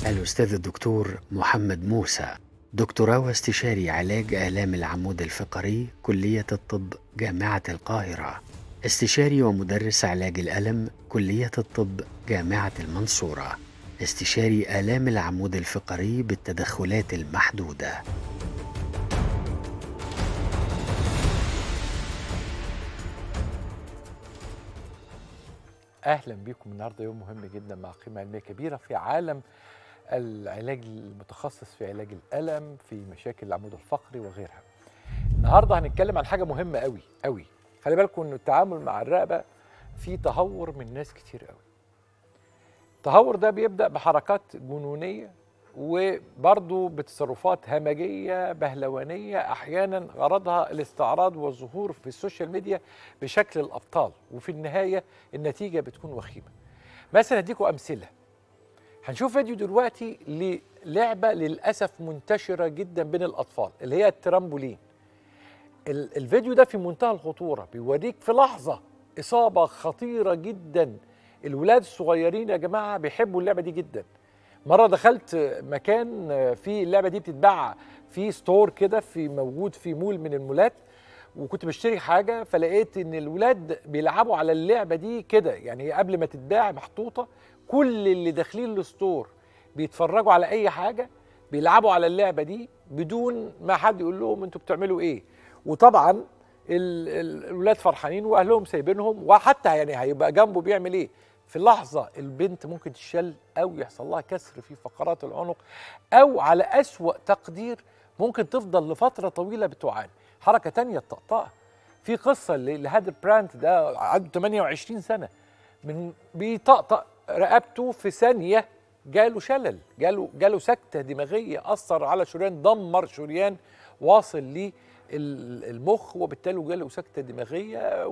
الأستاذ الدكتور محمد موسى دكتوراه واستشاري علاج آلام العمود الفقري كلية الطب جامعة القاهرة استشاري ومدرس علاج الألم كلية الطب جامعة المنصورة استشاري آلام العمود الفقري بالتدخلات المحدودة اهلا بيكم النهارده يوم مهم جدا مع قيمه علميه كبيره في عالم العلاج المتخصص في علاج الالم في مشاكل العمود الفقري وغيرها. النهارده هنتكلم عن حاجه مهمه قوي قوي خلي بالكم ان التعامل مع الرقبه في تهور من ناس كتير قوي. التهور ده بيبدا بحركات جنونيه وبرضه بتصرفات همجيه بهلوانيه احيانا غرضها الاستعراض والظهور في السوشيال ميديا بشكل الابطال وفي النهايه النتيجه بتكون وخيمه. مثلا هديكم امثله. هنشوف فيديو دلوقتي للعبه للاسف منتشره جدا بين الاطفال اللي هي الترامبولين. ال- الفيديو ده في منتهى الخطوره بيوريك في لحظه اصابه خطيره جدا الولاد الصغيرين يا جماعه بيحبوا اللعبه دي جدا. مره دخلت مكان فيه اللعبه دي بتتباع في ستور كده في موجود في مول من المولات وكنت بشتري حاجه فلقيت ان الولاد بيلعبوا على اللعبه دي كده يعني هي قبل ما تتباع محطوطه كل اللي داخلين الستور بيتفرجوا على اي حاجه بيلعبوا على اللعبه دي بدون ما حد يقول لهم انتوا بتعملوا ايه وطبعا ال- ال- الولاد فرحانين واهلهم سايبينهم وحتى يعني هيبقى جنبه بيعمل ايه في لحظة البنت ممكن تشل أو يحصل لها كسر في فقرات العنق أو على أسوأ تقدير ممكن تفضل لفترة طويلة بتعاني حركة تانية الطقطقة في قصة ل- لهادر برانت ده عنده 28 سنة من بيطقطق رقبته في ثانية جاله شلل جاله جاله سكتة دماغية أثر على شريان دمر شريان واصل للمخ وبالتالي جاله سكتة دماغية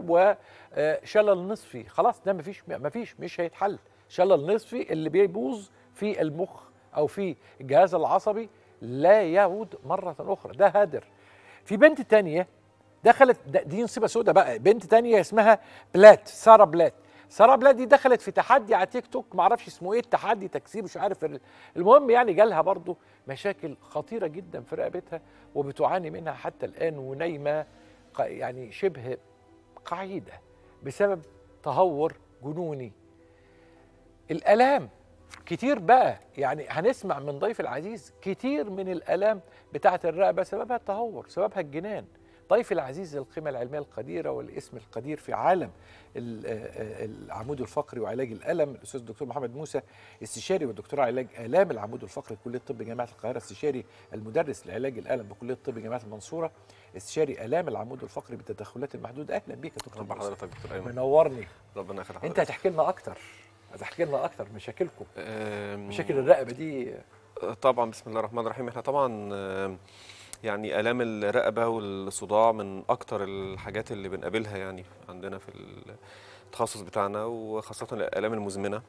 وشلل نصفي خلاص ده مفيش مفيش مش هيتحل شلل نصفي اللي بيبوظ في المخ أو في الجهاز العصبي لا يعود مرة أخرى ده هادر في بنت تانية دخلت ده- دي نصيبه سودة بقى بنت تانية اسمها بلات ساره بلات ساره بلات دي دخلت في تحدي على تيك توك معرفش اسمه ايه التحدي تكسير مش عارف ال- المهم يعني جالها برضو مشاكل خطيره جدا في رقبتها وبتعاني منها حتى الان ونايمه ق- يعني شبه قعيده بسبب تهور جنوني الالام كتير بقى يعني هنسمع من ضيف العزيز كتير من الالام بتاعه الرقبه سببها التهور سببها الجنان ضيف العزيز القيمة العلمية القديرة والاسم القدير في عالم ال- آه، العمود الفقري وعلاج الألم الأستاذ الدكتور محمد موسى استشاري والدكتوراه علاج آلام العمود الفقري كلية الطب جامعة القاهرة استشاري المدرس لعلاج الألم بكلية الطب جامعة المنصورة استشاري آلام العمود الفقري بالتدخلات المحدودة أهلا بيك يا دكتور رب موسى حضرتك دكتور ايمن منورني ربنا يخلي أنت حضرتك هتحكي لنا أكتر هتحكي لنا أكتر مشاكلكم أم، مشاكل الرقبة دي طبعا بسم الله الرحمن الرحيم احنا طبعا أم، يعني الام الرقبه والصداع من اكتر الحاجات اللي بنقابلها يعني عندنا في التخصص بتاعنا وخاصه الالام المزمنه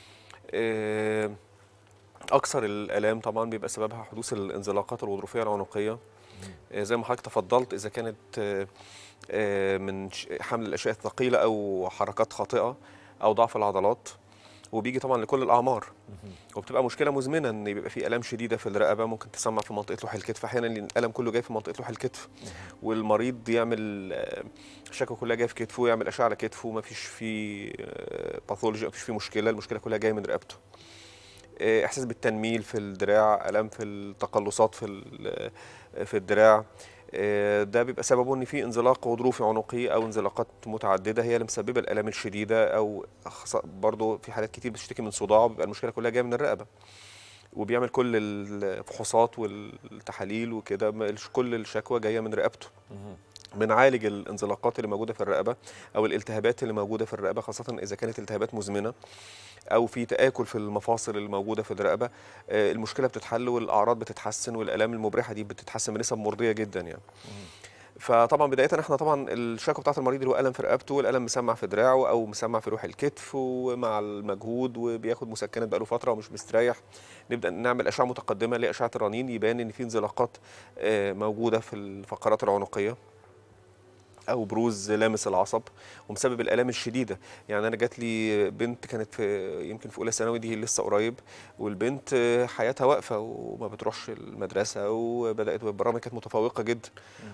أم، اكثر الالام طبعا بيبقى سببها حدوث الانزلاقات الغضروفيه العنقيه آه، زي ما حضرتك تفضلت اذا كانت آه، آه، من ش- حمل الاشياء الثقيله او حركات خاطئه او ضعف العضلات وبيجي طبعا لكل الاعمار وبتبقى مشكله مزمنه ان بيبقى في الام شديده في الرقبه ممكن تسمع في منطقه لوح الكتف احيانا الالم كله جاي في منطقه لوح الكتف والمريض يعمل آه، الشكوى كلها جايه في كتفه ويعمل اشعه على كتفه ما فيش فيه باثولوجي ما فيش فيه مشكله المشكله كلها جايه من رقبته آه، احساس بالتنميل في الدراع الام في التقلصات في ال- في الدراع آه، ده بيبقى سببه ان في انزلاق غضروفي عنقي او انزلاقات متعدده هي اللي مسببه الالام الشديده او خص- برضه في حالات كتير بتشتكي من صداع بيبقى المشكله كلها جايه من الرقبه وبيعمل كل الفحوصات والتحاليل وكده مش كل الشكوى جايه من رقبته بنعالج الانزلاقات اللي موجوده في الرقبه او الالتهابات اللي موجوده في الرقبه خاصه اذا كانت التهابات مزمنه او في تاكل في المفاصل الموجوده في الرقبه آه، المشكله بتتحل والاعراض بتتحسن والالام المبرحه دي بتتحسن بنسب مرضيه جدا يعني فطبعا بدايه احنا طبعا الشكوى بتاعت المريض اللي هو الم في رقبته والالم مسمع في دراعه او مسمع في روح الكتف ومع المجهود وبياخد مسكنات بقاله فتره ومش مستريح نبدا نعمل اشعه متقدمه اللي هي اشعه الرنين يبان ان في انزلاقات آه، موجوده في الفقرات العنقيه او بروز لامس العصب ومسبب الالام الشديده يعني انا جات لي بنت كانت في يمكن في اولى ثانوي دي لسه قريب والبنت آه، حياتها واقفه وما بتروحش المدرسه وبدات البرامج كانت متفوقه جدا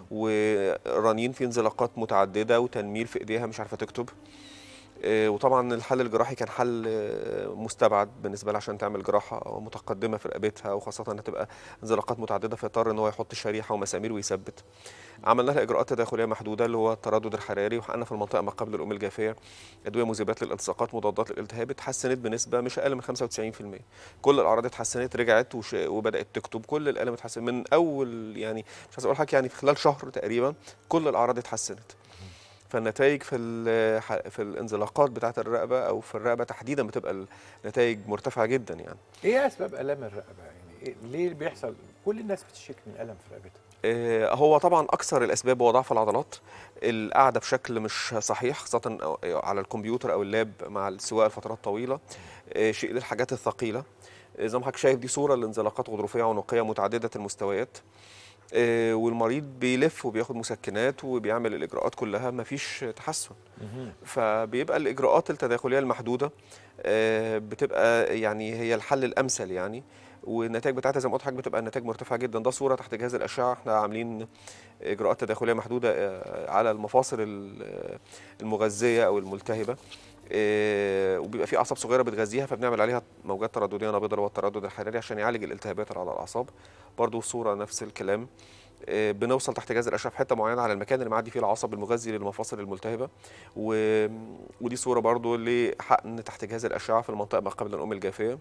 ورنين في انزلاقات متعدده وتنميل في ايديها مش عارفه تكتب آه، وطبعا الحل الجراحي كان حل آه، مستبعد بالنسبه لها عشان تعمل جراحه متقدمه في رقبتها وخاصه انها تبقى انزلاقات متعدده فيضطر ان هو يحط شريحه ومسامير ويثبت عملنا لها اجراءات تداخليه محدوده اللي هو التردد الحراري وحققنا في المنطقه ما قبل الام الجافيه ادويه مذيبات للالتصاقات مضادات للالتهاب اتحسنت بنسبه مش اقل من 95% كل الاعراض اتحسنت رجعت وش... وبدات تكتب كل الالم اتحسن من اول يعني مش عايز اقول حاجه يعني في خلال شهر تقريبا كل الاعراض اتحسنت فالنتائج في ال- في الانزلاقات بتاعه الرقبه او في الرقبه تحديدا بتبقى النتائج مرتفعه جدا يعني ايه اسباب الام الرقبه يعني إيه ليه بيحصل كل الناس بتشتكي من الم في رقبتها آه، هو طبعا اكثر الاسباب هو ضعف العضلات القعده بشكل مش صحيح خاصه أو- على الكمبيوتر او اللاب مع السواقه لفترات طويله آه، شيء للحاجات الثقيله آه، زي ما حضرتك شايف دي صوره لانزلاقات غضروفيه عنقيه متعدده المستويات آه، والمريض بيلف وبياخد مسكنات وبيعمل الاجراءات كلها مفيش تحسن فبيبقى الاجراءات التداخليه المحدوده آه، بتبقى يعني هي الحل الامثل يعني والنتائج بتاعتها زي ما قلت لحضرتك بتبقى النتائج مرتفعه جدا ده صوره تحت جهاز الاشعه احنا عاملين اجراءات تداخليه محدوده آه، على المفاصل ال- المغذيه او الملتهبه آه، وبيبقى في اعصاب صغيره بتغذيها فبنعمل عليها موجات تردديه نابضه اللي هو التردد الحراري عشان يعالج الالتهابات اللي على الاعصاب برضو صوره نفس الكلام آه، بنوصل تحت جهاز الاشعه في حته معينه على المكان اللي معدي فيه العصب المغذي للمفاصل الملتهبه و... ودي صوره برضو لحقن تحت جهاز الاشعه في المنطقه ما قبل الام الجافيه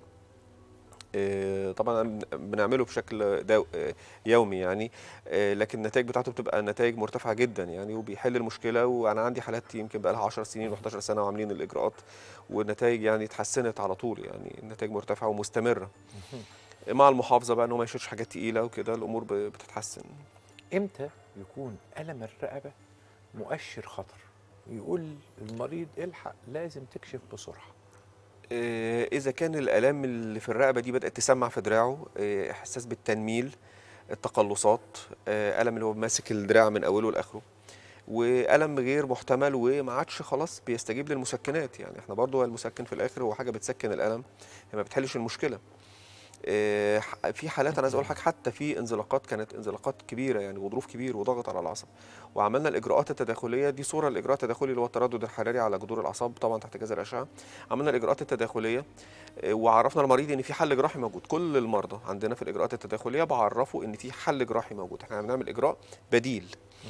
آه، طبعا بنعمله بشكل دو... آه، يومي يعني آه، لكن النتائج بتاعته بتبقى نتائج مرتفعه جدا يعني وبيحل المشكله وانا عندي حالات يمكن بقى لها 10 سنين و11 سنه وعاملين الاجراءات والنتائج يعني اتحسنت على طول يعني النتائج مرتفعه ومستمره مع المحافظه بقى ان هو ما يشيلش حاجات تقيله وكده الامور ب- بتتحسن امتى يكون الم الرقبه مؤشر خطر يقول المريض الحق لازم تكشف بسرعه آه، اذا كان الالام اللي في الرقبه دي بدات تسمع في دراعه آه، احساس بالتنميل التقلصات آه، الم اللي هو ماسك الدراع من اوله لاخره والم غير محتمل وما عادش خلاص بيستجيب للمسكنات يعني احنا برضو المسكن في الاخر هو حاجه بتسكن الالم هي ما بتحلش المشكله آه، ح- في حالات انا عايز اقول حاجه حتى في انزلاقات كانت انزلاقات كبيره يعني غضروف كبير وضغط على العصب وعملنا الاجراءات التداخليه دي صوره الاجراء التداخلي اللي هو التردد الحراري على جذور الاعصاب طبعا تحت جهاز الاشعه عملنا الاجراءات التداخليه آه، وعرفنا المريض ان في حل جراحي موجود كل المرضى عندنا في الاجراءات التداخليه بعرفه ان في حل جراحي موجود احنا بنعمل اجراء بديل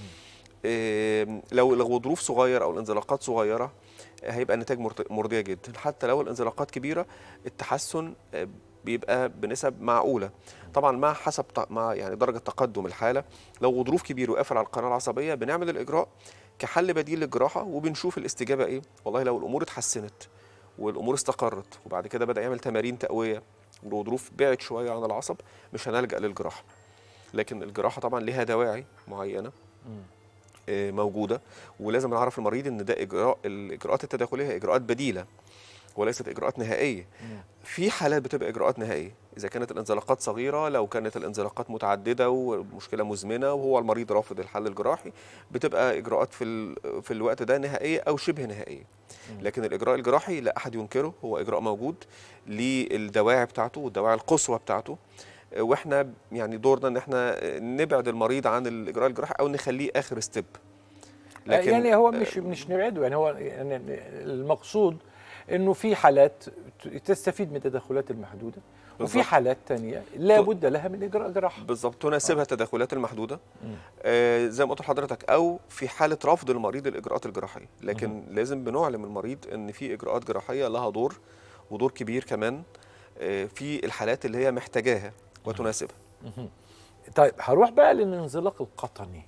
آه، لو الغضروف صغير او الانزلاقات صغيره آه، هيبقى النتائج مرت- مرضيه جدا حتى لو الانزلاقات كبيره التحسن آه، بيبقى بنسب معقوله طبعا مع حسب ت- مع يعني درجه تقدم الحاله لو غضروف كبير وقافل على القناه العصبيه بنعمل الاجراء كحل بديل للجراحه وبنشوف الاستجابه ايه والله لو الامور اتحسنت والامور استقرت وبعد كده بدا يعمل تمارين تقويه والغضروف بعد شويه عن العصب مش هنلجا للجراحه لكن الجراحه طبعا ليها دواعي معينه آه، موجوده ولازم نعرف المريض ان ده اجراء الاجراءات التداخليه هي اجراءات بديله وليست اجراءات نهائيه في حالات بتبقى اجراءات نهائيه اذا كانت الانزلاقات صغيره لو كانت الانزلاقات متعدده ومشكله مزمنه وهو المريض رافض الحل الجراحي بتبقى اجراءات في ال- في الوقت ده نهائيه او شبه نهائيه لكن الاجراء الجراحي لا احد ينكره هو اجراء موجود للدواعي بتاعته والدواعي القصوى بتاعته واحنا يعني دورنا ان احنا نبعد المريض عن الاجراء الجراحي او نخليه اخر ستيب لكن يعني هو مش مش نبعده يعني هو يعني المقصود انه في حالات ت- تستفيد من التدخلات المحدوده وفي بالظبط. حالات تانية لا بد لها من اجراء جراحه بالظبط تناسبها التدخلات المحدوده آه زي ما قلت لحضرتك او في حاله رفض المريض الاجراءات الجراحيه لكن لازم بنعلم المريض ان في اجراءات جراحيه لها دور ودور كبير كمان آه في الحالات اللي هي محتاجاها وتناسبها طيب هروح بقى للانزلاق القطني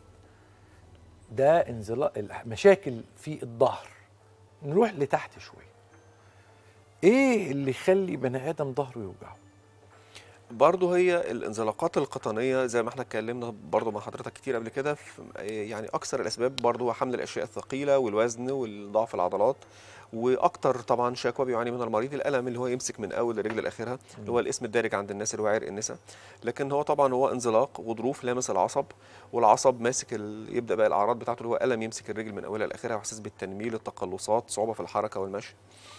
ده انزلاق مشاكل في الظهر نروح لتحت شويه ايه اللي يخلي بني ادم ظهره يوجعه برضه هي الانزلاقات القطنيه زي ما احنا اتكلمنا برضه مع حضرتك كتير قبل كده في- يعني اكثر الاسباب برضه هو حمل الاشياء الثقيله والوزن والضعف العضلات واكتر طبعا شكوى بيعاني منها المريض الالم اللي هو يمسك من اول الرجل لاخرها اللي هو الاسم الدارج عند الناس اللي هو عرق النسا لكن هو طبعا هو انزلاق وظروف لامس العصب والعصب ماسك ال... يبدا بقى الاعراض بتاعته اللي هو الم يمسك الرجل من اولها لاخرها واحساس بالتنميل التقلصات صعوبه في الحركه والمشي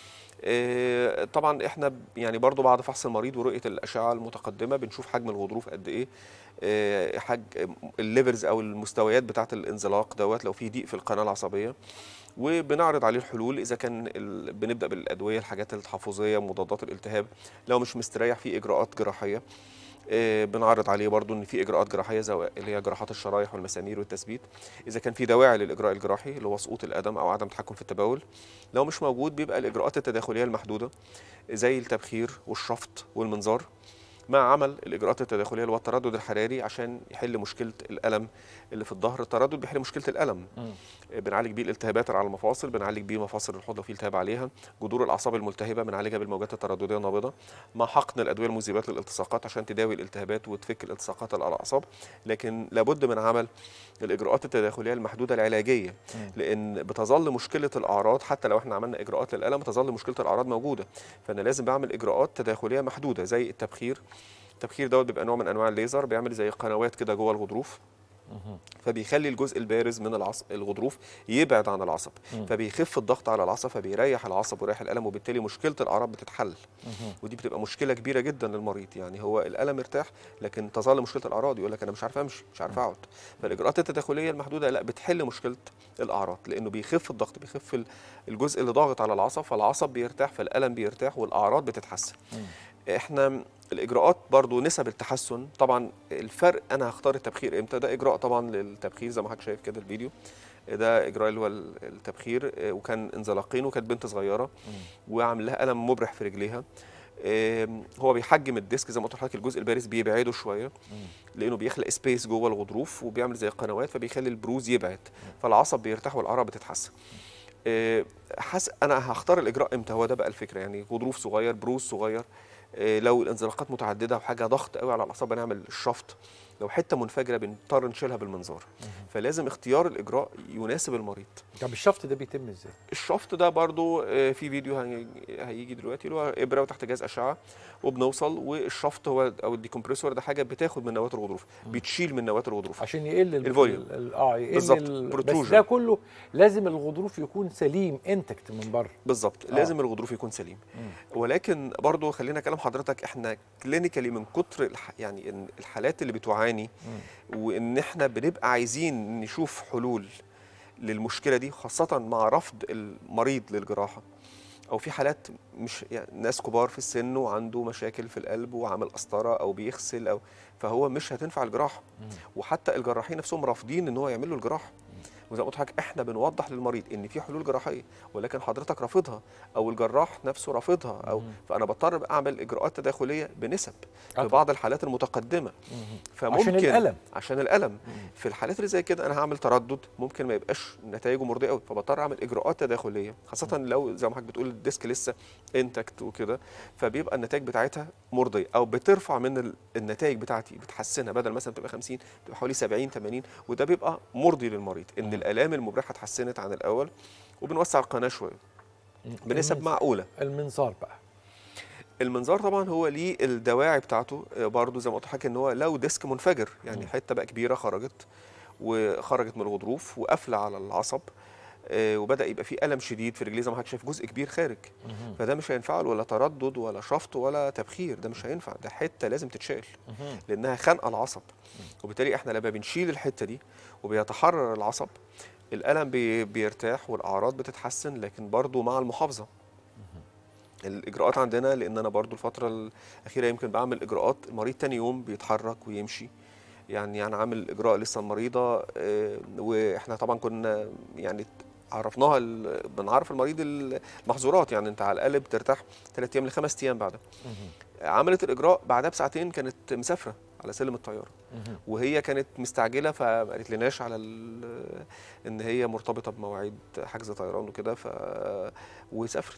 آه، طبعا احنا ب- يعني برضو بعد فحص المريض ورؤيه الاشعه المتقدمه بنشوف حجم الغضروف قد ايه آه، حجم الليفرز او المستويات بتاعه الانزلاق دوت لو في ضيق في القناه العصبيه وبنعرض عليه الحلول اذا كان ال... بنبدا بالادويه الحاجات التحفظيه مضادات الالتهاب لو مش مستريح في اجراءات جراحيه آه، بنعرض عليه برضو ان في اجراءات جراحيه زي اللي هي جراحات الشرايح والمسامير والتثبيت اذا كان في دواعي للاجراء الجراحي اللي هو سقوط القدم او عدم التحكم في التبول لو مش موجود بيبقى الاجراءات التداخليه المحدوده زي التبخير والشفط والمنظار مع عمل الاجراءات التداخليه اللي هو التردد الحراري عشان يحل مشكله الالم اللي في الظهر التردد بيحل مشكله الالم بنعالج بيه الالتهابات على المفاصل بنعالج بيه مفاصل الحوض لو في التهاب عليها جذور الاعصاب الملتهبه بنعالجها بالموجات التردديه النابضه مع حقن الادويه المذيبات للالتصاقات عشان تداوي الالتهابات وتفك الالتصاقات اللي على الاعصاب لكن لابد من عمل الاجراءات التداخليه المحدوده العلاجيه لان بتظل مشكله الاعراض حتى لو احنا عملنا اجراءات للالم تظل مشكله الاعراض موجوده فانا لازم بعمل اجراءات تداخليه محدوده زي التبخير التبخير دوت بيبقى نوع من انواع الليزر بيعمل زي قنوات كده جوه الغضروف فبيخلي الجزء البارز من العصب الغضروف يبعد عن العصب مم. فبيخف الضغط على العصب فبيريح العصب ويريح الالم وبالتالي مشكله الاعراض بتتحل ودي بتبقى مشكله كبيره جدا للمريض يعني هو الالم ارتاح لكن تظل مشكله الاعراض يقول لك انا مش عارف امشي مش عارف اقعد فالاجراءات التداخليه المحدوده لا بتحل مشكله الاعراض لانه بيخف الضغط بيخف ال- الجزء اللي ضاغط على العصب فالعصب بيرتاح فالالم بيرتاح والاعراض بتتحسن احنا الاجراءات برضو نسب التحسن طبعا الفرق انا هختار التبخير امتى ده اجراء طبعا للتبخير زي ما حضرتك شايف كده الفيديو ده اجراء اللي هو ال- التبخير آه، وكان انزلاقين وكانت بنت صغيره وعامل لها الم مبرح في رجليها آم، هو بيحجم الديسك زي ما قلت لحضرتك الجزء البارز بيبعده شويه لانه بيخلق سبيس جوه الغضروف وبيعمل زي قنوات فبيخلي البروز يبعد فالعصب بيرتاح والاعراض بتتحسن آه، حس انا هختار الاجراء امتى هو ده بقى الفكره يعني غضروف صغير بروز صغير آه، لو الانزلاقات متعدده وحاجه ضغط قوي على الاعصاب بنعمل الشفط لو حته منفجره بنضطر نشيلها بالمنظار فلازم اختيار الاجراء يناسب المريض طب الشفط ده بيتم ازاي؟ الشفط ده برضو آه، في فيديو هي- هيجي دلوقتي اللي هو ابره وتحت جهاز اشعه وبنوصل والشفط هو او الديكمبريسور ده حاجه بتاخد من نواه الغضروف بتشيل من نواه الغضروف عشان يقل ال- الفوليوم. ال- ال- اه يقل بالظبط، ال- بس protrusion. ده كله لازم الغضروف يكون سليم انتكت من بره بالظبط آه. لازم الغضروف يكون سليم ولكن برضو خلينا كلام حضرتك احنا كلينيكالي من كتر الح... يعني إن الحالات اللي بتعاني وان احنا بنبقى عايزين نشوف حلول للمشكله دي خاصه مع رفض المريض للجراحه او في حالات مش يعني ناس كبار في السن وعنده مشاكل في القلب وعامل قسطره او بيغسل او فهو مش هتنفع الجراحه وحتى الجراحين نفسهم رافضين ان هو يعمل له الجراحه وزي ما قلت لحضرتك احنا بنوضح للمريض ان في حلول جراحيه ولكن حضرتك رافضها او الجراح نفسه رافضها او فانا بضطر بقى اعمل اجراءات تداخليه بنسب آه في بعض الحالات المتقدمه فممكن عشان الألم. عشان الالم في الحالات اللي زي كده انا هعمل تردد ممكن ما يبقاش نتائجه مرضيه قوي فبضطر اعمل اجراءات تداخليه خاصه لو زي ما حضرتك بتقول الديسك لسه انتكت وكده فبيبقى النتائج بتاعتها مرضيه او بترفع من ال- النتائج بتاعتي بتحسنها بدل مثلا تبقى 50 تبقى حوالي 70 80 وده بيبقى مرضي للمريض ان الالام المبرحه اتحسنت عن الاول وبنوسع القناه شويه بنسب المنظ- معقوله المنظار بقى المنظار طبعا هو ليه الدواعي بتاعته آه، برضو زي ما قلت لحضرتك ان هو لو ديسك منفجر يعني حته بقى كبيره خرجت وخرجت من الغضروف وقافله على العصب آه، وبدا يبقى في الم شديد في رجليه زي ما حضرتك شايف جزء كبير خارج فده مش هينفع له ولا تردد ولا شفط ولا تبخير ده مش هينفع ده حته لازم تتشال لانها خانقه العصب وبالتالي احنا لما بنشيل الحته دي وبيتحرر العصب الالم بي بيرتاح والاعراض بتتحسن لكن برضو مع المحافظه الاجراءات عندنا لان انا برضو الفتره الاخيره يمكن بعمل اجراءات المريض تاني يوم بيتحرك ويمشي يعني انا عامل اجراء لسه المريضه آه، واحنا طبعا كنا يعني عرفناها ال- بنعرف المريض المحظورات يعني انت على الاقل بترتاح ثلاث ايام لخمس ايام بعدها عملت الاجراء بعدها بساعتين كانت مسافره على سلم الطياره وهي كانت مستعجله فما قالت لناش على ال- ان هي مرتبطه بمواعيد حجز طيران وكده ف وسافرت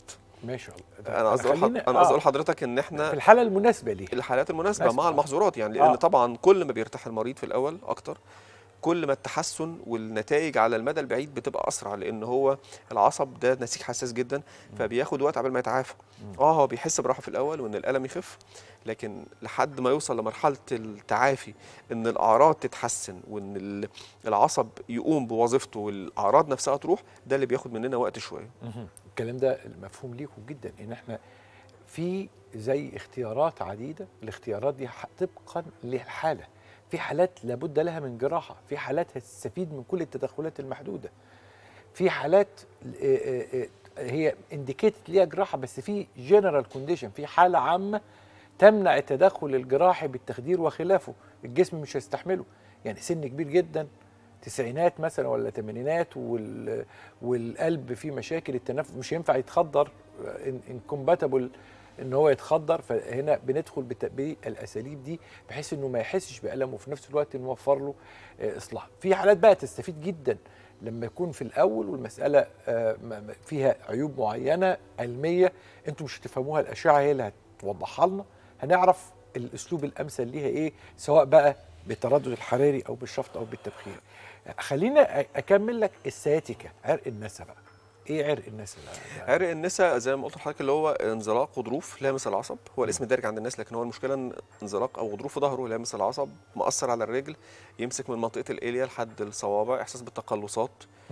ماشي والله انا قصدي اقول حض- خلينا- انا قصدي آه، اقول لحضرتك ان احنا في الحاله المناسبه ليه الحالات المناسبه مناسبة، مع آه. المحظورات يعني لان آه. طبعا كل ما بيرتاح المريض في الاول اكتر كل ما التحسن والنتائج على المدى البعيد بتبقى اسرع لان هو العصب ده نسيج حساس جدا فبياخد وقت قبل ما يتعافى اه هو بيحس براحه في الاول وان الالم يخف لكن لحد ما يوصل لمرحله التعافي ان الاعراض تتحسن وان ال- العصب يقوم بوظيفته والاعراض نفسها تروح ده اللي بياخد مننا وقت شويه مهم. الكلام ده مفهوم ليكم جدا ان احنا في زي اختيارات عديده الاختيارات دي ح- طبقا للحاله في حالات لابد لها من جراحه في حالات هتستفيد من كل التدخلات المحدوده في حالات آه، آه، آه، هي انديكيتد ليها جراحه بس في جنرال كونديشن في حاله عامه تمنع التدخل الجراحي بالتخدير وخلافه الجسم مش هيستحمله يعني سن كبير جدا تسعينات مثلا ولا تمانينات وال والقلب فيه مشاكل التنفس مش ينفع يتخدر انكومباتبل ان هو يتخدر فهنا بندخل بت- بالاساليب دي بحيث انه ما يحسش بالم وفي نفس الوقت نوفر له آه، اصلاح في حالات بقى تستفيد جدا لما يكون في الاول والمساله آه، ما- ما- فيها عيوب معينه علميه انتم مش هتفهموها الاشعه هي اللي هتوضحها لنا هنعرف الاسلوب الامثل ليها ايه سواء بقى بالتردد الحراري او بالشفط او بالتبخير خلينا أ- اكمل لك السياتيكا عرق النسا بقى ايه عرق النسا ده؟ عرق النسا زي ما قلت لحضرتك اللي هو انزلاق غضروف لامس العصب هو الاسم الدارج عند الناس لكن هو المشكله ان انزلاق او غضروف في ظهره لامس العصب مأثر على الرجل يمسك من منطقه الاليا لحد الصوابع احساس بالتقلصات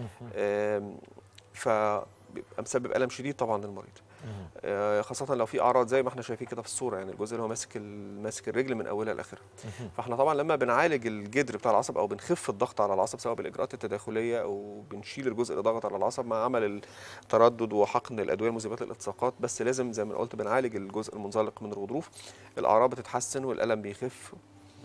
آم، فبيبقى مسبب الم شديد طبعا للمريض آه، خاصه لو في اعراض زي ما احنا شايفين كده في الصوره يعني الجزء اللي هو ماسك ال- ماسك الرجل من اولها لاخرها فاحنا طبعا لما بنعالج الجدر بتاع العصب او بنخف الضغط على العصب سواء بالاجراءات التداخليه او بنشيل الجزء اللي ضغط على العصب مع عمل التردد وحقن الادويه المذيبه للالتصاقات بس لازم زي ما قلت بنعالج الجزء المنزلق من الغضروف الاعراض بتتحسن والالم بيخف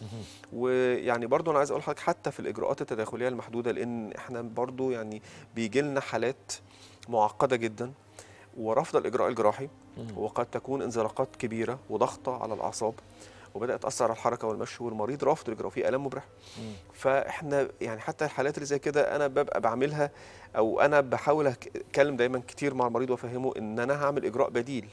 ويعني برضو انا عايز اقول لحضرتك حتى في الاجراءات التداخليه المحدوده لان احنا برضو يعني بيجي لنا حالات معقده جدا ورفض الاجراء الجراحي وقد تكون انزلاقات كبيره وضغطه على الاعصاب وبدات تاثر على الحركه والمشي والمريض رافض الاجراء فيه الام مبرح فاحنا يعني حتى الحالات اللي زي كده انا ببقى بعملها او انا بحاول أك- اتكلم دايما كتير مع المريض وافهمه ان انا هعمل اجراء بديل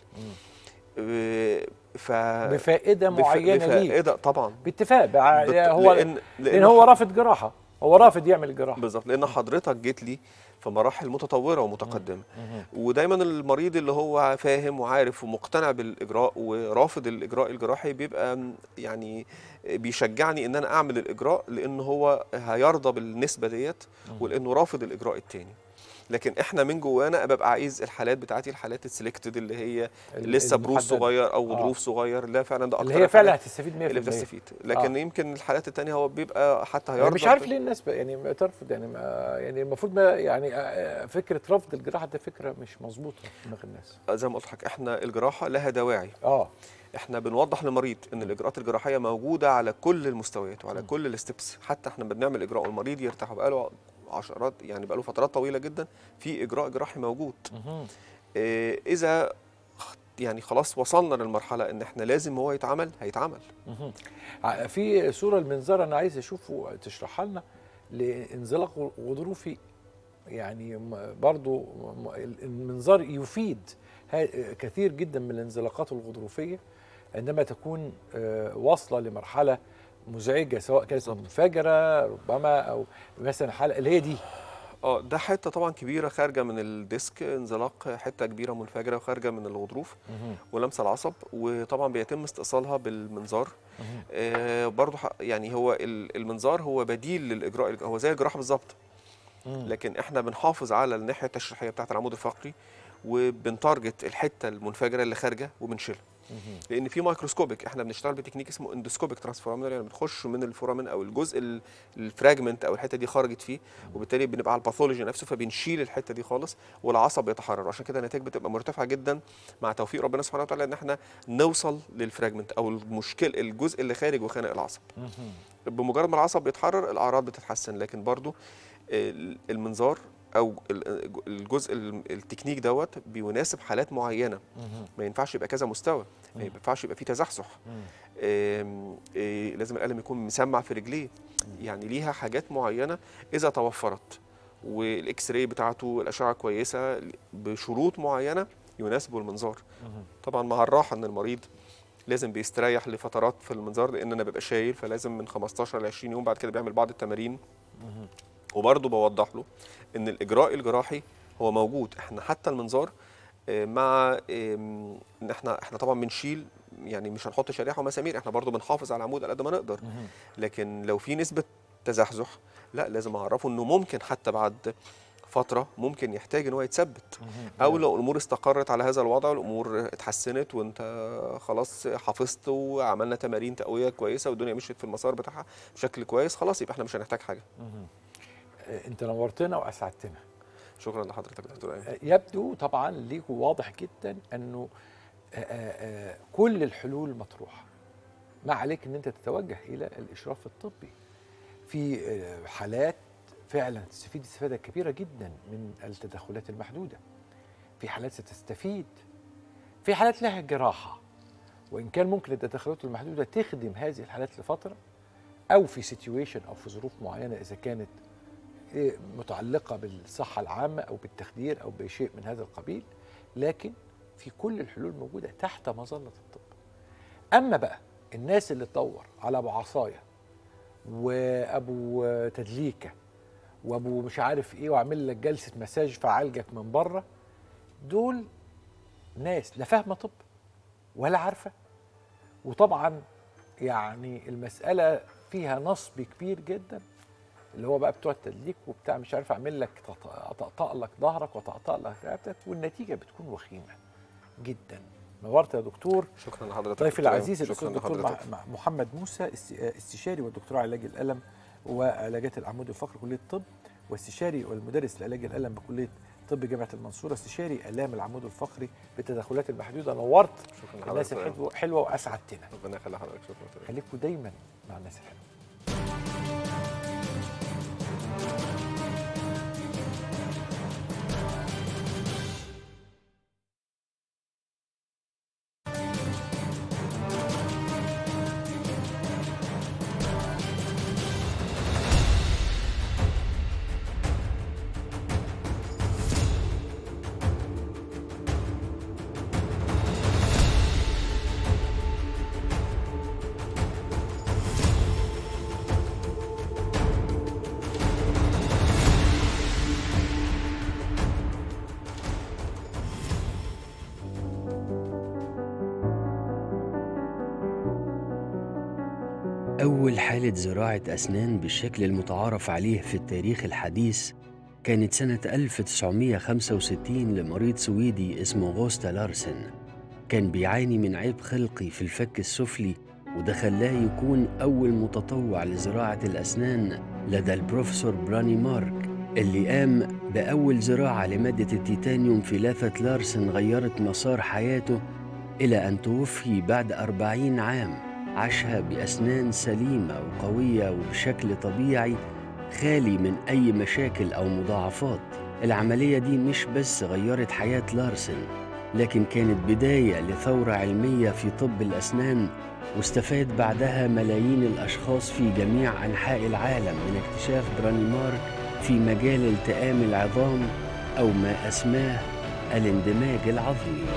آه، ف بفائده بف- معينه ليه بفائده طبعا باتفاق بقى بت- هو لان لان هو رافض جراحه هو رافض يعمل جراحه بالظبط لان حضرتك جيت لي في مراحل متطوره ومتقدمه ودايما المريض اللي هو فاهم وعارف ومقتنع بالاجراء ورافض الاجراء الجراحي بيبقى م- يعني بيشجعني ان انا اعمل الاجراء لان هو هيرضى بالنسبه ديت ولانه رافض الاجراء التاني لكن احنا من جوانا ببقى عايز الحالات بتاعتي الحالات السلكتد اللي هي ال- لسه بروز المحددة. صغير او آه. غضروف صغير لا فعلا ده اكتر اللي هي فعلا الحالات هتستفيد 100% اللي بتستفيد لكن آه. يمكن الحالات التانية هو بيبقى حتى يعني هيرضى مش عارف ب- ليه الناس بقى يعني ما ترفض يعني ما يعني المفروض ما يعني آه، فكره رفض الجراحه ده فكره مش مظبوطه في دماغ الناس زي ما قلت لحضرتك احنا الجراحه لها دواعي اه احنا بنوضح للمريض ان الاجراءات الجراحيه موجوده على كل المستويات وعلى كل الستبس حتى احنا بنعمل اجراء والمريض يرتاح بقاله عشرات يعني بقاله فترات طويله جدا في اجراء جراحي موجود اه اذا خ- يعني خلاص وصلنا للمرحله ان احنا لازم هو يتعمل هيتعمل مهم. ع- في صوره المنظار انا عايز اشوفه تشرحها لنا لانزلاق غضروفي يعني م- برضو م- المنظار يفيد ها- كثير جدا من الانزلاقات الغضروفيه عندما تكون آه، واصله لمرحله مزعجه سواء كانت بالظبط. منفجره ربما او مثلا حاله اللي هي دي اه ده حته طبعا كبيره خارجه من الديسك انزلاق حته كبيره منفجره وخارجه من الغضروف ولمس العصب وطبعا بيتم استئصالها بالمنظار آه برضو ح- يعني هو ال- المنظار هو بديل للاجراء الج- هو زي الجراحه بالظبط لكن احنا بنحافظ على الناحيه التشريحيه بتاعه العمود الفقري وبنتارجت الحته المنفجره اللي خارجه وبنشيلها لان في مايكروسكوبيك احنا بنشتغل بتكنيك اسمه اندوسكوبيك ترانسفورمر يعني بنخش من الفورامين او الجزء ال- الفراجمنت او الحته دي خرجت فيه وبالتالي بنبقى على الباثولوجي نفسه فبنشيل الحته دي خالص والعصب بيتحرر عشان كده النتائج بتبقى مرتفعه جدا مع توفيق ربنا سبحانه وتعالى ان احنا نوصل للفراجمنت او المشكل الجزء اللي خارج وخانق العصب بمجرد ما العصب بيتحرر الاعراض بتتحسن لكن برضو ال- المنظار او ال- الجزء ال- التكنيك دوت بيناسب حالات معينه ما ينفعش يبقى كذا مستوى ما ينفعش يبقى فيه تزحزح آم، إيه، لازم القلم يكون مسمع في رجليه يعني ليها حاجات معينه اذا توفرت والاكس راي بتاعته الاشعه كويسه بشروط معينه يناسبه المنظار طبعا مع الراحه ان المريض لازم بيستريح لفترات في المنظار لان انا ببقى شايل فلازم من 15 ل 20 يوم بعد كده بيعمل بعض التمارين وبرضه بوضح له ان الاجراء الجراحي هو موجود احنا حتى المنظار آه، مع آم، ان احنا احنا طبعا بنشيل يعني مش هنحط شريحه ومسامير احنا برضه بنحافظ على العمود على قد ما نقدر لكن لو في نسبه تزحزح لا لازم اعرفه انه ممكن حتى بعد فتره ممكن يحتاج ان هو يتثبت او لو الامور استقرت على هذا الوضع والامور اتحسنت وانت خلاص حافظت وعملنا تمارين تقويه كويسه والدنيا مشيت في المسار بتاعها بشكل كويس خلاص يبقى احنا مش هنحتاج حاجه آه، انت نورتنا واسعدتنا شكرا لحضرتك يا دكتور ايمن آه، يبدو طبعا ليكوا واضح جدا انه آه، آه، آه، كل الحلول مطروحه ما عليك ان انت تتوجه الى الاشراف الطبي في آه، حالات فعلا تستفيد استفاده كبيره جدا من التدخلات المحدوده في حالات ستستفيد في حالات لها جراحه وان كان ممكن التدخلات المحدوده تخدم هذه الحالات لفتره او في سيتويشن او في ظروف معينه اذا كانت إيه متعلقه بالصحه العامه او بالتخدير او بشيء من هذا القبيل لكن في كل الحلول موجوده تحت مظله الطب اما بقى الناس اللي تدور على ابو عصايه وابو تدليكه وابو مش عارف ايه واعمل لك جلسه مساج فعالجك من بره دول ناس لا فاهمه طب ولا عارفه وطبعا يعني المساله فيها نصب كبير جدا اللي هو بقى بتوع التدليك وبتاع مش عارف اعمل لك تط- اطقطق لك ظهرك واطقطق لك رقبتك والنتيجه بتكون وخيمه جدا نورت يا دكتور شكرا لحضرتك ضيفي دكتور أيمن. العزيز الاستاذ شكرا الدكتور لحضرتك مع- مع- محمد موسى است- استشاري والدكتوراه علاج الالم وعلاجات العمود الفقري كليه الطب واستشاري والمدرس لعلاج الالم بكليه طب جامعه المنصوره استشاري الام العمود الفقري بالتدخلات المحدوده نورت شكرا الناس لحضرتك الحلوه حلوه واسعدتنا ربنا يخلي حضرتك شكرا دكتور أيمن. خليكم دايما مع الناس الحلوه أول حالة زراعة أسنان بالشكل المتعارف عليه في التاريخ الحديث كانت سنة 1965 لمريض سويدي اسمه غوستا لارسن كان بيعاني من عيب خلقي في الفك السفلي وده خلاه يكون أول متطوع لزراعة الأسنان لدى البروفيسور براني مارك اللي قام بأول زراعة لمادة التيتانيوم في لافة لارسن غيرت مسار حياته إلى أن توفي بعد أربعين عام عاشها بأسنان سليمة وقوية وبشكل طبيعي خالي من أي مشاكل أو مضاعفات العملية دي مش بس غيرت حياة لارسن لكن كانت بداية لثورة علمية في طب الأسنان واستفاد بعدها ملايين الأشخاص في جميع أنحاء العالم من اكتشاف براني مارك في مجال التئام العظام أو ما أسماه الاندماج العظمي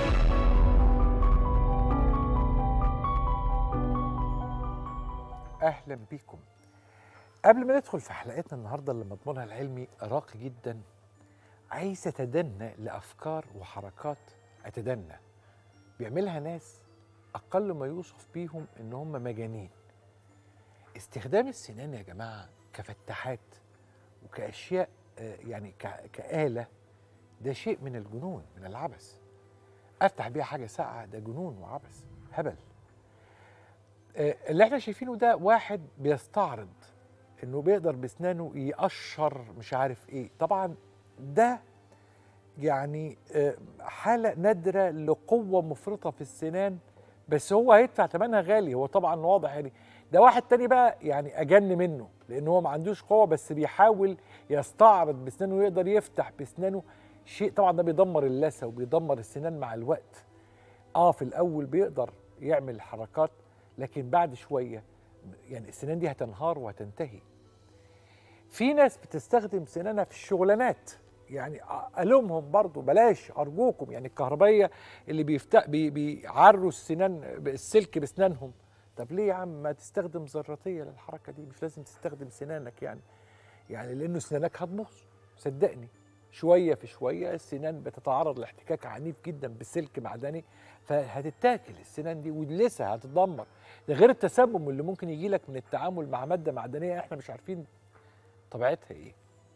اهلا بيكم قبل ما ندخل في حلقتنا النهارده اللي مضمونها العلمي راقي جدا عايز اتدنى لافكار وحركات اتدنى بيعملها ناس اقل ما يوصف بيهم ان هم مجانين استخدام السنان يا جماعه كفتحات وكاشياء آه، يعني ك- كآلة ده شيء من الجنون من العبث افتح بيها حاجه ساقعه ده جنون وعبث هبل آه، اللي احنا شايفينه ده واحد بيستعرض انه بيقدر باسنانه يقشر مش عارف ايه طبعا ده يعني آه، حالة نادرة لقوة مفرطة في السنان بس هو هيدفع ثمنها غالي هو طبعا واضح يعني ده واحد تاني بقى يعني أجن منه لأن هو ما عندوش قوة بس بيحاول يستعرض باسنانه ويقدر يفتح باسنانه شيء طبعا ده بيدمر اللثة وبيدمر السنان مع الوقت اه في الأول بيقدر يعمل حركات لكن بعد شوية يعني السنان دي هتنهار وهتنتهي في ناس بتستخدم سنانها في الشغلانات يعني الومهم برضو بلاش ارجوكم يعني الكهربائيه اللي بيفتق بي بيعروا السنان السلك بسنانهم طب ليه يا عم ما تستخدم زراتيه للحركه دي مش لازم تستخدم سنانك يعني يعني لانه سنانك هتبوظ صدقني شويه في شويه السنان بتتعرض لاحتكاك عنيف جدا بسلك معدني فهتتاكل السنان دي ولسه هتتدمر ده غير التسمم اللي ممكن يجي لك من التعامل مع ماده معدنيه احنا مش عارفين طبيعتها ايه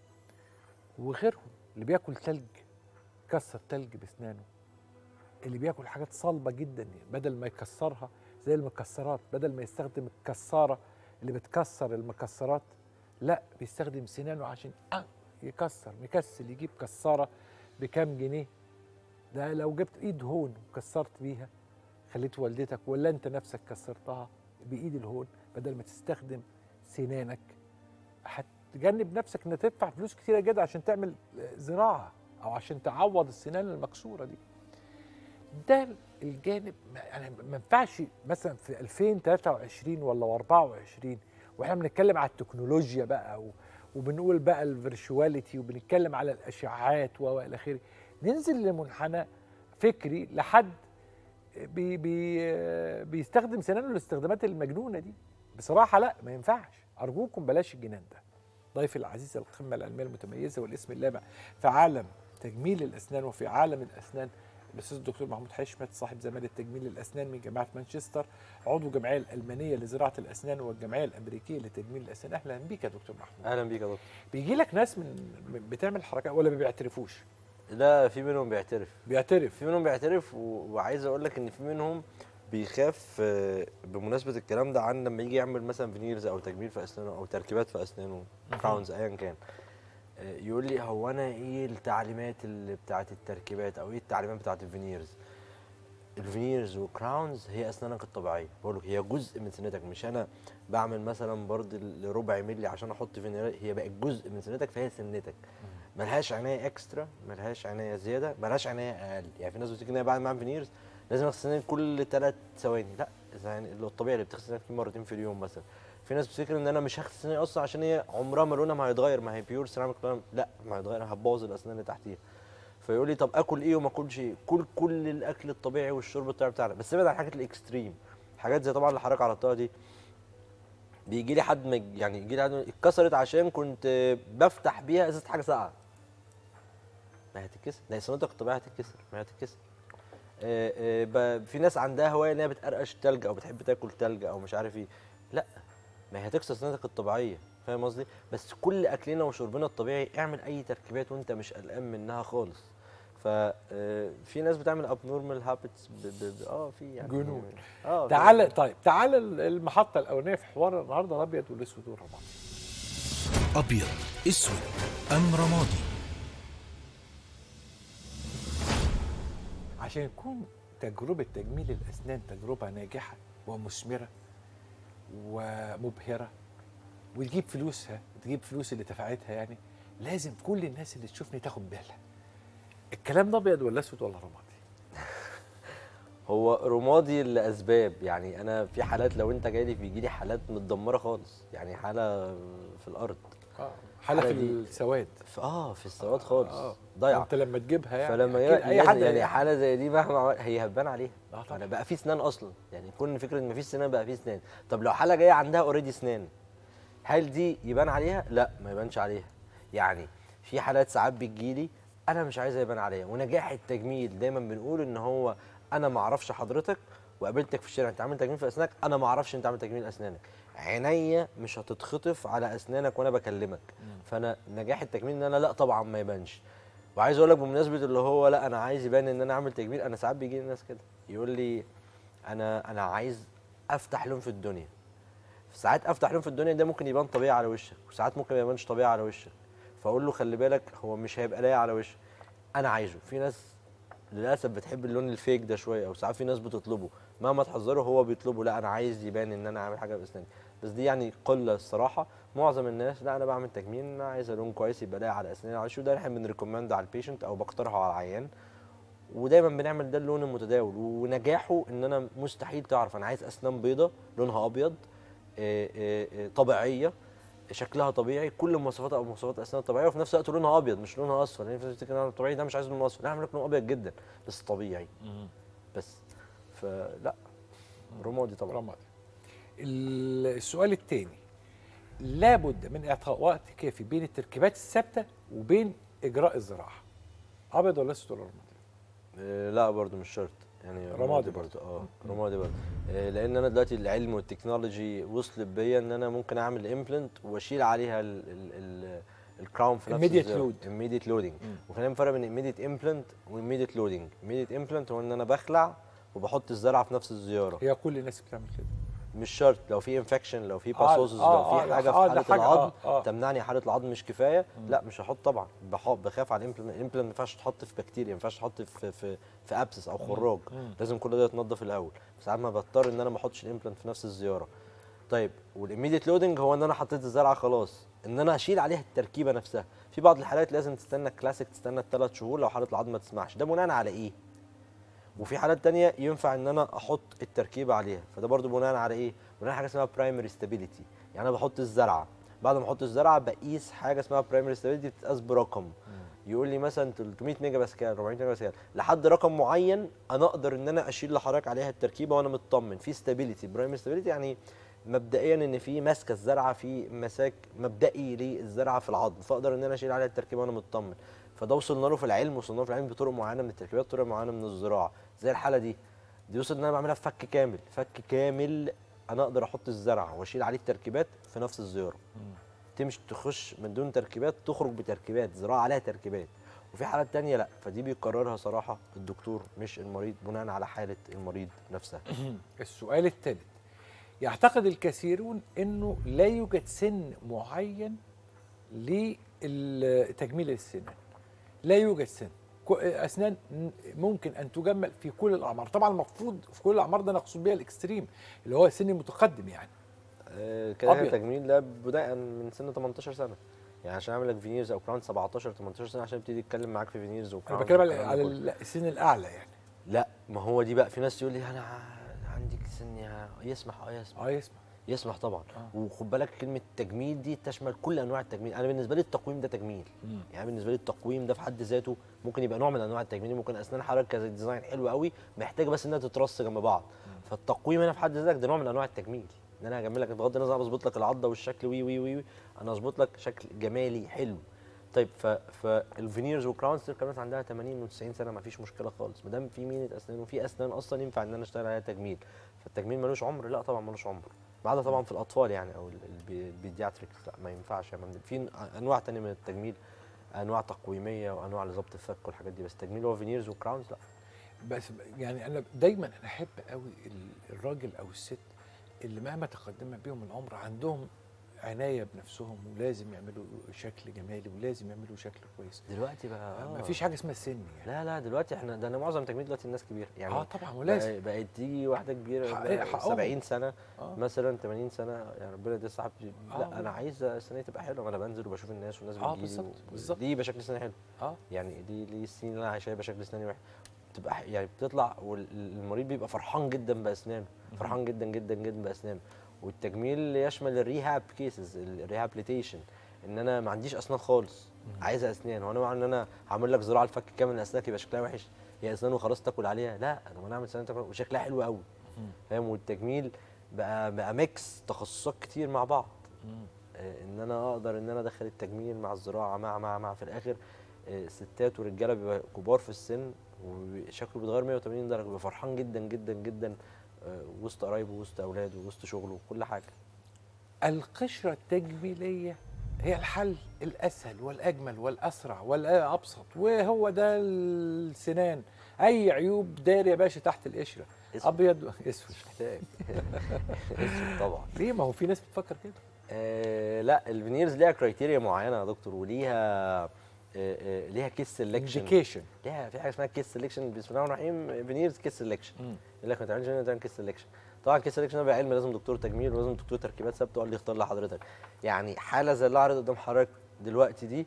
وغيرهم اللي بياكل تلج كسر تلج باسنانه اللي بياكل حاجات صلبه جدا بدل ما يكسرها زي المكسرات بدل ما يستخدم الكساره اللي بتكسر المكسرات لا بيستخدم سنانه عشان آه يكسر مكسل يجيب كساره بكام جنيه ده لو جبت ايد هون وكسرت بيها خليت والدتك ولا انت نفسك كسرتها بايد الهون بدل ما تستخدم سنانك هتجنب نفسك انك تدفع فلوس كتيره جدا عشان تعمل زراعه او عشان تعوض السنان المكسوره دي ده الجانب يعني ما ينفعش مثلا في 2023 ولا 24 واحنا بنتكلم على التكنولوجيا بقى و وبنقول بقى الفيرشواليتي وبنتكلم على الاشعاعات والى اخره ننزل لمنحنى فكري لحد بي بي بيستخدم سنانه الاستخدامات المجنونه دي بصراحه لا ما ينفعش ارجوكم بلاش الجنان ده ضيفي العزيز القمه العلميه المتميزه والاسم اللامع في عالم تجميل الاسنان وفي عالم الاسنان الاستاذ الدكتور محمود حشمت صاحب زماله تجميل الاسنان من جامعه مانشستر عضو الجمعيه الالمانيه لزراعه الاسنان والجمعيه الامريكيه لتجميل الاسنان اهلا بيك يا دكتور محمود اهلا بيك يا دكتور بيجي لك ناس من بتعمل حركات ولا ما بيعترفوش لا في منهم بيعترف بيعترف في منهم بيعترف و... وعايز اقول لك ان في منهم بيخاف بمناسبه الكلام ده عن لما يجي يعمل مثلا فينيرز او تجميل في اسنانه او تركيبات في اسنانه كراونز ايا كان يقول لي هو انا ايه التعليمات اللي بتاعت التركيبات او ايه التعليمات بتاعت الفينيرز الفينيرز وكراونز هي اسنانك الطبيعيه بقول لك هي جزء من سنتك مش انا بعمل مثلا برد لربع ملي عشان احط فينير هي بقت جزء من سنتك فهي سنتك ملهاش عنايه اكسترا ملهاش عنايه زياده ملهاش عنايه اقل يعني في ناس بتيجي ان بعد ما اعمل فينيرز لازم اغسل سناني كل ثلاث ثواني لا يعني الطبيعي اللي بتغسل سنانك فيه مرتين في اليوم مثلا في ناس بتفكر ان انا مش هغسل سناني اصلا عشان هي عمرها ما لونها ما هيتغير ما هي بيور سيراميك لا ما هيتغير هتبوظ الاسنان اللي تحتيها فيقول لي طب اكل ايه وما اكلش ايه كل كل الاكل الطبيعي والشرب الطبيعي بتاعنا بس ابعد عن الحاجات الاكستريم حاجات زي طبعا اللي حضرتك عرضتها دي بيجي لي حد مج... يعني يجي لي حد اتكسرت عشان كنت بفتح بيها ازازه حاجه ساقعه ما هتتكسر ده سنتك الطبيعيه هتتكسر ما هتتكسر آه آه في ناس عندها هوايه ان هي بتقرقش تلج او بتحب تاكل تلج او مش عارف ايه لا ما هي هتكسر سنتك الطبيعيه فاهم قصدي بس كل اكلنا وشربنا الطبيعي اعمل اي تركيبات وانت مش قلقان منها خالص ففي ناس بتعمل اب نورمال هابتس اه في يعني جنون اه تعال طيب تعال المحطه الاولانيه في حوار النهارده الابيض والاسود والرمادي ابيض اسود ام رمادي عشان يكون تجربه تجميل الاسنان تجربه ناجحه ومثمره ومبهره وتجيب فلوسها وتجيب فلوس اللي دفعتها يعني لازم كل الناس اللي تشوفني تاخد بالها الكلام ده ابيض ولا اسود ولا رمادي هو رمادي لاسباب يعني انا في حالات لو انت جاي لي بيجي لي حالات متدمره خالص يعني حاله في الارض اه حاله في الحالة دي- السواد في اه في السواد خالص آه. ضايعه انت لما تجيبها يعني فلما أكيد ي- اي حد يعني حاله زي دي مهما عمل- هي هتبان عليها آه طبعا. انا بقى في سنان اصلا يعني كون فكره ان مفيش سنان بقى في سنان طب لو حاله جايه عندها اوريدي سنان هل دي يبان عليها لا ما يبانش عليها يعني في حالات ساعات بتجيلي انا مش عايزها يبان عليا ونجاح التجميل دايما بنقول ان هو انا ما اعرفش حضرتك وقابلتك في الشارع انت عامل تجميل في اسنانك انا ما اعرفش انت عامل تجميل اسنانك عينيا مش هتتخطف على اسنانك وانا بكلمك فانا نجاح التجميل ان انا لا طبعا ما يبانش وعايز اقول لك بمناسبه اللي هو لا انا عايز يبان ان انا اعمل تجميل انا ساعات بيجي لي ناس كده يقول لي انا انا عايز افتح لون في الدنيا ساعات افتح لون في الدنيا ده ممكن يبان طبيعي على وشك وساعات ممكن ما يبانش طبيعي على وشك فاقول له خلي بالك هو مش هيبقى لايق على وشك انا عايزه في ناس للاسف بتحب اللون الفيك ده شويه او ساعات في ناس بتطلبه مهما تحذره هو بيطلبه لا انا عايز يبان ان انا عامل حاجه باسناني بس دي يعني قله الصراحه معظم الناس لا انا بعمل تجميل انا عايز لون كويس يبقى لايق على اسناني على شو ده احنا بنريكومند على البيشنت او بقترحه على العيان ودايما بنعمل ده اللون المتداول ونجاحه ان انا مستحيل تعرف انا عايز اسنان بيضه لونها ابيض آه، آه، آه، طبيعيه شكلها طبيعي كل مواصفاتها او مواصفات اسنان طبيعيه وفي نفس الوقت لونها ابيض مش لونها اصفر لان في ناس بتفتكر ان الطبيعي ده مش عايز لونه اصفر لا اعمل لك لونه ابيض جدا بس طبيعي بس فلا رمادي طبعا رمادي ال- السؤال الثاني لابد من اعطاء وقت كافي بين التركيبات الثابته وبين اجراء الزراعه ابيض ولا اسود ولا رمادي آه، لا برضو مش شرط يعني رمادي برضو اه رمادي برضو آه، لان انا دلوقتي العلم والتكنولوجي وصلت بيا ان انا ممكن اعمل امبلنت واشيل عليها ال ال ال الكراون في نفس Immediate load. immediate loading وخلينا نفرق بين immediate implant و immediate loading immediate implant هو ان انا بخلع وبحط الزرعه في نفس الزياره هي كل الناس بتعمل كده مش شرط لو في انفكشن لو في آه، باسوسز آه، لو آه، في حاجه آه، في ده حاله حاجة، العظم آه، آه. تمنعني حاله العظم مش كفايه لا مش هحط طبعا بح- بخاف على الامبلنت الامبلنت ما ينفعش تحط في بكتيريا ما ينفعش تحط في في في ابسس او خراج لازم كل ده يتنضف الاول ساعات ما بضطر ان انا ما احطش الامبلنت في نفس الزياره طيب والاميديت لودنج هو ان انا حطيت الزرعه خلاص ان انا اشيل عليها التركيبه نفسها في بعض الحالات لازم تستنى كلاسيك تستنى الثلاث شهور لو حاله العظم ما تسمحش ده بناء على ايه وفي حالات تانية ينفع ان انا احط التركيبه عليها فده برضو بناء على ايه بناء على حاجه اسمها برايمري ستابيليتي يعني انا بحط الزرعه بعد ما احط الزرعه بقيس حاجه اسمها برايمري ستابيليتي بتتقاس برقم يقول لي مثلا 300 ميجا باسكال 400 ميجا باسكال لحد رقم معين انا اقدر ان انا اشيل لحضرتك عليها التركيبه وانا مطمن في ستابيليتي برايمري ستابيليتي يعني مبدئيا ان في ماسكه الزرعه في مساك مبدئي للزرعه في العظم فاقدر ان انا اشيل عليها التركيبه وانا مطمن فده وصلنا له في العلم وصلنا له في العلم بطرق معينه من التركيبات طرق معينه من الزراعه زي الحاله دي دي وصل ان انا بعملها في فك كامل فك كامل انا اقدر احط الزرعه واشيل عليه التركيبات في نفس الزياره تمشي تخش من دون تركيبات تخرج بتركيبات زراعه عليها تركيبات وفي حالات تانية لا فدي بيقررها صراحه الدكتور مش المريض بناء على حاله المريض نفسها السؤال الثالث يعتقد الكثيرون انه لا يوجد سن معين لتجميل السنان لا يوجد سن كو- اسنان ن- ممكن ان تجمل في كل الاعمار طبعا المفروض في كل الاعمار ده نقصد بيها الاكستريم اللي هو السن المتقدم يعني آه، كده أبيض. كده التجميل ده بدايه من سن 18 سنه يعني عشان اعمل لك فينيرز او كراون 17 18 سنه عشان ابتدي اتكلم معاك في فينيرز انا وكراون بتكلم على على السن الاعلى يعني لا ما هو دي بقى في ناس يقول لي انا ع- عندي سن يا- يسمح اه يسمح اه يسمع يسمح طبعا آه. وخد بالك كلمه تجميل دي تشمل كل انواع التجميل انا بالنسبه لي التقويم ده تجميل مم. يعني بالنسبه لي التقويم ده في حد ذاته ممكن يبقى نوع من انواع التجميل ممكن اسنان حضرتك كذا ديزاين حلو قوي محتاجه بس انها تترص جنب بعض فالتقويم هنا في حد ذاتك ده نوع من انواع التجميل ان انا هجمل لك بغض النظر انا بظبط لك العضه والشكل وي وي وي وي، انا اظبط لك شكل جمالي حلو طيب ف فالفينيرز والكراونز دي كمان عندها 80 و90 سنه ما فيش مشكله خالص ما دام في مينه اسنان وفي اسنان اصلا ينفع ان انا اشتغل عليها تجميل فالتجميل ملوش عمر لا طبعا ملوش عمر ما عدا طبعا في الاطفال يعني او ال- البي- البيدياتريكس لا ما ينفعش يعني في انواع تانية من التجميل انواع تقويميه وانواع لظبط الفك والحاجات دي بس التجميل هو فينيرز وكراونز لا بس يعني انا دايما انا احب قوي ال- الراجل او الست اللي مهما تقدم بيهم العمر عندهم عنايه بنفسهم ولازم يعملوا شكل جمالي ولازم يعملوا شكل كويس دلوقتي بقى آه. ما فيش حاجه اسمها سن يعني لا لا دلوقتي احنا ده انا معظم التجميل دلوقتي الناس كبيره يعني اه طبعا ولازم بقى- بقت تيجي واحده كبيره حق- بقى حقهم. 70 سنه آه. مثلا 80 سنه يعني ربنا يدي الصحه آه. لا انا عايز سنه تبقى حلوه ما انا بنزل وبشوف الناس والناس آه، بتجيلي بالظبط، و- بالظبط. دي يبقى شكل سنه حلو اه يعني دي دي السنين اللي انا عايشها يبقى شكل اسناني وحش بتبقى ح- يعني بتطلع والمريض بيبقى فرحان جدا باسنانه فرحان جدا جدا جدا باسنانه والتجميل يشمل الريهاب كيسز الريهابليتيشن ان انا ما عنديش اسنان خالص عايزه اسنان وانا مع ان انا هعمل لك زراعه الفك كامل اسنانك يبقى شكلها وحش هي اسنان وخلاص تاكل عليها لا انا انا اعمل اسنان تاكل وشكلها حلو قوي فاهم والتجميل بقى بقى ميكس تخصصات كتير مع بعض آه، ان انا اقدر ان انا ادخل التجميل مع الزراعه مع مع مع في الاخر آه، ستات ورجاله بيبقى كبار في السن وشكله بيتغير 180 درجه بيبقى فرحان جدا جدا جدا آه، وسط قرايبه وسط اولاده وسط شغله وكل حاجه القشره التجميليه هي الحل الاسهل والاجمل والاسرع والابسط وهو ده السنان اي عيوب دار يا باشا تحت القشره اسود. ابيض اسود محتاج اسود طبعا ليه ما هو في ناس بتفكر كده آه لا الفينيرز ليها كرايتيريا معينه يا دكتور وليها آه آه ليها كيس سelection انديكيشن ليها في حاجه اسمها كيس سelection بسم الله الرحمن الرحيم فينيرز كيس سelection مم. يقول لك ما تعملش هنا تعمل كيس سelection طبعا كيس سelection ده بقى علم لازم دكتور تجميل ولازم دكتور تركيبات ثابته هو اللي يختار لحضرتك يعني حاله زي اللي عرض قدام حضرتك دلوقتي دي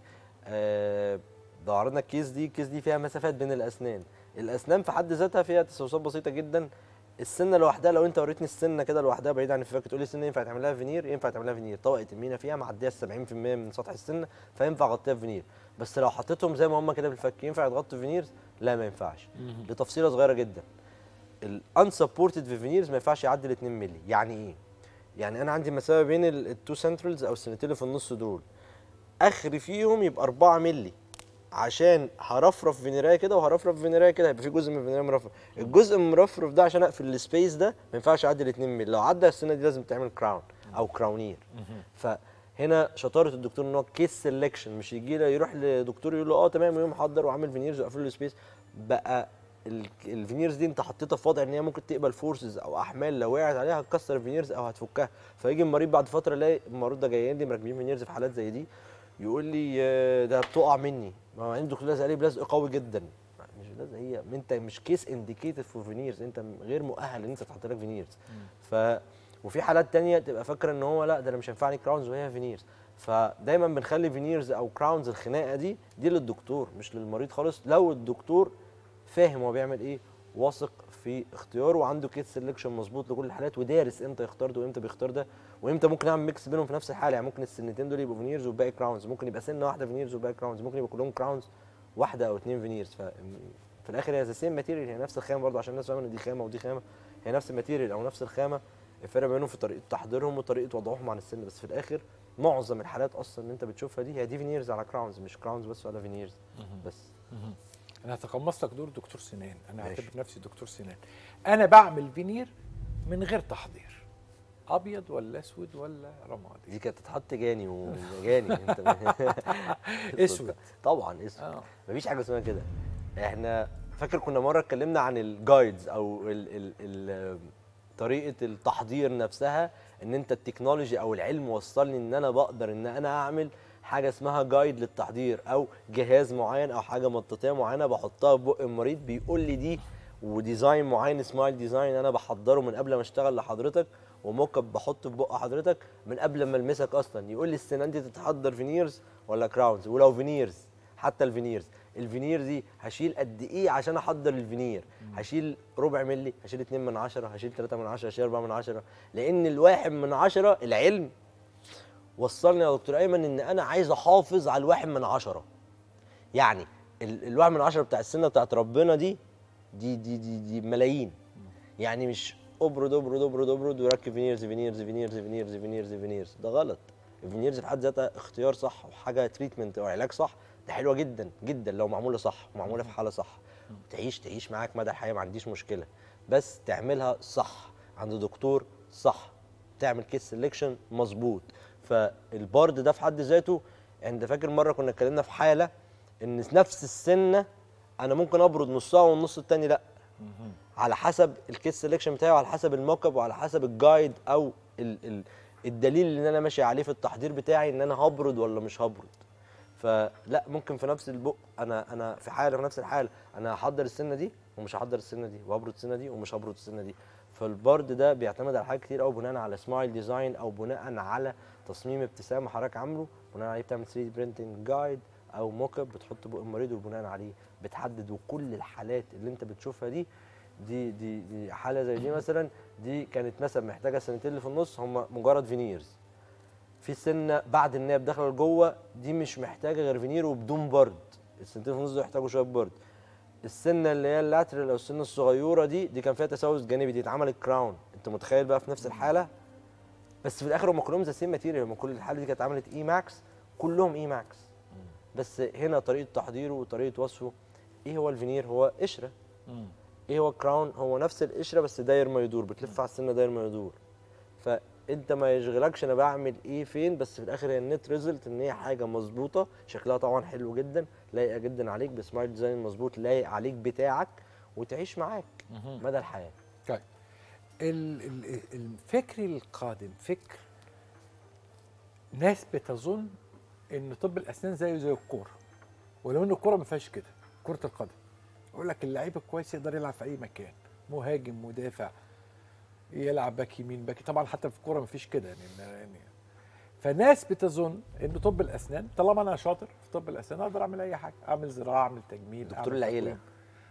آه لو عرضنا الكيس دي الكيس دي فيها مسافات بين الاسنان الاسنان في حد ذاتها فيها تسوسات بسيطه جدا السنه لوحدها لو انت وريتني السنه كده لوحدها بعيد عن الفك تقول لي السنه ينفع تعمل لها فينير ينفع تعمل لها فينير طبقه المينا فيها معديه 70% من سطح السنه فينفع اغطيها بفينير بس لو حطيتهم زي ما هم كده في الفك ينفع يتغطوا فينيرز لا ما ينفعش لتفصيله صغيره جدا الانسبورتد في فينيرز ما ينفعش يعدي ال 2 مللي يعني ايه يعني انا عندي مسافه بين التو سنترالز او السنتين اللي في النص دول اخري فيهم يبقى 4 مللي عشان هرفرف فينيرايه كده وهرفرف فينيرايه كده هيبقى في جزء من الفينيرايه مرفرف الجزء المرفرف ده عشان اقفل السبيس ده ما ينفعش اعدي ال 2 مللي لو عدى السنه دي لازم تعمل كراون او كراونير فهنا شطاره الدكتور ان هو كيس سelection مش يجي له يروح لدكتور يقول له اه تمام ويقوم محضر وعامل فينيرز وقافل له سبيس بقى ال- الفينيرز دي انت حطيتها في وضع ان هي ممكن تقبل فورسز او احمال لو وقعت عليها هتكسر الفينيرز او هتفكها فيجي المريض بعد فتره يلاقي المريض ده جايين لي مركبين فينيرز في حالات زي دي يقول لي آه، ده بتقع مني ما هو عنده دكتور لازق عليه بلزق قوي جدا مش لازق هي انت مش كيس انديكيتد فور فينيرز انت غير مؤهل ان انت تحط لك فينيرز ف وفي حالات تانية تبقى فاكره ان هو لا ده انا مش هينفعني كراونز وهي فينيرز فدايما بنخلي فينيرز او كراونز الخناقه دي دي للدكتور مش للمريض خالص لو الدكتور فاهم هو بيعمل ايه واثق في اختياره وعنده كيس سelection مظبوط لكل الحالات ودارس امتى يختار ده وامتى بيختار ده وامتى ممكن اعمل ميكس بينهم في نفس الحاله يعني ممكن السنتين دول يبقوا فينيرز والباقي كراونز ممكن يبقى سنه واحده فينيرز والباقي كراونز ممكن يبقى كلهم كراونز واحده او اتنين فينيرز ف في الاخر هي ذا سيم ماتيريال هي نفس الخامه برضه عشان الناس فاهمه ان دي خامه ودي خامه هي نفس الماتيريال او نفس الخامه الفرق بينهم في طريقه تحضيرهم وطريقه وضعهم عن السن بس في الاخر معظم الحالات اصلا اللي انت بتشوفها دي هي دي فينيرز على كراونز مش كراونز بس ولا فينيرز بس انا هتقمص لك دور دكتور سنان انا ماشي. هعتبر نفسي دكتور سنان انا بعمل فينير من غير تحضير ابيض ولا اسود ولا رمادي دي كانت تتحط جاني وجاني انت اسود طبعا اسود اه مفيش حاجه اسمها كده احنا فاكر كنا مره اتكلمنا عن الجايدز او ال ال ال طريقه التحضير نفسها ان انت التكنولوجي او العلم وصلني ان انا بقدر ان انا اعمل حاجه اسمها جايد للتحضير او جهاز معين او حاجه مطاطيه معينه بحطها في بق المريض بيقول لي دي وديزاين معين سمايل ديزاين انا بحضره من قبل ما اشتغل لحضرتك وموك اب بحطه في بق حضرتك من قبل ما المسك اصلا يقول لي السنان دي تتحضر فينيرز ولا كراونز ولو فينيرز حتى الفينيرز الفينير دي هشيل قد ايه عشان احضر الفينير هشيل ربع ملي هشيل 2 من 10 هشيل 3 من 10 هشيل 4 من 10 لان الواحد من 10 العلم وصلني يا دكتور ايمن ان انا عايز احافظ على الواحد من 10 يعني ال- الواحد من 10 بتاع السنه بتاعت ربنا دي دي دي دي, دي ملايين يعني مش ابرد ابرد ابرد ابرد وركب فينيرز فينيرز فينيرز فينيرز فينيرز فينيرز ده غلط الفينيرز في حد ذاتها اختيار صح وحاجه تريتمنت او علاج صح ده حلوه جدا جدا لو معموله صح ومعموله في حاله صح تعيش تعيش معاك مدى الحياه ما عنديش مشكله بس تعملها صح عند دكتور صح تعمل كيس سelection مظبوط فالبارد ده في حد ذاته انت فاكر مره كنا اتكلمنا في حاله ان نفس السنه انا ممكن ابرد نصها والنص التاني لا على حسب الكيس سelection بتاعي وعلى حسب الموك اب وعلى حسب الجايد او ال ال الدليل اللي انا ماشي عليه في التحضير بتاعي ان انا هبرد ولا مش هبرد فلا ممكن في نفس البق انا انا في حاله في نفس الحاله انا هحضر السنه دي ومش هحضر السنه دي وهبرد السنه دي ومش هبرد السنه دي فالبرد ده بيعتمد على حاجات كتير قوي بناء على سمايل ديزاين او بناء على تصميم ابتسامه حضرتك عامله بناء عليه بتعمل 3 دي برينتنج جايد او موك اب بتحط بق المريض وبناء عليه بتحدد وكل الحالات اللي انت بتشوفها دي دي دي دي حاله زي دي مثلا دي كانت مثلا محتاجه سنتين اللي في النص هم مجرد فينيرز في سنه بعد الناب داخله لجوه دي مش محتاجه غير فينير وبدون برد السنتين في النص دول يحتاجوا شويه برد السنه اللي هي اللاترال او السنه الصغيره دي دي كان فيها تسوس جانبي دي اتعملت كراون انت متخيل بقى في نفس الحاله بس في الاخر هم كلهم ذا سيم ماتيريال هم كل الحاله دي كانت عملت اي ماكس كلهم اي ماكس بس هنا طريقه تحضيره وطريقه وصفه ايه هو الفينير هو قشره ايه هو الكراون هو نفس القشره بس داير ما يدور بتلف على السنه داير ما يدور فانت ما يشغلكش انا بعمل ايه فين بس في الاخر هي النت ريزلت ان هي حاجه مظبوطه شكلها طبعا حلو جدا لايقه جدا عليك بسمايل ديزاين مظبوط لايق عليك بتاعك وتعيش معاك مدى الحياه طيب ال- ال- الفكر القادم فكر ناس بتظن ان طب الاسنان زيه زي الكوره ولو ان الكوره ما فيهاش كده كره القدم يقول لك اللعيب الكويس يقدر يلعب في اي مكان مهاجم مدافع يلعب باك يمين باك طبعا حتى في الكوره ما فيش كده يعني, يعني فناس بتظن ان طب الاسنان طالما انا شاطر في طب الاسنان اقدر اعمل اي حاجه اعمل زراعه اعمل تجميل دكتور أعمل العيلة. تقويم.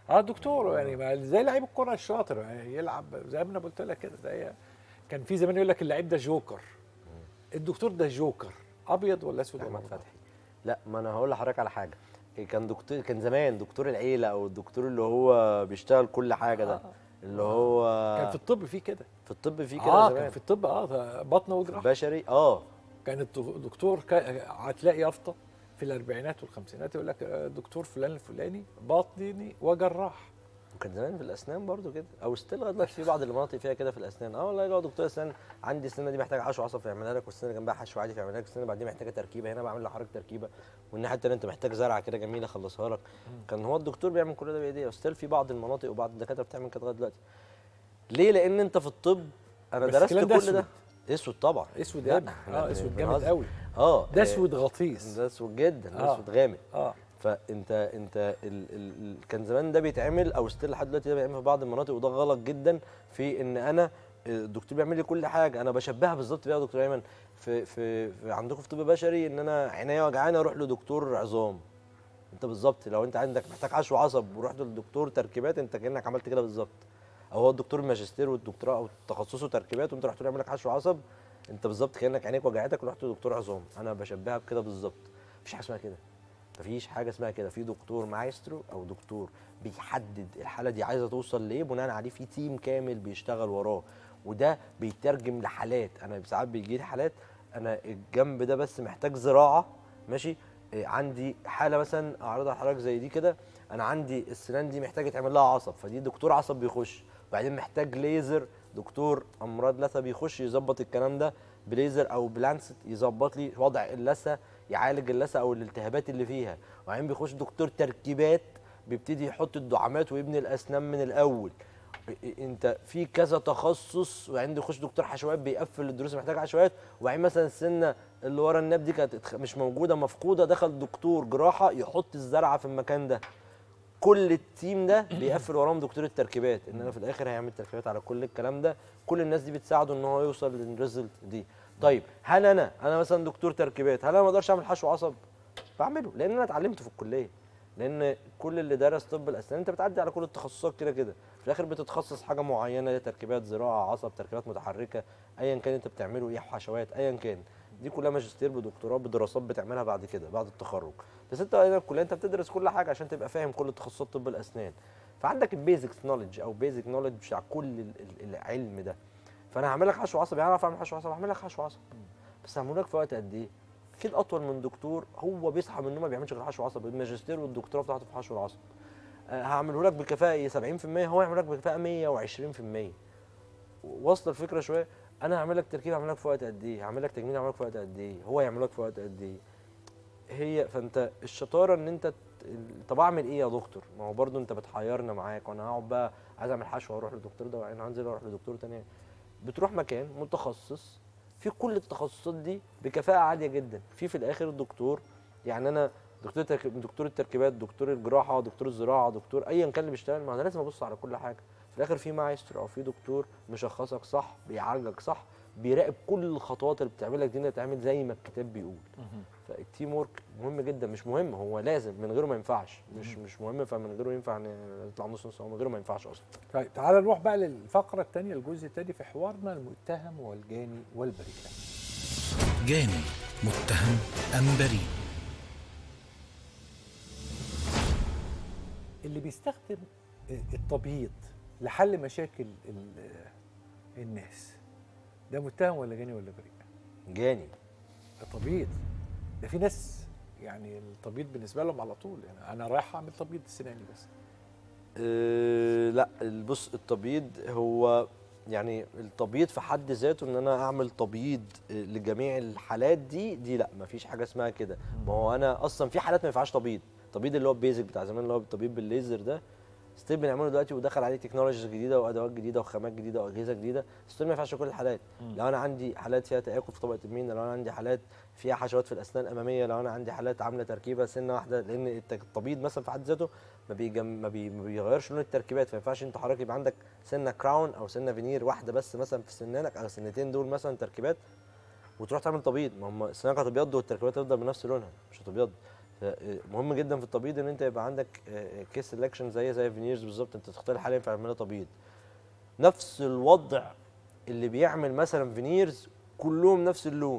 اه دكتور يعني ما زي لعيب الكره الشاطر يعني يلعب زي ما انا قلت لك كده زي كان في زمان يقول لك اللعيب ده جوكر الدكتور ده جوكر ابيض ولا اسود ولا احمد أبيض؟ فتحي لا ما انا هقول لحضرتك على حاجه كان دكتور كان زمان دكتور العيله او الدكتور اللي هو بيشتغل كل حاجه ده اللي هو كان في الطب في كده في الطب في كده اه زمان كان في الطب اه ده بطن وجراحه بشري اه كان الدك- دكتور كا- هتلاقي يافطه في الاربعينات والخمسينات يقول لك آه، دكتور فلان الفلاني باطني وجراح وكان زمان في الاسنان برضو كده او ستيل لغايه دلوقتي في بعض المناطق فيها كده في الاسنان اه والله لو دكتور اسنان عندي السنه دي محتاجه حشو عصب فيعملها لك والسنه اللي جنبها حشو عادي فيعملها لك السنه اللي بعدين محتاجه تركيبه هنا بعمل لحضرتك تركيبه والناحيه الثانيه انت محتاج زرعه كده جميله اخلصها لك كان هو الدكتور بيعمل كل ده بايديه وستيل في بعض المناطق وبعض الدكاتره بتعمل كده لغايه دلوقتي ليه لان انت في الطب انا بس درست الكلام كل ده ده اسود طبعا اسود لا، قوي إحنا اه بن- اسود جامد بنهزر. قوي اه ده آه، اسود غطيس ده اسود جدا ده آه. اسود غامق اه فانت انت ال ال ال كان زمان ده بيتعمل او ستيل لحد دلوقتي ده بيتعمل في بعض المناطق وده غلط جدا في ان انا الدكتور بيعمل لي كل حاجه انا بشبهها بالظبط بيها يا دكتور ايمن في في, في عندكم في طب بشري ان انا عينيا وجعانه اروح لدكتور عظام انت بالظبط لو انت عندك محتاج حشو عصب ورحت للدكتور تركيبات انت كانك عملت كده بالظبط او هو الدكتور الماجستير والدكتوراه او تخصصه تركيبات وانت رحت له يعمل لك حشو عصب انت بالظبط كانك عينيك وجعتك ورحت لدكتور عظام انا بشبهها بكده بالظبط مفيش حاجه اسمها كده مفيش حاجه اسمها كده في دكتور مايسترو او دكتور بيحدد الحاله دي عايزه توصل لايه بناء عليه في تيم كامل بيشتغل وراه وده بيترجم لحالات انا ساعات بيجي لي حالات انا الجنب ده بس محتاج زراعه ماشي إيه، عندي حاله مثلا اعرضها لحضرتك زي دي كده انا عندي السنان دي محتاجه يتعمل لها عصب فدي دكتور عصب بيخش وبعدين محتاج ليزر دكتور امراض لثه بيخش يظبط الكلام ده بليزر او بلانست يظبط لي وضع اللثه يعالج اللثه او الالتهابات اللي فيها وبعدين بيخش دكتور تركيبات بيبتدي يحط الدعامات ويبني الاسنان من الاول إ- إ- انت في كذا تخصص وبعدين يخش دكتور حشوات بيقفل الدروس اللي محتاجه حشوات وبعدين مثلا السنه اللي ورا الناب دي كانت اتخ- مش موجوده مفقوده دخل دكتور جراحه يحط الزرعه في المكان ده كل التيم ده بيقفل وراهم دكتور التركيبات ان انا في الاخر هيعمل تركيبات على كل الكلام ده كل الناس دي بتساعده ان هو يوصل للريزلت دي طيب هل انا انا مثلا دكتور تركيبات هل انا ما اقدرش اعمل حشو عصب بعمله لان انا اتعلمته في الكليه لان كل اللي درس طب الاسنان انت بتعدي على كل التخصصات كده كده في الاخر بتتخصص حاجه معينه هي تركيبات زراعه عصب تركيبات متحركه ايا كان انت بتعمله ايه حشوات ايا كان دي كلها ماجستير بدكتوراه بدراسات بتعملها بعد كده بعد التخرج بس انت هنا الكليه انت بتدرس كل حاجه عشان تبقى فاهم كل تخصصات طب الاسنان فعندك البيزكس نولج او بيزك نولج بتاع كل ال- ال- العلم ده فانا هعمل لك حشو عصب يعني اعرف اعمل حشو عصب هعمل لك حشو عصب بس هعمله لك في وقت قد ايه اكيد اطول من دكتور هو بيصحى من النوم ما بيعملش غير حشو عصب الماجستير والدكتوراه بتاعته في حشو العصب آه، هعمله لك بكفاءه ايه 70% هو يعمل لك بكفاءه 120% واصله الفكره شويه انا هعمل لك تركيب هعمل لك في وقت قد ايه هعمل لك تجميل هعمل لك في وقت قد ايه هو يعمل لك في وقت قد ايه هي فانت الشطاره ان انت ت- طب اعمل ايه يا دكتور ما هو برضو انت بتحيرنا معاك وانا هقعد بقى عايز اعمل حشو واروح للدكتور ده وبعدين هنزل اروح لدكتور تاني بتروح مكان متخصص في كل التخصصات دي بكفاءه عاليه جدا في في الاخر الدكتور يعني انا دكتور ترك... دكتور التركيبات دكتور الجراحه دكتور الزراعه دكتور ايا كان اللي بيشتغل ما انا لازم ابص على كل حاجه في الاخر في مايسترو او في دكتور مشخصك صح بيعالجك صح بيراقب كل الخطوات اللي بتعملها دي انها تعمل زي ما الكتاب بيقول فالتيم ورك مهم جدا مش مهم هو لازم من غيره ما ينفعش مش مش مهم فمن غيره ينفع ن- نطلع نص نص هو من غيره ما ينفعش اصلا طيب تعال نروح بقى للفقره الثانيه الجزء الثاني في حوارنا المتهم والجاني والبريء جاني متهم أم بريء اللي بيستخدم التبييض لحل مشاكل ال- الناس ده متهم ولا جاني ولا بريء؟ جاني التبييض ده في ناس يعني التبييض بالنسبه لهم على طول يعني انا رايح اعمل تبييض سناني بس أه لا بص التبييض هو يعني التبييض في حد ذاته ان انا اعمل تبييض آه، لجميع الحالات دي دي لا مفيش حاجه اسمها كده ما هو انا اصلا في حالات ما ينفعش تبييض التبييض اللي هو البيزك بتاع زمان اللي هو التبييض بالليزر ده ستيل بنعمله دلوقتي ودخل عليه تكنولوجيز جديده وادوات جديده وخامات جديده واجهزه جديده ستيل ما ينفعش في كل الحالات لو انا عندي حالات فيها تاكل في طبقه المين لو انا عندي حالات فيها حشوات في الاسنان الاماميه لو انا عندي حالات عامله تركيبه سنه واحده لان الت- التبييض مثلا في حد ذاته ما, بيجم ما, بي ما بيغيرش لون التركيبات فما ينفعش انت حضرتك يبقى عندك سنه كراون او سنه فينير واحده بس مثلا في سنانك او سنتين دول مثلا تركيبات وتروح تعمل تبييض ما هم سنانك هتبيض والتركيبات هتفضل بنفس لونها مش هتبيض ف- مهم جدا في التبييض ان انت يبقى عندك كيس سelection زي زي فينيرز بالظبط انت تختار الحاله ينفع يعملها تبييض نفس الوضع اللي بيعمل مثلا فينيرز كلهم نفس اللون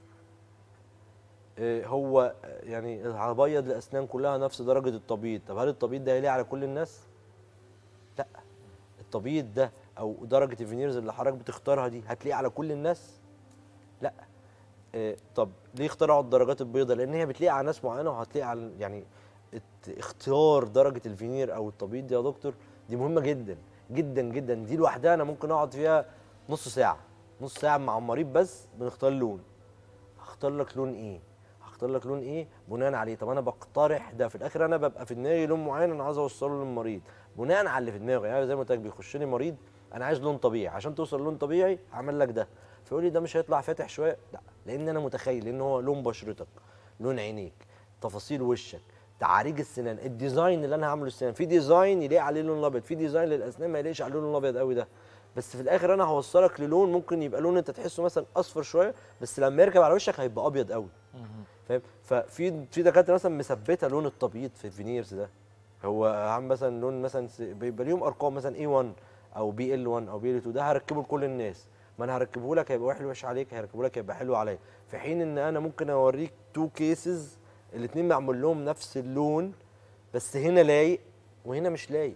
آه، هو آه، يعني هبيض الاسنان كلها نفس درجه التبييض طب هل التبييض ده هيليق على كل الناس لا التبييض ده او درجه الفينيرز اللي حضرتك بتختارها دي هتليق على كل الناس لا آه، طب ليه اخترعوا الدرجات البيضاء لان هي بتليق على ناس معينه وهتليق على يعني ات- اختيار درجه الفينير او التبييض دي يا دكتور دي مهمه جدا جدا جدا دي لوحدها انا ممكن اقعد فيها نص ساعه نص ساعه مع المريض بس بنختار لون هختار لك لون ايه هختار لك لون ايه بناء عليه طب انا بقترح ده في الاخر انا ببقى في دماغي لون معين انا عايز اوصله للمريض بناء على اللي في دماغي يعني زي ما قلت لك بيخش لي مريض انا عايز لون طبيعي عشان توصل لون طبيعي هعمل لك ده فيقول لي ده مش هيطلع فاتح شويه لا لان انا متخيل لان هو لون بشرتك لون عينيك تفاصيل وشك تعاريج السنان الديزاين اللي انا هعمله السنان في ديزاين يليق عليه اللون الابيض في ديزاين للاسنان ما يليقش على اللون الابيض قوي ده بس في الاخر انا هوصلك للون ممكن يبقى لون انت تحسه مثلا اصفر شويه بس لما يركب على وشك هيبقى ابيض قوي فاهم ففي في دكاتره مثلا مثبته لون التبييض في الفينيرز ده هو عم مثلا لون مثلا س- بيبقى ليهم ارقام مثلا A1 او بي ال 1 او بي ال 2 ده هركبه لكل الناس ما انا هركبه لك هيبقى وحش وحش عليك هركبه لك هيبقى حلو عليا في حين ان انا ممكن اوريك تو كيسز الاثنين معمول لهم نفس اللون بس هنا لايق وهنا مش لايق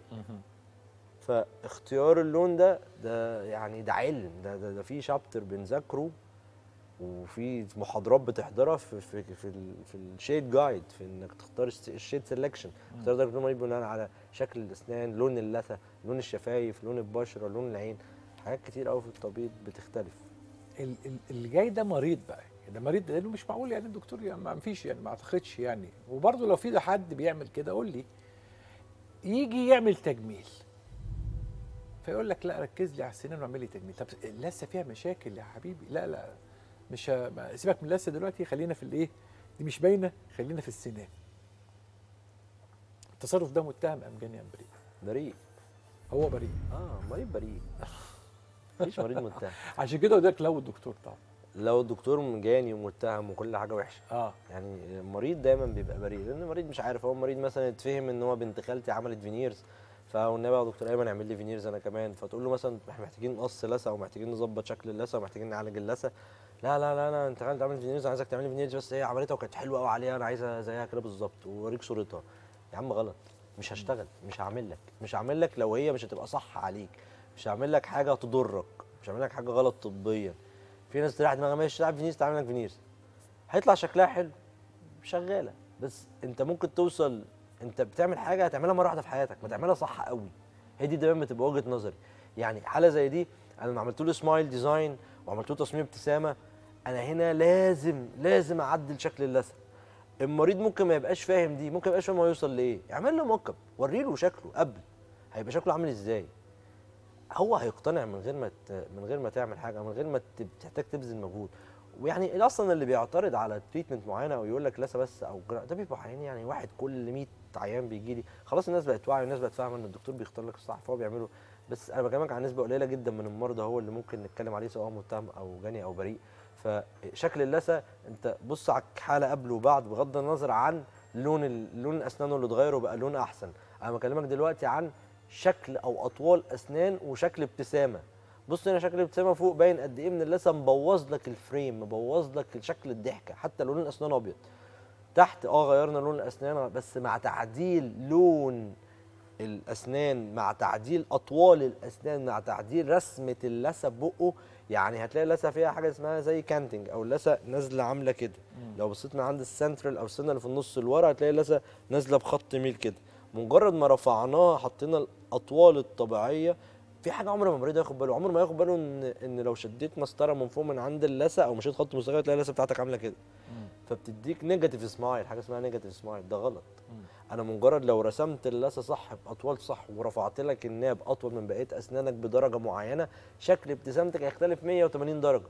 فاختيار اللون ده ده يعني ده علم ده ده, ده في شابتر بنذاكره وفي محاضرات بتحضرها في في في, ال- في الشيد جايد في انك تختار الس- الشيد سelection تختار درجه المريض بناء على شكل الاسنان لون اللثه لون الشفايف لون البشره لون العين حاجات كتير قوي في التبييض بتختلف ال- ال- اللي جاي ده مريض بقى ده مريض لانه مش معقول يعني الدكتور يعني ما فيش يعني ما اعتقدش يعني وبرضه لو في ده حد بيعمل كده قول لي يجي يعمل تجميل فيقول لك لا ركز لي على السنان واعمل لي تجميل طب اللثه فيها مشاكل يا حبيبي لا لا مش ه- ما- سيبك من اللثه دلوقتي خلينا في الايه دي مش باينه خلينا في السنان التصرف ده متهم ام جاني ام بريء بريء هو بريء اه مريض بريء مفيش مريض متهم عشان كده قلت لك لو الدكتور طبعا لو الدكتور جاني ومتهم وكل حاجه وحشه اه يعني المريض دايما بيبقى بريء لان المريض مش عارف هو المريض مثلا اتفهم ان هو بنت خالتي عملت فينيرز فقلنا بقى يا دكتور ايمن اعمل لي فينيرز انا كمان فتقول له مثلا احنا محتاجين نقص لثه او محتاجين نظبط شكل اللثه ومحتاجين نعالج اللثه لا لا لا لا انت خالتي عملت فينيرز أنا عايزك تعمل لي فينيرز بس هي عملتها وكانت حلوه قوي عليها انا عايزها زيها كده بالظبط ووريك صورتها يا عم غلط مش هشتغل مش هعمل لك مش هعمل لك لو هي مش هتبقى صح عليك مش هعمل لك حاجه تضرك مش هعمل لك حاجه غلط طبيا في ناس تريح دماغها ماشي تعمل فينيرز تعمل لك فينيرز هيطلع شكلها حلو شغاله بس انت ممكن توصل انت بتعمل حاجه هتعملها مره واحده في حياتك ما تعملها صح قوي هي دي دايما بتبقى وجهه نظري يعني حاله زي دي انا لما عملت له سمايل ديزاين وعملت له تصميم ابتسامه انا هنا لازم لازم اعدل شكل اللثه المريض ممكن ما يبقاش فاهم دي ممكن ما يبقاش فاهم هو يوصل لايه اعمل له موك اب وري له شكله قبل هيبقى شكله عامل ازاي هو هيقتنع من غير ما ت... من غير ما تعمل حاجه من غير ما ت... تحتاج تبذل مجهود ويعني اصلا اللي بيعترض على تريتمنت معينه او يقول لك لسه بس او جرا- ده بيبقى عيان يعني واحد كل 100 عيان بيجي لي خلاص الناس بقت واعيه والناس بقت فاهمه ان الدكتور بيختار لك الصح فهو بيعمله بس انا بكلمك عن نسبه قليله جدا من المرضى هو اللي ممكن نتكلم عليه سواء متهم او جاني او بريء فشكل اللثه انت بص على الحاله قبل وبعد بغض النظر عن لون ال- لون اسنانه اللي اتغير وبقى لون احسن انا بكلمك دلوقتي عن شكل او اطوال اسنان وشكل ابتسامه بص هنا شكل الابتسامه فوق باين قد ايه من اللثه مبوظ لك الفريم مبوظ لك شكل الضحكه حتى لون الاسنان ابيض تحت اه غيرنا لون الاسنان بس مع تعديل لون الاسنان مع تعديل اطوال الاسنان مع تعديل رسمه اللثه ببقه يعني هتلاقي اللثه فيها حاجه اسمها زي كانتنج او اللثه نازله عامله كده لو بصيت من عند السنترال او السنه اللي في النص لورا هتلاقي اللثه نازله بخط ميل كده مجرد ما رفعناها حطينا الاطوال الطبيعيه في حاجه عمر ما المريض ياخد باله عمر ما ياخد باله ان ان لو شديت مسطره من فوق من عند اللثه او مشيت خط مستقيم تلاقي اللثه بتاعتك عامله كده فبتديك نيجاتيف سمايل حاجه اسمها نيجاتيف سمايل ده غلط انا مجرد لو رسمت اللثه صح باطوال صح ورفعت لك الناب اطول من بقيه اسنانك بدرجه معينه شكل ابتسامتك هيختلف 180 درجه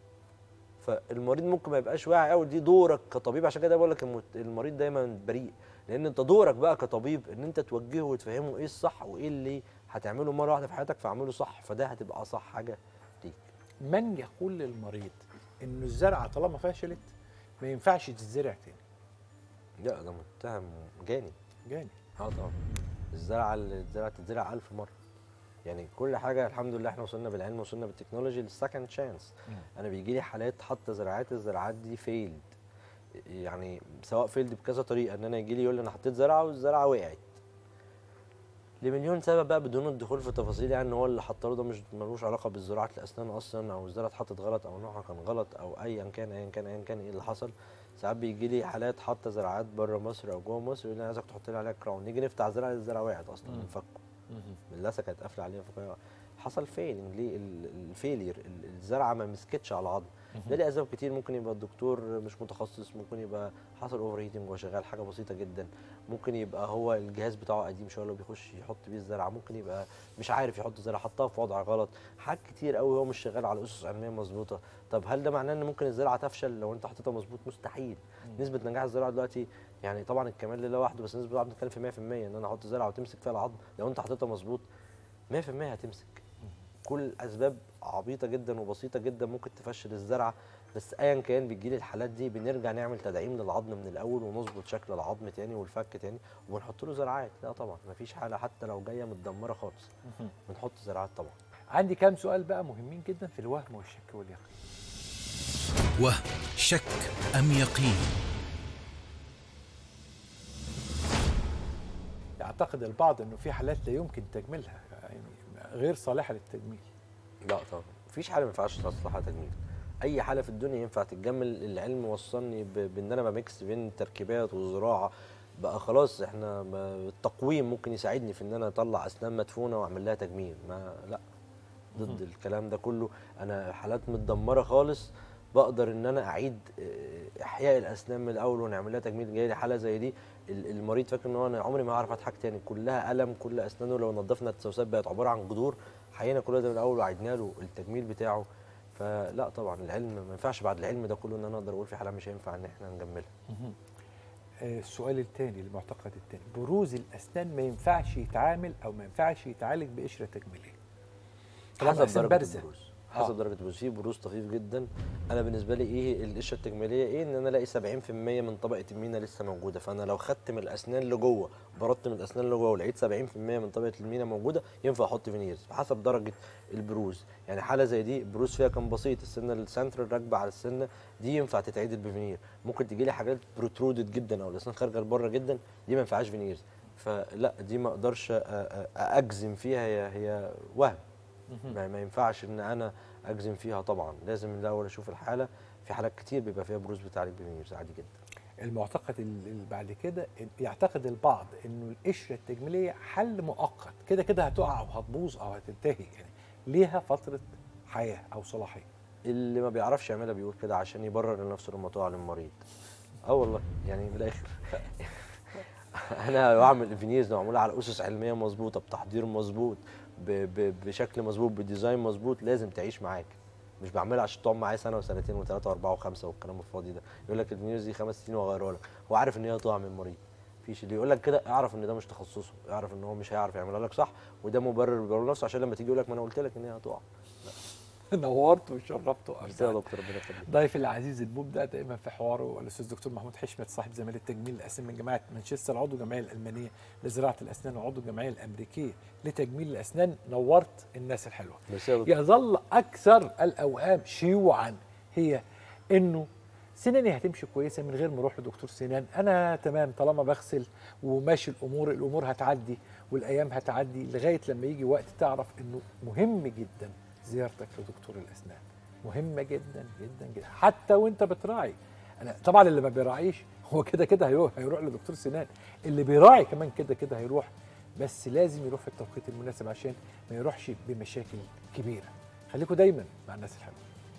فالمريض ممكن ما يبقاش واعي قوي دي دورك كطبيب عشان كده بقول لك المت- المريض دايما بريء لان انت دورك بقى كطبيب ان انت توجهه وتفهمه ايه الصح وايه اللي هتعمله مره واحده في حياتك فاعمله صح فده هتبقى اصح حاجه ليك من يقول للمريض انه الزرعه طالما فشلت ما ينفعش تتزرع تاني لا ده متهم جاني جاني اه طبعا الزرعه اللي الزرعه تتزرع ألف مره يعني كل حاجه الحمد لله احنا وصلنا بالعلم وصلنا بالتكنولوجي للسكند شانس مم. انا بيجي لي حالات حاطه زراعات الزراعات دي فيلد يعني سواء فيلد بكذا طريقه ان انا يجي لي يقول لي انا حطيت زرعه والزرعه وقعت لمليون سبب بقى بدون الدخول في تفاصيل يعني هو اللي حط له ده مش ملوش علاقه بزراعه الاسنان اصلا او الزرعه اتحطت غلط او نوعها كان غلط او ايا كان ايا كان ايا كان ايه اللي حصل ساعات بيجي لي حالات حاطه زراعات بره مصر او جوه مصر يقول لي انا عايزك تحط لي عليها كراون نيجي نفتح زرعه الزرعه وقعت اصلا مم. من فكه اللثه كانت قافله عليها فكه حصل فيلنج ليه ال- الفيلير ال- الزرعه ما مسكتش على العظم ده ليه اسباب كتير ممكن يبقى الدكتور مش متخصص ممكن يبقى حصل اوفر هيتنج وهو شغال حاجه بسيطه جدا ممكن يبقى هو الجهاز بتاعه قديم شويه لو بيخش يحط بيه الزرعه ممكن يبقى مش عارف يحط الزرعه حطها في وضع غلط حاجات كتير قوي هو مش شغال على اسس علميه مظبوطه طب هل ده معناه ان ممكن الزرعه تفشل لو انت حطيتها مظبوط مستحيل نسبه نجاح الزراعه دلوقتي يعني طبعا الكمال لله وحده بس نسبه الوعد بنتكلم في 100% ان انا احط زرعه وتمسك فيها العظم لو انت حطيتها مظبوط 100% هتمسك كل الاسباب عبيطه جدا وبسيطه جدا ممكن تفشل الزرعه بس ايا كان بتجيلي الحالات دي بنرجع نعمل تدعيم للعظم من الاول ونظبط شكل العظم تاني والفك تاني وبنحط له زرعات لا طبعا مفيش حاله حتى لو جايه متدمره خالص بنحط زرعات طبعا عندي كام سؤال بقى مهمين جدا في الوهم والشك واليقين وهم شك أم يقين يعتقد البعض انه في حالات لا يمكن تجميلها يعني غير صالحه للتجميل لا طبعا مفيش حاله ما ينفعش تصلحها تجميل اي حاله في الدنيا ينفع تتجمل العلم وصلني ب- بان انا بميكس بين التركيبات والزراعه بقى خلاص احنا ما- التقويم ممكن يساعدني في ان انا اطلع اسنان مدفونه واعمل لها تجميل ما لا ضد الكلام ده كله انا حالات متدمره خالص بقدر ان انا اعيد اه، احياء الاسنان من الاول ونعمل لها تجميل جاي لي حاله زي دي ال- المريض فاكر ان هو انا عمري ما هعرف اضحك تاني كلها الم كل اسنانه لو نظفنا التسوسات بقت عباره عن جذور حيينا كل ده من الاول وعدنا له التجميل بتاعه فلا طبعا العلم ما ينفعش بعد العلم ده كله ان انا اقدر اقول في حاله مش هينفع ان احنا نجملها آه، السؤال الثاني المعتقد الثاني بروز الاسنان ما ينفعش يتعامل او ما ينفعش يتعالج بقشره تجميليه طالما حسب الأسنان درجه بارزة. البروز آه. حسب درجه البروز في بروز طفيف جدا انا بالنسبه لي ايه القشره التجميليه ايه ان انا الاقي 70% من طبقه المينا لسه موجوده فانا لو خدت من الاسنان اللي جوه بردت من الاسنان اللي جوه ولقيت 70% من طبقه المينا موجوده ينفع احط فينيرز حسب درجه البروز يعني حاله زي دي البروز فيها كان بسيط السنه السنترال راكبه على السنه دي ينفع تتعدل بفينير ممكن تجي لي حاجات بروترودد جدا او الاسنان خارجه لبره جدا دي ما ينفعش فينيرز فلا دي ما اقدرش أ- أ- اجزم فيها هي هي وهم ما, ما ينفعش ان انا اجزم فيها طبعا لازم الاول اشوف الحاله في حالات كتير بيبقى فيها بروز بتعالج بفينيرز عادي جدا المعتقد ال- اللي بعد كده إن- يعتقد البعض انه القشره التجميليه حل مؤقت كده كده هتقع او هتبوظ او هتنتهي يعني ليها فتره حياه او صلاحيه اللي ما بيعرفش يعملها بيقول كده عشان يبرر لنفسه لما تقع للمريض اه والله يعني من الاخر انا بعمل فينيرز معموله على اسس علميه مظبوطه بتحضير مظبوط ب- ب- بشكل مظبوط بديزاين مظبوط لازم تعيش معاك مش بعملها عشان تقعد معايا سنه وسنتين وثلاثه واربعه وخمسه والكلام الفاضي ده يقول لك الفينيرز دي خمس سنين وهغيرها لك هو عارف ان هي هتقع من المريض فيش اللي يقول لك كده اعرف ان ده مش تخصصه اعرف ان هو مش هيعرف يعملها لك صح وده مبرر بيقول نفسه عشان لما تيجي يقول لك ما انا قلت لك ان هي هتقع نورت وشرفت ميرسي يا دكتور ربنا يخليك ضيفي العزيز المبدع دائما في حواره الاستاذ دكتور محمود حشمت صاحب زماله تجميل الاسنان من جامعه مانشستر عضو الجمعيه الالمانيه لزراعه الاسنان وعضو الجمعيه الامريكيه لتجميل الاسنان نورت الناس الحلوه ميرسي يا دكتور يظل اكثر الاوهام شيوعا هي انه سناني هتمشي كويسه من غير ما اروح لدكتور سنان انا تمام طالما بغسل وماشي الامور الامور هتعدي والايام هتعدي لغايه لما يجي وقت تعرف انه مهم جدا زيارتك لدكتور الاسنان مهمه جدا جدا جدا حتى وانت بتراعي انا طبعا اللي ما بيراعيش هو كده كده هيروح هيروح لدكتور سنان اللي بيراعي كمان كده كده هيروح بس لازم يروح في التوقيت المناسب عشان ما يروحش بمشاكل كبيره خليكم دايما مع الناس الحلوه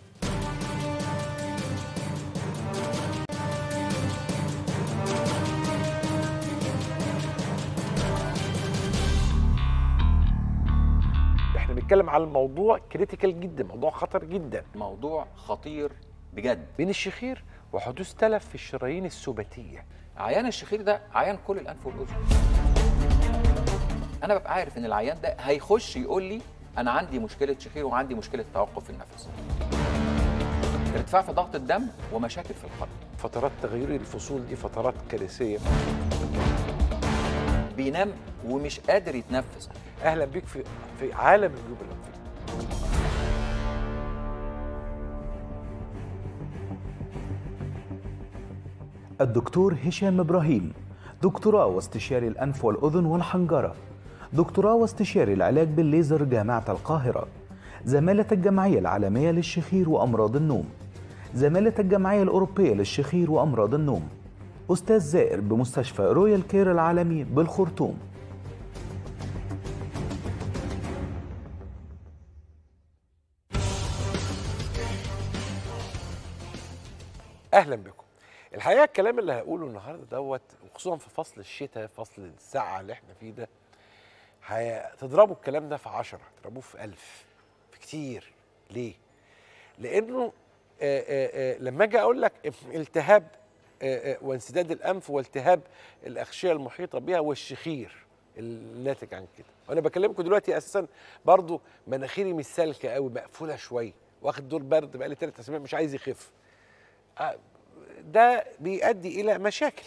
احنا بنتكلم على الموضوع كريتيكال جدا موضوع خطر جدا موضوع خطير بجد بين الشخير وحدوث تلف في الشرايين السباتيه عيان الشخير ده عيان كل الانف والاذن انا ببقى عارف ان العيان ده هيخش يقول لي انا عندي مشكله شخير وعندي مشكله توقف في النفس ارتفاع في ضغط الدم ومشاكل في القلب فترات تغير الفصول دي فترات كارثيه بينام ومش قادر يتنفس اهلا بيك في في عالم الجيوب الانفيه الدكتور هشام إبراهيم دكتوراه واستشاري الأنف والأذن والحنجرة دكتوراه واستشاري العلاج بالليزر جامعة القاهرة زمالة الجمعية العالمية للشخير وأمراض النوم زمالة الجمعية الأوروبية للشخير وأمراض النوم أستاذ زائر بمستشفى رويال كير العالمي بالخرطوم اهلا بكم الحقيقه الكلام اللي هقوله النهارده دوت وخصوصا في فصل الشتاء فصل الساعه اللي احنا فيه ده هتضربوا الكلام ده في عشرة تضربوه في ألف في كتير ليه؟ لأنه آآ آآ لما أجي أقول لك التهاب آآ وانسداد الأنف والتهاب الأغشية المحيطة بها والشخير الناتج عن كده وأنا بكلمكم دلوقتي أساسا برضو مناخيري مش سالكة قوي مقفولة شوية واخد دور برد بقالي ثلاث أسابيع مش عايز يخف ده بيؤدي الى مشاكل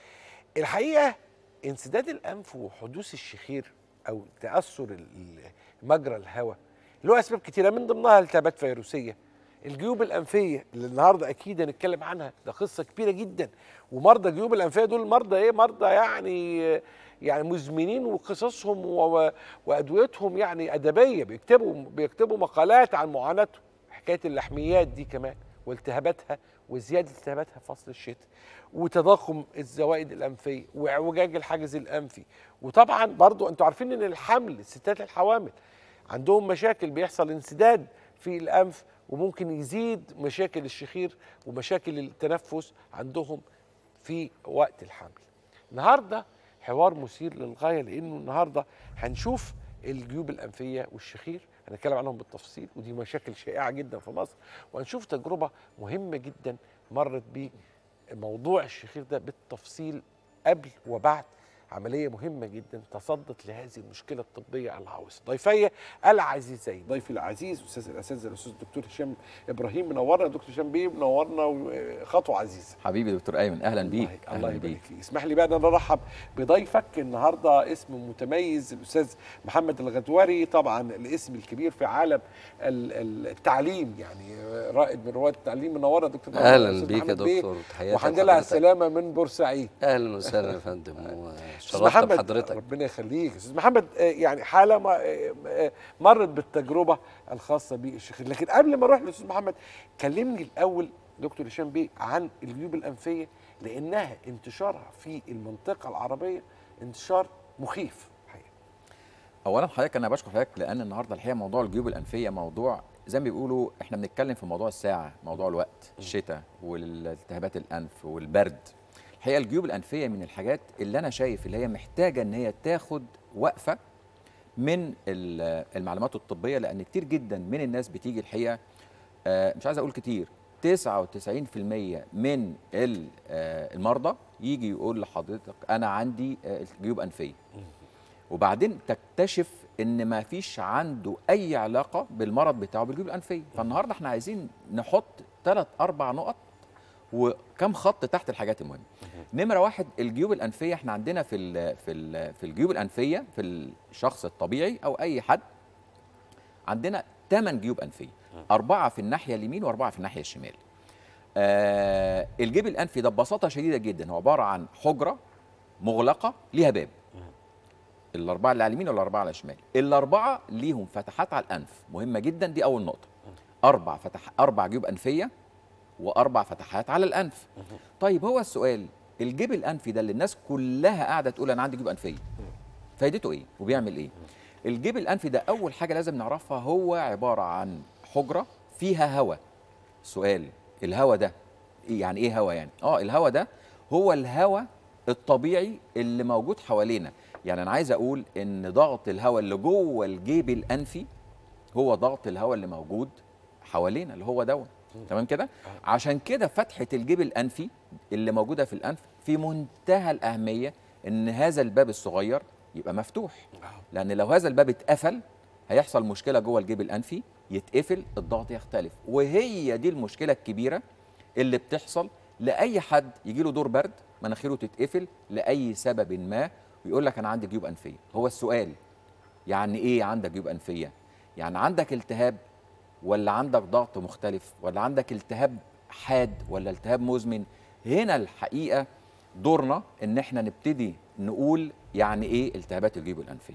الحقيقه انسداد الانف وحدوث الشخير او تاثر مجرى الهواء له اسباب كتيره من ضمنها التهابات فيروسيه الجيوب الانفيه اللي النهارده اكيد هنتكلم عنها ده قصه كبيره جدا ومرضى الجيوب الانفيه دول مرضى ايه مرضى يعني يعني مزمنين وقصصهم وادويتهم يعني ادبيه بيكتبوا بيكتبوا مقالات عن معاناتهم حكايه اللحميات دي كمان والتهاباتها وزياده التهاباتها في فصل الشتاء وتضخم الزوائد الانفيه واعوجاج الحاجز الانفي وطبعا برضو انتوا عارفين ان الحمل الستات الحوامل عندهم مشاكل بيحصل انسداد في الانف وممكن يزيد مشاكل الشخير ومشاكل التنفس عندهم في وقت الحمل النهارده حوار مثير للغايه لانه النهارده هنشوف الجيوب الانفيه والشخير هنتكلم عنهم بالتفصيل ودي مشاكل شائعه جدا في مصر وهنشوف تجربه مهمه جدا مرت بموضوع الشخير ده بالتفصيل قبل وبعد عمليه مهمه جدا تصدت لهذه المشكله الطبيه العويصه ضيفي العزيزين ضيفي العزيز استاذ الاساتذه الاستاذ الدكتور هشام ابراهيم منورنا دكتور هشام بيه منورنا خطوه عزيزه حبيبي دكتور ايمن اهلا بيك الله, الله يبارك فيك اسمح لي بقى ان انا ارحب بضيفك النهارده اسم متميز الاستاذ محمد الغدوري طبعا الاسم الكبير في عالم التعليم يعني رائد من رواد التعليم منورنا دكتور اهلا بيك يا دكتور تحياتي والحمد لله على السلامه من بورسعيد اهلا وسهلا يا فندم استاذ محمد بحضرتك ربنا يخليك استاذ محمد يعني حاله مرت بالتجربه الخاصه بالشخير لكن قبل ما اروح لاستاذ محمد كلمني الاول دكتور هشام بيه عن الجيوب الانفيه لانها انتشارها في المنطقه العربيه انتشار مخيف حقيقة. اولا حضرتك انا بشكر حضرتك لان النهارده الحقيقه موضوع الجيوب الانفيه موضوع زي ما بيقولوا احنا بنتكلم في موضوع الساعه موضوع الوقت الشتاء والالتهابات الانف والبرد الحقيقه الجيوب الانفيه من الحاجات اللي انا شايف اللي هي محتاجه ان هي تاخد وقفه من المعلومات الطبيه لان كتير جدا من الناس بتيجي الحقيقه مش عايز اقول كتير 99% من المرضى يجي يقول لحضرتك انا عندي جيوب انفيه وبعدين تكتشف ان ما فيش عنده اي علاقه بالمرض بتاعه بالجيوب الانفيه فالنهارده احنا عايزين نحط ثلاث اربع نقط وكم خط تحت الحاجات المهمه نمره واحد الجيوب الانفيه احنا عندنا في ال في ال في الجيوب الانفيه في الشخص الطبيعي او اي حد عندنا ثمان جيوب انفيه اربعه في الناحيه اليمين واربعه في الناحيه الشمال آه الجيب الانفي ده ببساطه شديده جدا هو عباره عن حجره مغلقه ليها باب الاربعه اللي على اليمين والاربعه على الشمال الاربعه ليهم فتحات على الانف مهمه جدا دي اول نقطه اربع فتح اربع جيوب انفيه واربع فتحات على الانف طيب هو السؤال الجيب الانفي ده اللي الناس كلها قاعده تقول انا عندي جيب انفيه فايدته ايه وبيعمل ايه الجيب الانفي ده اول حاجه لازم نعرفها هو عباره عن حجره فيها هواء سؤال الهواء ده يعني ايه هواء يعني اه الهواء ده هو الهواء الطبيعي اللي موجود حوالينا يعني انا عايز اقول ان ضغط الهواء اللي جوه الجيب الانفي هو ضغط الهواء اللي موجود حوالينا اللي هو دوت تمام كده عشان كده فتحه الجيب الانفي اللي موجوده في الانف في منتهى الاهميه ان هذا الباب الصغير يبقى مفتوح لان لو هذا الباب اتقفل هيحصل مشكله جوه الجيب الانفي يتقفل الضغط يختلف وهي دي المشكله الكبيره اللي بتحصل لاي حد يجي له دور برد مناخيره تتقفل لاي سبب ما ويقول لك انا عندي جيوب انفيه هو السؤال يعني ايه عندك جيوب انفيه يعني عندك التهاب ولا عندك ضغط مختلف ولا عندك التهاب حاد ولا التهاب مزمن هنا الحقيقه دورنا ان احنا نبتدي نقول يعني ايه التهابات الجيوب الانفيه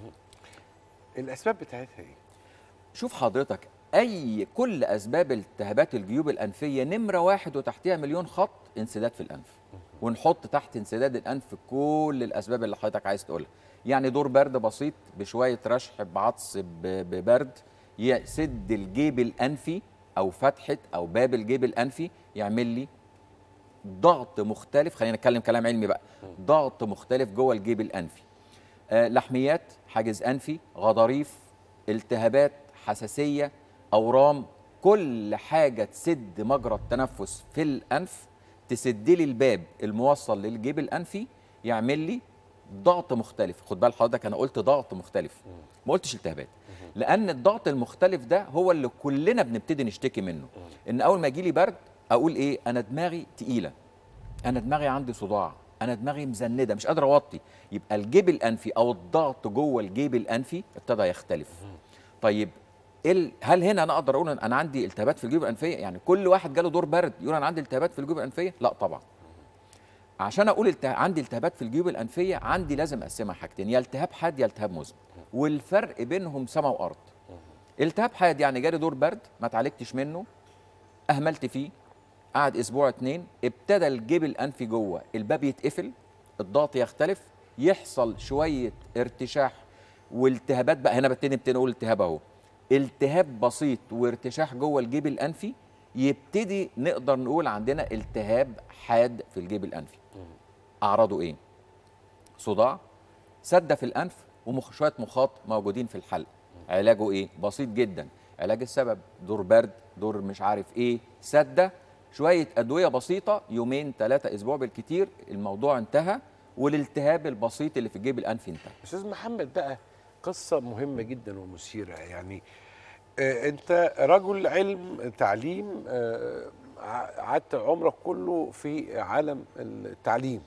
الاسباب بتاعتها ايه شوف حضرتك اي كل اسباب التهابات الجيوب الانفيه نمره واحد وتحتها مليون خط انسداد في الانف ونحط تحت انسداد الانف كل الاسباب اللي حضرتك عايز تقولها يعني دور برد بسيط بشويه رشح بعطس ب- ببرد يسد الجيب الانفي او فتحه او باب الجيب الانفي يعمل لي ضغط مختلف خلينا نتكلم كلام علمي بقى ضغط مختلف جوه الجيب الانفي آه، لحميات حاجز انفي غضاريف التهابات حساسيه اورام كل حاجه تسد مجرى التنفس في الانف تسد لي الباب الموصل للجيب الانفي يعمل لي ضغط مختلف خد بال حضرتك انا قلت ضغط مختلف ما قلتش التهابات لان الضغط المختلف ده هو اللي كلنا بنبتدي نشتكي منه ان اول ما يجي لي برد اقول ايه انا دماغي تقيله انا دماغي عندي صداع انا دماغي مزنده مش قادر اوطي يبقى الجيب الانفي او الضغط جوه الجيب الانفي ابتدى يختلف طيب إيه ال- هل هنا انا اقدر اقول إن انا عندي التهابات في الجيوب الانفيه يعني كل واحد جاله دور برد يقول انا عندي التهابات في الجيوب الانفيه لا طبعا عشان اقول الته... عندي التهابات في الجيوب الانفيه عندي لازم اقسمها حاجتين يا التهاب حاد يا التهاب مزمن والفرق بينهم سما وارض التهاب حاد يعني جالي دور برد ما اتعالجتش منه اهملت فيه قعد اسبوع اتنين ابتدى الجيب الانفي جوه الباب يتقفل الضغط يختلف يحصل شويه ارتشاح والتهابات بقى هنا ببتدي نبتدي نقول التهاب اهو التهاب بسيط وارتشاح جوه الجيب الانفي يبتدي نقدر نقول عندنا التهاب حاد في الجيب الانفي اعراضه ايه صداع سده في الانف وشويه مخاط موجودين في الحلق علاجه ايه بسيط جدا علاج السبب دور برد دور مش عارف ايه سده شويه ادويه بسيطه يومين ثلاثه اسبوع بالكتير الموضوع انتهى والالتهاب البسيط اللي في الجيب الانفي انتهى استاذ محمد بقى قصه مهمه جدا ومثيره يعني آه انت رجل علم تعليم آه ع- قعدت عمرك كله في عالم التعليم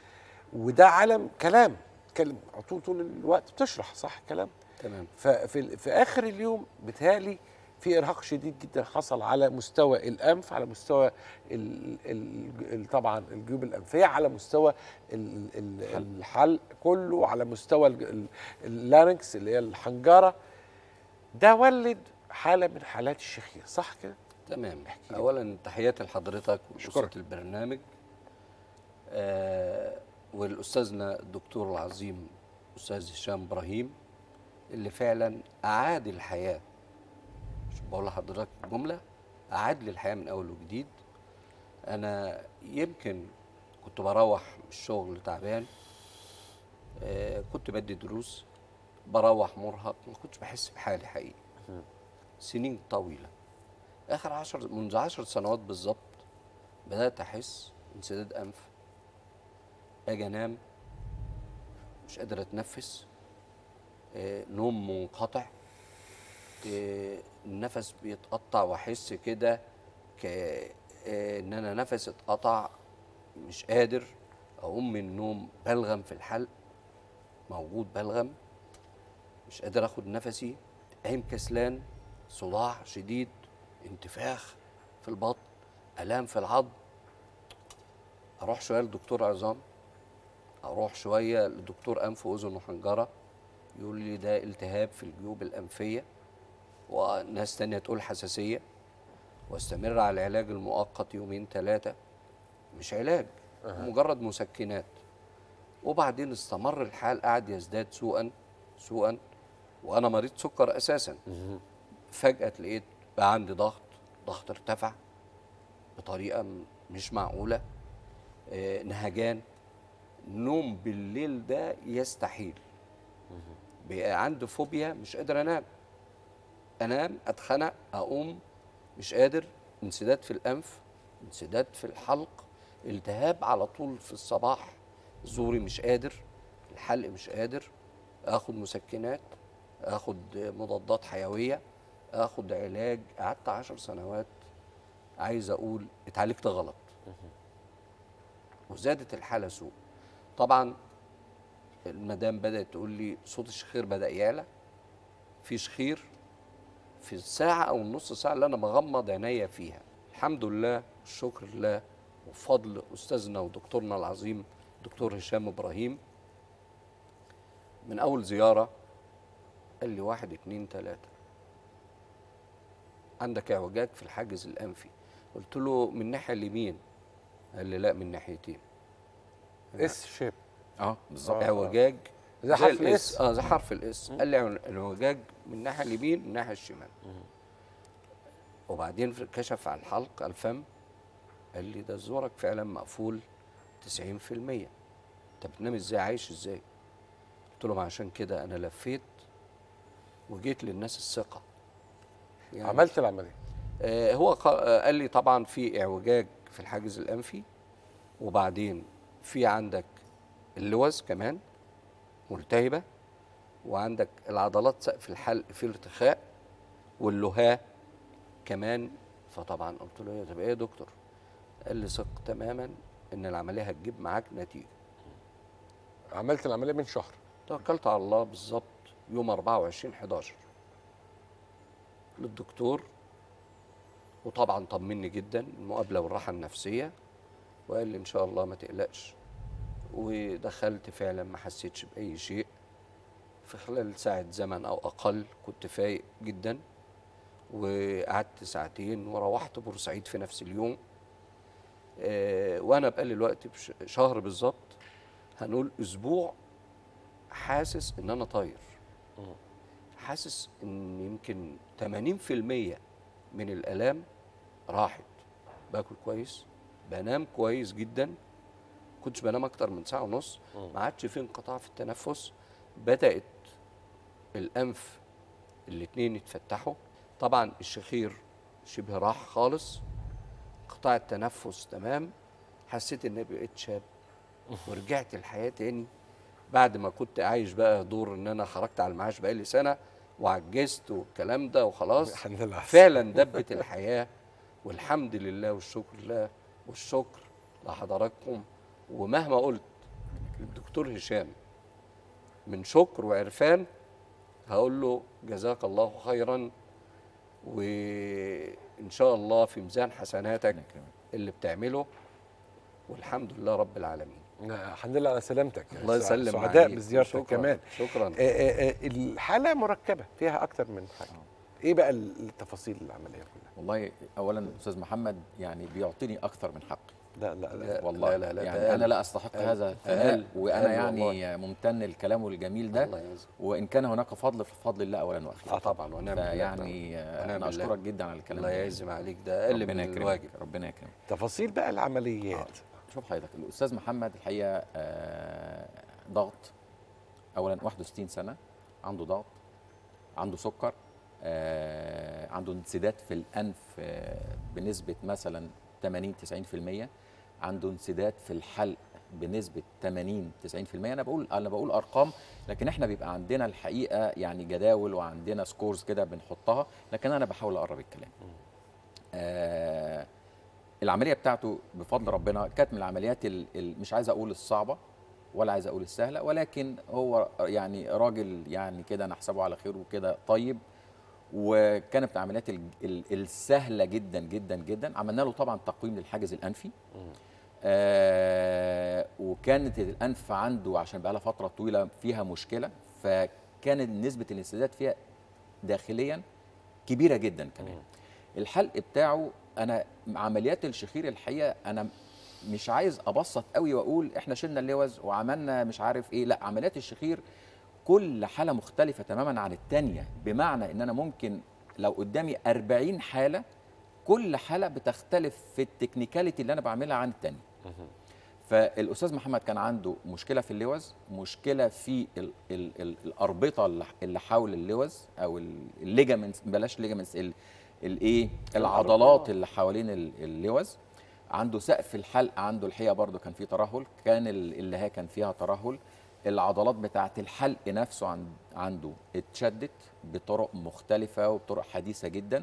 وده عالم كلام تتكلم طول طول الوقت بتشرح صح كلام تمام ففي ال- في اخر اليوم بتهالي في ارهاق شديد جدا حصل على مستوى الانف على مستوى ال ال ال طبعا الجيوب الانفيه على مستوى ال ال الحلق كله على مستوى ال- ال- اللارنكس اللي هي الحنجره ده ولد حاله من حالات الشخيه صح كده؟ تمام احكي لي. اولا تحياتي لحضرتك أشكرك. وأسرة البرنامج آه والاستاذنا الدكتور العظيم استاذ هشام ابراهيم اللي فعلا اعاد الحياه مش بقول لحضرتك جمله اعاد لي الحياه من اول وجديد انا يمكن كنت بروح من الشغل تعبان آه كنت بدي دروس بروح مرهق ما كنتش بحس بحالي حقيقي سنين طويله اخر عشر منذ عشر سنوات بالظبط بدات احس انسداد انف اجي انام مش قادر اتنفس آه، نوم منقطع آه، النفس بيتقطع واحس كده ك آه، ان انا نفسي اتقطع مش قادر اقوم من النوم بلغم في الحلق موجود بلغم مش قادر اخد نفسي قايم كسلان صداع شديد انتفاخ في البطن الام في العظم اروح شويه لدكتور عظام اروح شويه لدكتور انف واذن وحنجره يقول لي ده التهاب في الجيوب الانفيه وناس تانية تقول حساسيه واستمر على العلاج المؤقت يومين ثلاثه مش علاج مجرد مسكنات وبعدين استمر الحال قعد يزداد سوءا سوءا وانا مريض سكر اساسا فجاه لقيت بقى عندي ضغط ضغط ارتفع بطريقه م- مش معقوله آه، نهجان نوم بالليل ده يستحيل بقى عندي فوبيا مش قادر انام انام اتخنق اقوم مش قادر انسداد في الانف انسداد في الحلق التهاب على طول في الصباح زوري مش قادر الحلق مش قادر اخد مسكنات اخد مضادات حيويه اخد علاج قعدت عشر سنوات عايز اقول اتعالجت غلط وزادت الحاله سوء طبعا المدام بدات تقول لي صوت الشخير بدا يعلى في شخير في الساعه او النص ساعه اللي انا مغمض عينيا فيها الحمد لله والشكر لله وفضل استاذنا ودكتورنا العظيم دكتور هشام ابراهيم من اول زياره قال لي واحد اتنين تلاته عندك اعوجاج في الحاجز الانفي قلت له من الناحيه اليمين قال لي لا من ناحيتين اس شيب اه بالظبط اعوجاج زي حرف الاس الاس اه زي حرف الاس قال لي الاعوجاج من الناحيه اليمين من الناحيه الشمال وبعدين في- كشف على الحلق على الفم قال لي ده زورك فعلا مقفول 90% انت بتنام ازاي عايش ازاي قلت له ما عشان كده انا لفيت وجيت للناس الثقه يعني عملت العمليه آه، هو قا- آه، قال لي طبعا في اعوجاج في الحاجز الانفي وبعدين في عندك اللوز كمان ملتهبه وعندك العضلات سقف الحلق في ارتخاء واللهاه كمان فطبعا قلت له يا طب ايه يا دكتور قال لي ثق تماما ان العمليه هتجيب معاك نتيجه عملت العمليه من شهر توكلت على الله بالظبط يوم 24 11 للدكتور وطبعا طمني جدا المقابله والراحه النفسيه وقال لي ان شاء الله ما تقلقش ودخلت فعلا ما حسيتش باي شيء في خلال ساعه زمن او اقل كنت فايق جدا وقعدت ساعتين وروحت بورسعيد في نفس اليوم آه، وانا بقالي الوقت بش- شهر بالظبط هنقول اسبوع حاسس ان انا طاير حاسس ان يمكن 80% من الالام راحت باكل كويس بنام كويس جدا كنتش بنام اكتر من ساعه ونص ما عادش في انقطاع في التنفس بدات الانف الاتنين يتفتحوا طبعا الشخير شبه راح خالص قطاع التنفس تمام حسيت اني بقيت شاب ورجعت الحياه تاني بعد ما كنت عايش بقى دور ان انا خرجت على المعاش بقالي سنه وعجزت والكلام ده وخلاص الحمد لله فعلا دبت الحياه والحمد لله والشكر لله والشكر لحضراتكم ومهما قلت للدكتور هشام من شكر وعرفان هقول له جزاك الله خيرا وان شاء الله في ميزان حسناتك اللي بتعمله والحمد لله رب العالمين الحمد لله على سلامتك الله يسلم سعداء عليك. بزيارتك شكراً. كمان شكرا آه، آه، آه، الحاله مركبه فيها اكتر من حاجه ايه بقى التفاصيل العمليه كلها والله اولا استاذ محمد يعني بيعطيني اكثر من حقي لا لا لا لا والله لا لا, لا يعني ده انا لا استحق قال- هذا الثناء قال- وانا قال يعني والله. ممتن لكلامه الجميل ده الله يعزك وان كان هناك فضل ففضل الله اولا واخيرا اه طبعا ونعم بالله يعني طبعاً. آه، ونعم انا بالله. اشكرك جدا على الكلام الله ده. يعزم عليك ده اقل من ربنا يكرمك الواجب ربنا يكرمك تفاصيل بقى العمليات شوف حضرتك الاستاذ محمد الحقيقه آه، ضغط اولا 61 سنه عنده ضغط عنده سكر آه، عنده انسداد في الانف آه، بنسبه مثلا 80 90% عنده انسداد في الحلق بنسبه 80 90% انا بقول انا بقول ارقام لكن احنا بيبقى عندنا الحقيقه يعني جداول وعندنا سكورز كده بنحطها لكن انا بحاول اقرب الكلام آه العمليه بتاعته بفضل ربنا كانت من العمليات ال- ال- مش عايز اقول الصعبه ولا عايز اقول السهله ولكن هو يعني راجل يعني كده نحسبه على خير وكده طيب وكانت من العمليات ال- ال- السهله جدا جدا جدا عملنا له طبعا تقويم للحاجز الانفي آه وكانت الانف عنده عشان بقى لها فتره طويله فيها مشكله فكانت نسبه الانسداد فيها داخليا كبيره جدا كمان الحلق بتاعه انا عمليات الشخير الحقيقه انا مش عايز ابسط قوي واقول احنا شلنا اللوز وعملنا مش عارف ايه لا عمليات الشخير كل حاله مختلفه تماما عن الثانيه بمعنى ان انا ممكن لو قدامي 40 حاله كل حاله بتختلف في التكنيكاليتي اللي انا بعملها عن الثانيه فالاستاذ محمد كان عنده مشكله في اللوز مشكله في ال ال ال الاربطه اللي- اللي حول اللوز او الليجامنتس بلاش ليجامنتس الايه العضلات اللي حوالين ال- اللوز عنده سقف الحلق عنده الحقيقه برضو كان فيه ترهل كان ال- اللي هي كان فيها ترهل العضلات بتاعه الحلق نفسه عن عنده اتشدت بطرق مختلفه وبطرق حديثه جدا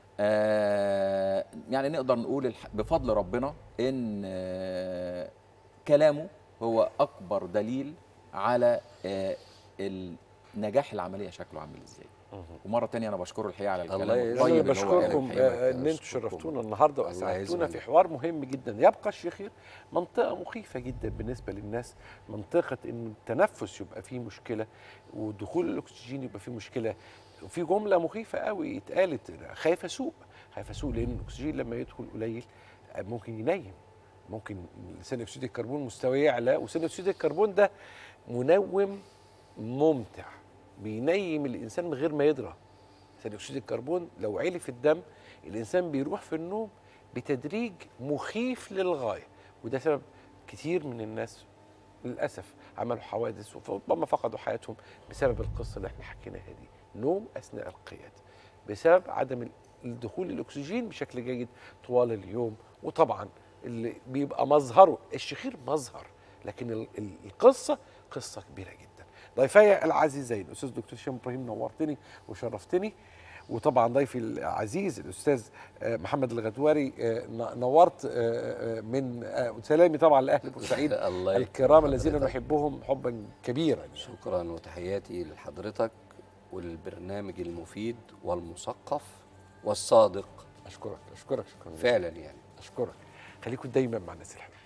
آه يعني نقدر نقول الح- بفضل ربنا ان آه كلامه هو اكبر دليل على آه، النجاح العمليه شكله عامل ازاي ومره تانية انا بشكره الحقيقه على الكلام الله يجزاك. انا الطيب اللي هو قاله بشكركم الحقيقة. آه، ان انتم أشكركم. شرفتونا النهارده الله واسعدتونا يعزنا. في حوار مهم جدا يبقى الشيخير منطقه مخيفه جدا بالنسبه للناس منطقه ان التنفس يبقى فيه مشكله ودخول الاكسجين يبقى فيه مشكله وفي جمله مخيفه قوي اتقالت خايف اسوق خايف اسوق لان الاكسجين لما يدخل قليل آه، ممكن ينيم ممكن ثاني اكسيد الكربون مستواه يعلى وثاني اكسيد الكربون ده منوم ممتع بينيم الانسان من غير ما يدرى ثاني اكسيد الكربون لو عالي في الدم الانسان بيروح في النوم بتدريج مخيف للغايه وده سبب كتير من الناس للاسف عملوا حوادث وربما فقدوا حياتهم بسبب القصه اللي احنا حكيناها دي نوم اثناء القياده بسبب عدم الدخول الاكسجين بشكل جيد طوال اليوم وطبعا اللي بيبقى مظهره الشخير مظهر لكن ال- ال- القصه قصه كبيره جدا ضيفي العزيزين الاستاذ دكتور هشام ابراهيم نورتني وشرفتني وطبعا ضيفي العزيز الاستاذ آه، محمد الغدواري آه، ن- نورت آه، آه، من آه، سلامي طبعا لاهل بورسعيد الله الكرام يكرم الذين حضرتك. نحبهم حبا كبيرا شكرا وتحياتي لحضرتك وللبرنامج المفيد والمثقف والصادق اشكرك اشكرك شكرا فعلا يعني اشكرك خليكم دايما مع الناس الحلوه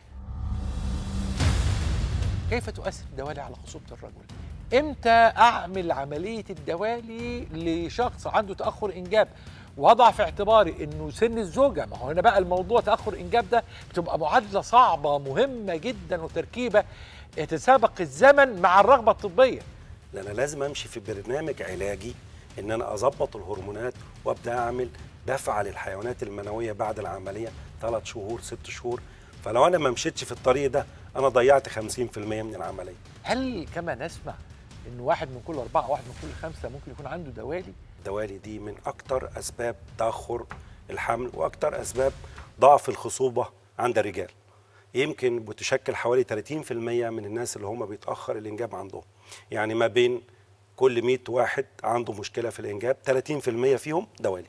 كيف تؤثر الدوالي على خصوبه الرجل امتى اعمل عمليه الدوالي لشخص عنده تاخر انجاب وضع في اعتباري انه سن الزوجه ما هو هنا بقى الموضوع تاخر انجاب ده بتبقى معادله صعبه مهمه جدا وتركيبه يتسابق الزمن مع الرغبه الطبيه ده انا لازم امشي في برنامج علاجي ان انا اظبط الهرمونات وابدا اعمل دفعه للحيوانات المنويه بعد العمليه ثلاث شهور ست شهور فلو انا ما مشيتش في الطريق ده انا ضيعت 50% من العمليه هل كما نسمع ان واحد من كل اربعه واحد من كل خمسه ممكن يكون عنده دوالي الدوالي دي من اكتر اسباب تاخر الحمل واكتر اسباب ضعف الخصوبه عند الرجال يمكن بتشكل حوالي 30% من الناس اللي هم بيتاخر الانجاب عندهم يعني ما بين كل 100 واحد عنده مشكله في الانجاب 30% فيهم دوالي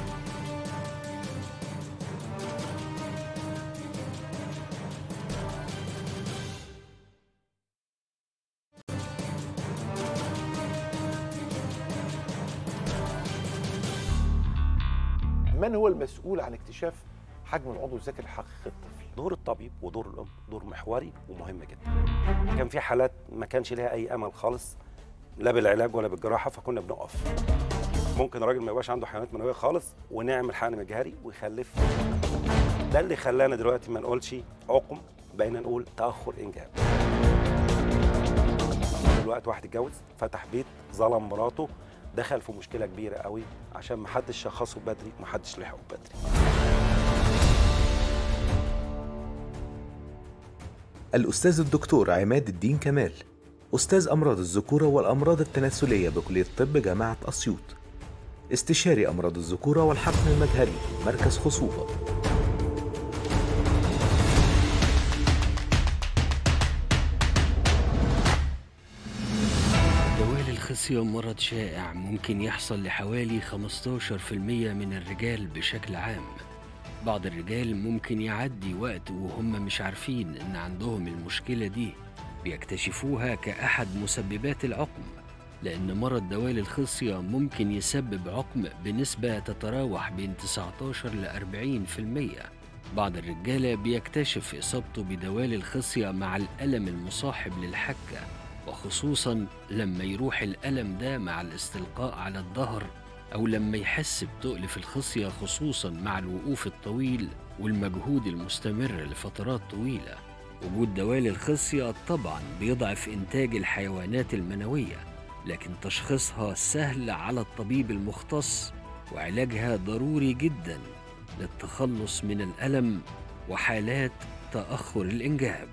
من هو المسؤول عن اكتشاف حجم العضو الذكري الحقيقي للطفل دور الطبيب ودور الام دور محوري ومهم جدا كان في حالات ما كانش ليها اي امل خالص لا بالعلاج ولا بالجراحه فكنا بنقف ممكن الراجل ما يبقاش عنده حيوانات منويه خالص ونعمل حقن مجهري ويخلف ده اللي خلانا دلوقتي ما نقولش عقم بقينا نقول تاخر انجاب دلوقتي واحد اتجوز فتح بيت ظلم مراته دخل في مشكله كبيره قوي عشان ما حدش شخصه بدري ما حدش لحقه بدري الأستاذ الدكتور عماد الدين كمال أستاذ أمراض الذكورة والأمراض التناسلية بكلية طب جامعة أسيوط استشاري أمراض الذكورة والحقن المجهري مركز خصوبة دوالي الخصية مرض شائع ممكن يحصل لحوالي 15% من الرجال بشكل عام بعض الرجال ممكن يعدي وقت وهم مش عارفين ان عندهم المشكلة دي بيكتشفوها كأحد مسببات العقم لأن مرض دوالي الخصية ممكن يسبب عقم بنسبة تتراوح بين 19 ل 40% بعض الرجالة بيكتشف إصابته بدوالي الخصية مع الألم المصاحب للحكة وخصوصا لما يروح الألم ده مع الاستلقاء على الظهر أو لما يحس بتقل في الخصية خصوصا مع الوقوف الطويل والمجهود المستمر لفترات طويلة وجود دوالي الخصية طبعا بيضعف إنتاج الحيوانات المنوية لكن تشخيصها سهل على الطبيب المختص وعلاجها ضروري جدا للتخلص من الألم وحالات تأخر الإنجاب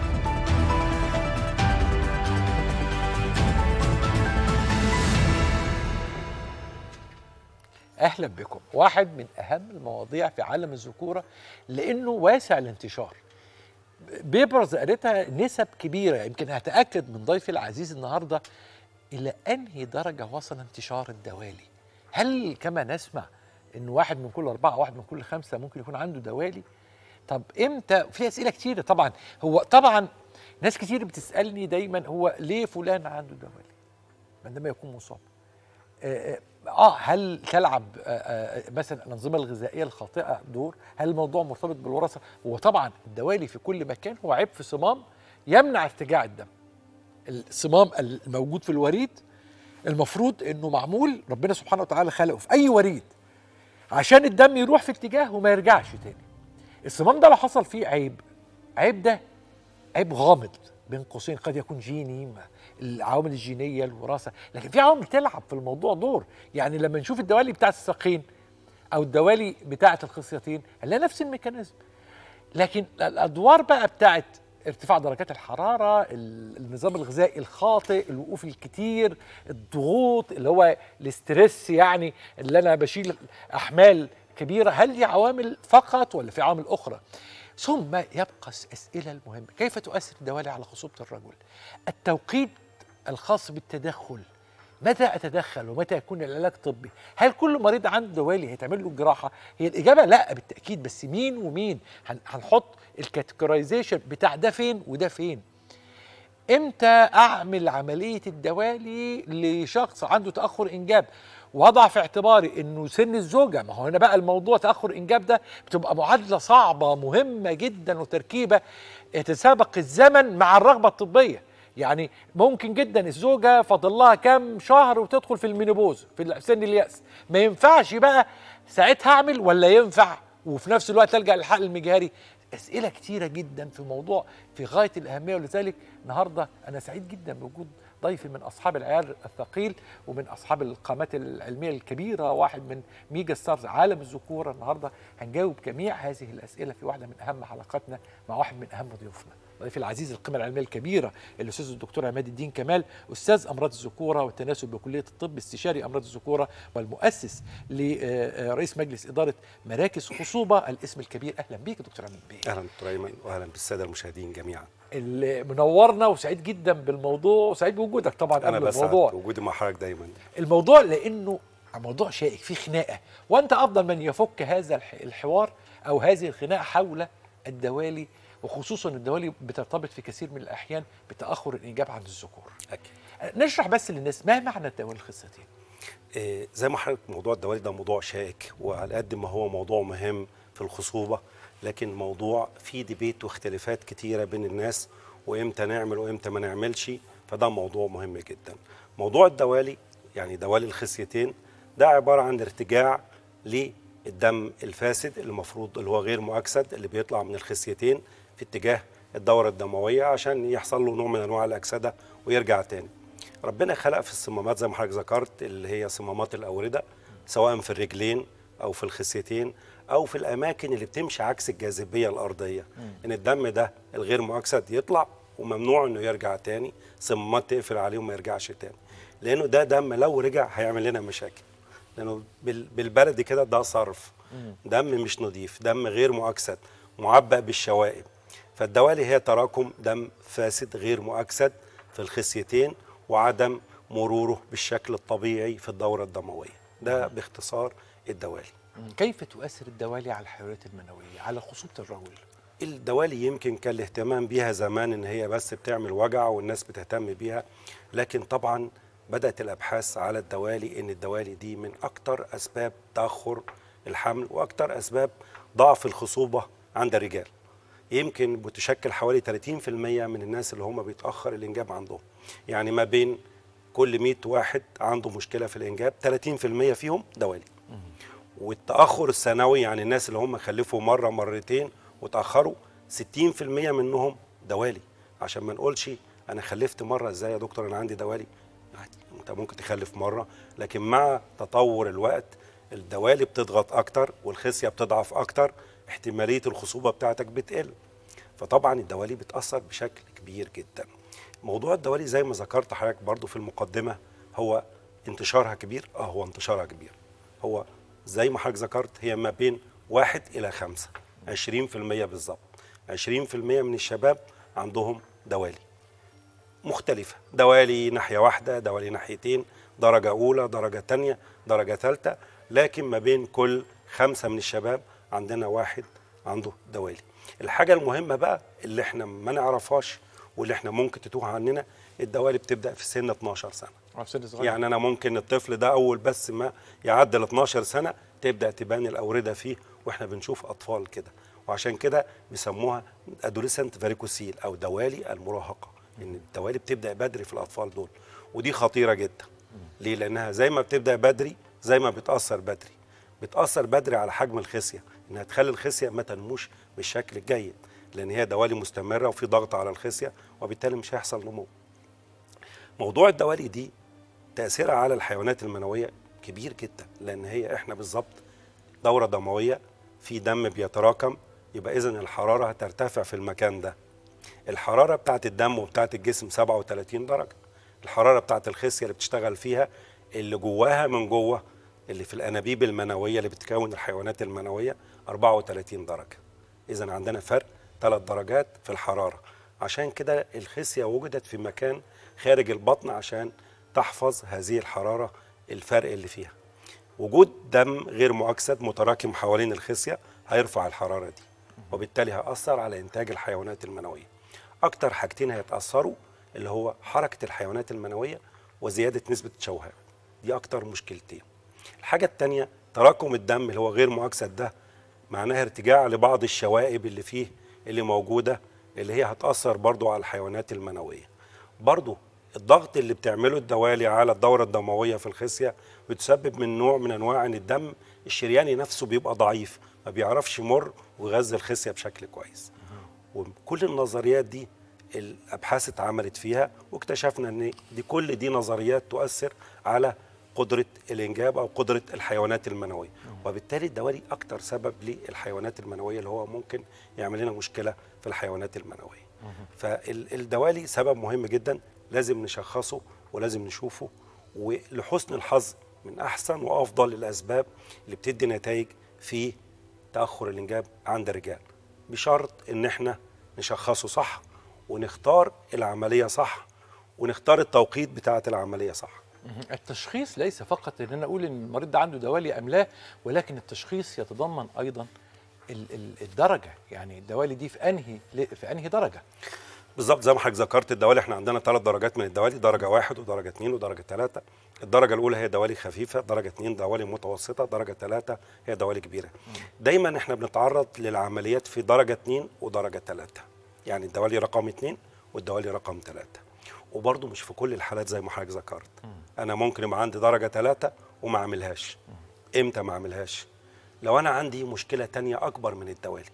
اهلا بكم واحد من اهم المواضيع في عالم الذكوره لانه واسع الانتشار بيبرز قالتها نسب كبيره يمكن هتاكد من ضيفي العزيز النهارده الى انهي درجه وصل انتشار الدوالي هل كما نسمع ان واحد من كل اربعه واحد من كل خمسه ممكن يكون عنده دوالي طب امتى في اسئله كتيره طبعا هو طبعا ناس كتير بتسالني دايما هو ليه فلان عنده دوالي عندما يكون مصاب آه، آه، اه هل تلعب آه، آه، مثلا الانظمه الغذائيه الخاطئه دور؟ هل الموضوع مرتبط بالوراثه؟ هو طبعا الدوالي في كل مكان هو عيب في صمام يمنع ارتجاع الدم. الصمام الموجود في الوريد المفروض انه معمول ربنا سبحانه وتعالى خلقه في اي وريد عشان الدم يروح في اتجاه وما يرجعش تاني. الصمام ده لو حصل فيه عيب عيب ده عيب غامض بين قوسين قد يكون جيني ما- العوامل الجينيه الوراثه لكن في عوامل تلعب في الموضوع دور يعني لما نشوف الدوالي بتاعه الساقين او الدوالي بتاعه الخصيتين هنلاقي نفس الميكانيزم لكن الادوار بقى بتاعه ارتفاع درجات الحراره ال- النظام الغذائي الخاطئ الوقوف الكتير الضغوط اللي هو الاسترس يعني اللي انا بشيل احمال كبيره هل دي عوامل فقط ولا في عوامل اخرى ثم يبقى الاسئله المهمه كيف تؤثر الدوالي على خصوبه الرجل التوقيت الخاص بالتدخل متى اتدخل ومتى يكون العلاج طبي هل كل مريض عنده دوالي هيتعمل له جراحه هي الاجابه لا بالتاكيد بس مين ومين هن- هنحط الكاتيجورايزيشن بتاع ده فين وده فين امتى اعمل عمليه الدوالي لشخص عنده تاخر انجاب وضع في اعتباري انه سن الزوجه ما هو هنا بقى الموضوع تاخر انجاب ده بتبقى معادله صعبه مهمه جدا وتركيبه يتسابق الزمن مع الرغبه الطبيه يعني ممكن جدا الزوجه فاضل لها كام شهر وتدخل في المينوبوز في سن الياس ما ينفعش بقى ساعتها اعمل ولا ينفع وفي نفس الوقت الجا للحقل المجهري اسئله كتيره جدا في موضوع في غايه الاهميه ولذلك النهارده انا سعيد جدا بوجود ضيفي من اصحاب العيار الثقيل ومن اصحاب القامات العلميه الكبيره واحد من ميجا ستارز عالم الذكوره النهارده هنجاوب جميع هذه الاسئله في واحده من اهم حلقاتنا مع واحد من اهم ضيوفنا ضيفي العزيز القيمه العلميه الكبيره الاستاذ الدكتور عماد الدين كمال استاذ امراض الذكوره والتناسل بكليه الطب استشاري امراض الذكوره والمؤسس لرئيس مجلس اداره مراكز خصوبه الاسم الكبير اهلا بيك يا دكتور عماد بيه اهلا دكتور ايمن واهلا بالساده المشاهدين جميعا اللي منورنا وسعيد جدا بالموضوع وسعيد بوجودك طبعا انا قبل بسعد الموضوع بوجودي مع حضرتك دايما الموضوع لانه موضوع شائك فيه خناقه وانت افضل من يفك هذا الح- الحوار او هذه الخناقه حول الدوالي وخصوصا الدوالي بترتبط في كثير من الاحيان بتاخر الانجاب عند الذكور أكيد. نشرح بس للناس ما معنى الدوالي الخصيتين إيه، زي ما حضرتك موضوع الدوالي ده موضوع شائك وعلى قد ما هو موضوع مهم في الخصوبه لكن موضوع فيه ديبيت واختلافات كتيره بين الناس وامتى نعمل وامتى ما نعملش فده موضوع مهم جدا موضوع الدوالي يعني دوالي الخصيتين ده عباره عن ارتجاع للدم الفاسد اللي المفروض اللي هو غير مؤكسد اللي بيطلع من الخصيتين في اتجاه الدوره الدمويه عشان يحصل له نوع من انواع الاكسده ويرجع تاني ربنا خلق في الصمامات زي ما حضرتك ذكرت اللي هي صمامات الاورده سواء في الرجلين او في الخصيتين او في الاماكن اللي بتمشي عكس الجاذبيه الارضيه ان الدم ده الغير مؤكسد يطلع وممنوع انه يرجع تاني صمامات تقفل عليه وما يرجعش تاني لانه ده دم لو رجع هيعمل لنا مشاكل لانه بال- بالبلدي كده ده صرف دم مش نظيف دم غير مؤكسد معبأ بالشوائب فالدوالي هي تراكم دم فاسد غير مؤكسد في الخصيتين وعدم مروره بالشكل الطبيعي في الدورة الدموية ده باختصار الدوالي كيف تؤثر الدوالي على الحيوانات المنويه على خصوبه الرجل الدوالي يمكن كان الاهتمام بيها زمان ان هي بس بتعمل وجع والناس بتهتم بيها لكن طبعا بدأت الأبحاث على الدوالي ان الدوالي دي من أكتر أسباب تأخر الحمل وأكتر أسباب ضعف الخصوبة عند الرجال يمكن بتشكل حوالي 30% من الناس اللي هم بيتأخر الإنجاب عندهم يعني ما بين كل 100 واحد عنده مشكلة في الإنجاب 30% فيهم دوالي والتأخر السنوي يعني الناس اللي هم خلفوا مرة مرتين وتأخروا 60% منهم دوالي عشان ما نقولش أنا خلفت مرة إزاي يا دكتور أنا عندي دوالي عادي أنت ممكن تخلف مرة لكن مع تطور الوقت الدوالي بتضغط أكتر والخصية بتضعف أكتر احتمالية الخصوبة بتاعتك بتقل فطبعا الدوالي بتأثر بشكل كبير جدا موضوع الدوالي زي ما ذكرت حضرتك برضو في المقدمة هو انتشارها كبير اه هو انتشارها كبير هو زي ما حضرتك ذكرت هي ما بين واحد إلى خمسة 20% بالظبط 20% من الشباب عندهم دوالي مختلفة دوالي ناحية واحدة دوالي ناحيتين درجة أولى درجة تانية درجة ثالثة لكن ما بين كل خمسة من الشباب عندنا واحد عنده دوالي الحاجه المهمه بقى اللي احنا ما نعرفهاش واللي احنا ممكن تتوه عننا الدوالي بتبدا في سن 12 سنه آه، في سن صغير يعني انا ممكن الطفل ده اول بس ما يعدل 12 سنه تبدا تبان الاورده فيه واحنا بنشوف اطفال كده وعشان كده بيسموها ادوليسنت فاريكوسيل او دوالي المراهقه ان الدوالي بتبدا بدري في الاطفال دول ودي خطيره جدا ليه لانها زي ما بتبدا بدري زي ما بتاثر بدري بتاثر بدري على حجم الخصيه انها تخلي الخصيه ما تنموش بالشكل الجيد لان هي دوالي مستمره وفي ضغط على الخصيه وبالتالي مش هيحصل نمو موضوع الدوالي دي تاثيرها على الحيوانات المنويه كبير جدا لان هي احنا بالظبط دوره دمويه في دم بيتراكم يبقى اذا الحراره هترتفع في المكان ده الحراره بتاعت الدم وبتاعت الجسم 37 درجه الحراره بتاعت الخصيه اللي بتشتغل فيها اللي جواها من جوه اللي في الانابيب المنويه اللي بتكون الحيوانات المنويه 34 درجه اذا عندنا فرق ثلاث درجات في الحراره عشان كده الخصيه وجدت في مكان خارج البطن عشان تحفظ هذه الحراره الفرق اللي فيها وجود دم غير مؤكسد متراكم حوالين الخصيه هيرفع الحراره دي وبالتالي هيأثر على إنتاج الحيوانات المنوية أكتر حاجتين هيتأثروا اللي هو حركة الحيوانات المنوية وزيادة نسبة التشوهات دي أكتر مشكلتين الحاجة التانية تراكم الدم اللي هو غير مؤكسد ده معناها ارتجاع لبعض الشوائب اللي فيه اللي موجودة اللي هي هتأثر برضو على الحيوانات المنوية برضو الضغط اللي بتعمله الدوالي على الدورة الدموية في الخصية بتسبب من نوع من أنواع إن الدم الشرياني نفسه بيبقى ضعيف ما بيعرفش يمر ويغذي الخصية بشكل كويس وكل النظريات دي الابحاث اتعملت فيها واكتشفنا ان دي كل دي نظريات تؤثر على قدره الانجاب او قدره الحيوانات المنويه وبالتالي الدوالي اكتر سبب للحيوانات المنويه اللي هو ممكن يعمل لنا مشكله في الحيوانات المنويه فالدوالي سبب مهم جدا لازم نشخصه ولازم نشوفه ولحسن الحظ من احسن وافضل الاسباب اللي بتدي نتائج في تاخر الانجاب عند الرجال بشرط ان احنا نشخصه صح ونختار العمليه صح ونختار التوقيت بتاعه العمليه صح التشخيص ليس فقط ان انا اقول ان المريض ده عنده دوالي ام لا ولكن التشخيص يتضمن ايضا ال- ال- الدرجه يعني الدوالي دي في انهي في انهي درجه بالظبط زي ما حضرتك ذكرت الدوالي احنا عندنا ثلاث درجات من الدوالي درجه واحد ودرجه اثنين ودرجه ثلاثه الدرجه الاولى هي دوالي خفيفه درجه اثنين دوالي متوسطه درجه ثلاثه هي دوالي كبيره دايما احنا بنتعرض للعمليات في درجه اثنين ودرجه ثلاثه يعني الدوالي رقم اثنين والدوالي رقم ثلاثه وبرضه مش في كل الحالات زي ما حضرتك ذكرت انا ممكن يبقى عندي درجه ثلاثه وما اعملهاش امتى ما اعملهاش لو انا عندي مشكله تانية اكبر من الدوالي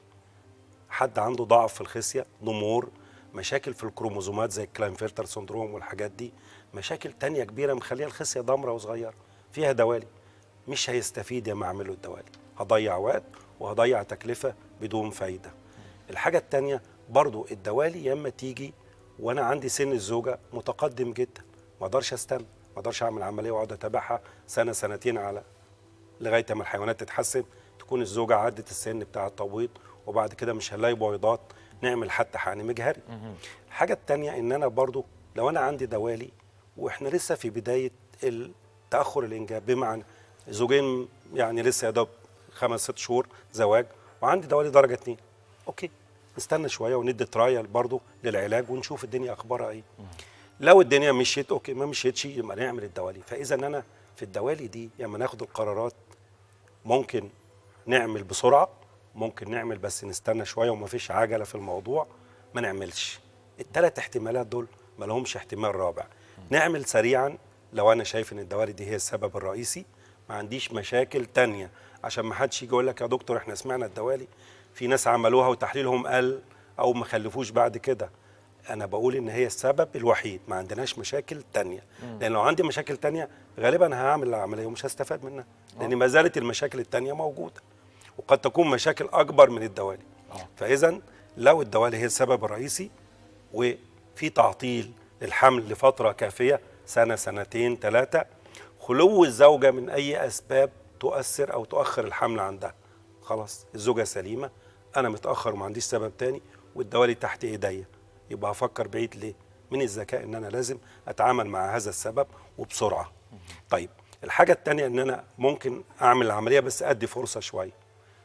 حد عنده ضعف في الخصيه ضمور مشاكل في الكروموزومات زي الكلاينفيلتر سندروم والحاجات دي مشاكل تانية كبيرة مخليها الخصية ضمرة وصغيرة فيها دوالي مش هيستفيد يا ما اعمله الدوالي هضيع وقت وهضيع تكلفة بدون فايدة الحاجة التانية برضو الدوالي يا اما تيجي وانا عندي سن الزوجة متقدم جدا ما اقدرش استنى ما اقدرش اعمل عملية واقعد اتابعها سنة سنتين على لغاية ما الحيوانات تتحسن تكون الزوجة عدت السن بتاع التبويض وبعد كده مش هنلاقي بويضات نعمل حتى حقن مجهري الحاجة التانية ان انا برضو لو انا عندي دوالي واحنا لسه في بداية تأخر الانجاب بمعنى زوجين يعني لسه يا دوب خمس ست شهور زواج وعندي دوالي درجة اتنين اوكي نستنى شوية وندي ترايل برضو للعلاج ونشوف الدنيا اخبارها ايه لو الدنيا مشيت اوكي ما مشيتش يبقى نعمل الدوالي فاذا انا في الدوالي دي لما ناخد القرارات ممكن نعمل بسرعه ممكن نعمل بس نستنى شويه وما فيش عجله في الموضوع ما نعملش الثلاث احتمالات دول ما لهمش احتمال رابع نعمل سريعا لو انا شايف ان الدوالي دي هي السبب الرئيسي ما عنديش مشاكل تانية عشان ما حدش يجي يقول لك يا دكتور احنا سمعنا الدوالي في ناس عملوها وتحليلهم قل او ما خلفوش بعد كده انا بقول ان هي السبب الوحيد ما عندناش مشاكل تانية لان لو عندي مشاكل تانية غالبا هعمل العمليه ومش هستفاد منها لان ما زالت المشاكل التانية موجوده وقد تكون مشاكل اكبر من الدوالي فاذا لو الدوالي هي السبب الرئيسي وفي تعطيل للحمل لفتره كافيه سنه سنتين ثلاثه خلو الزوجه من اي اسباب تؤثر او تؤخر الحمل عندها خلاص الزوجه سليمه انا متاخر وما عنديش سبب تاني والدوالي تحت ايديا يبقى هفكر بعيد ليه من الذكاء ان انا لازم اتعامل مع هذا السبب وبسرعه طيب الحاجه الثانيه ان انا ممكن اعمل العمليه بس ادي فرصه شويه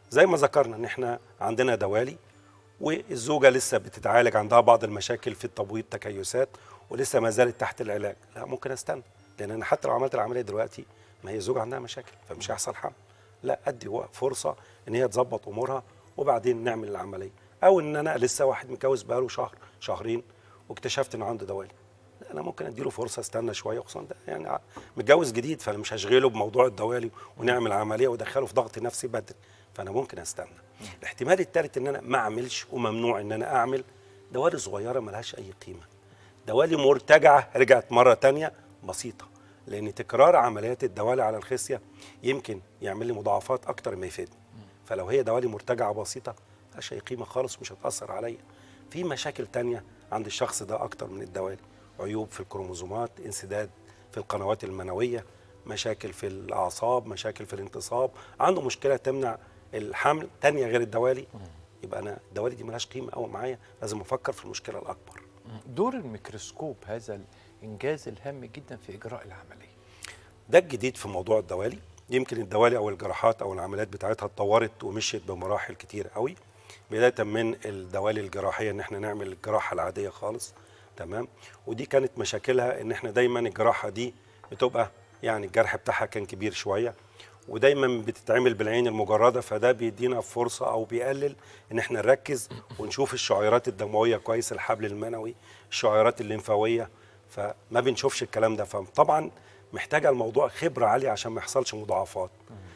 زي ما ذكرنا ان احنا عندنا دوالي والزوجه لسه بتتعالج عندها بعض المشاكل في التبويض تكيسات ولسه ما زالت تحت العلاج لا ممكن استنى لان انا حتى لو عملت العمليه دلوقتي ما هي الزوجه عندها مشاكل فمش هيحصل حمل لا ادي وق- فرصه ان هي تظبط امورها وبعدين نعمل العمليه او ان انا لسه واحد متجوز بقاله شهر شهرين واكتشفت ان عنده دوالي لا انا ممكن اديله فرصه استنى شويه خصوصا ده يعني ع- متجوز جديد فانا مش هشغله بموضوع الدوالي ونعمل عمليه وادخله في ضغط نفسي بدري فانا ممكن استنى الاحتمال الثالث ان انا ما اعملش وممنوع ان انا اعمل دوالي صغيره ملهاش اي قيمه دوالي مرتجعه رجعت مره تانية بسيطه لان تكرار عمليات الدوالي على الخصيه يمكن يعمل لي مضاعفات اكتر ما يفيدني فلو هي دوالي مرتجعه بسيطه ملهاش اي قيمه خالص ومش هتاثر عليا في مشاكل تانية عند الشخص ده اكتر من الدوالي عيوب في الكروموزومات انسداد في القنوات المنويه مشاكل في الاعصاب مشاكل في الانتصاب عنده مشكله تمنع الحمل تانية غير الدوالي يبقى انا الدوالي دي ملهاش قيمه قوي معايا لازم افكر في المشكله الاكبر دور الميكروسكوب هذا الانجاز الهام جدا في اجراء العمليه ده الجديد في موضوع الدوالي يمكن الدوالي او الجراحات او العمليات بتاعتها اتطورت ومشيت بمراحل كتير قوي بدايه من الدوالي الجراحيه ان احنا نعمل الجراحه العاديه خالص تمام ودي كانت مشاكلها ان احنا دايما الجراحه دي بتبقى يعني الجرح بتاعها كان كبير شويه ودايما بتتعمل بالعين المجرده فده بيدينا فرصه او بيقلل ان احنا نركز ونشوف الشعيرات الدمويه كويس الحبل المنوي الشعيرات الليمفاويه فما بنشوفش الكلام ده فطبعا محتاجه الموضوع خبره عاليه عشان ما يحصلش مضاعفات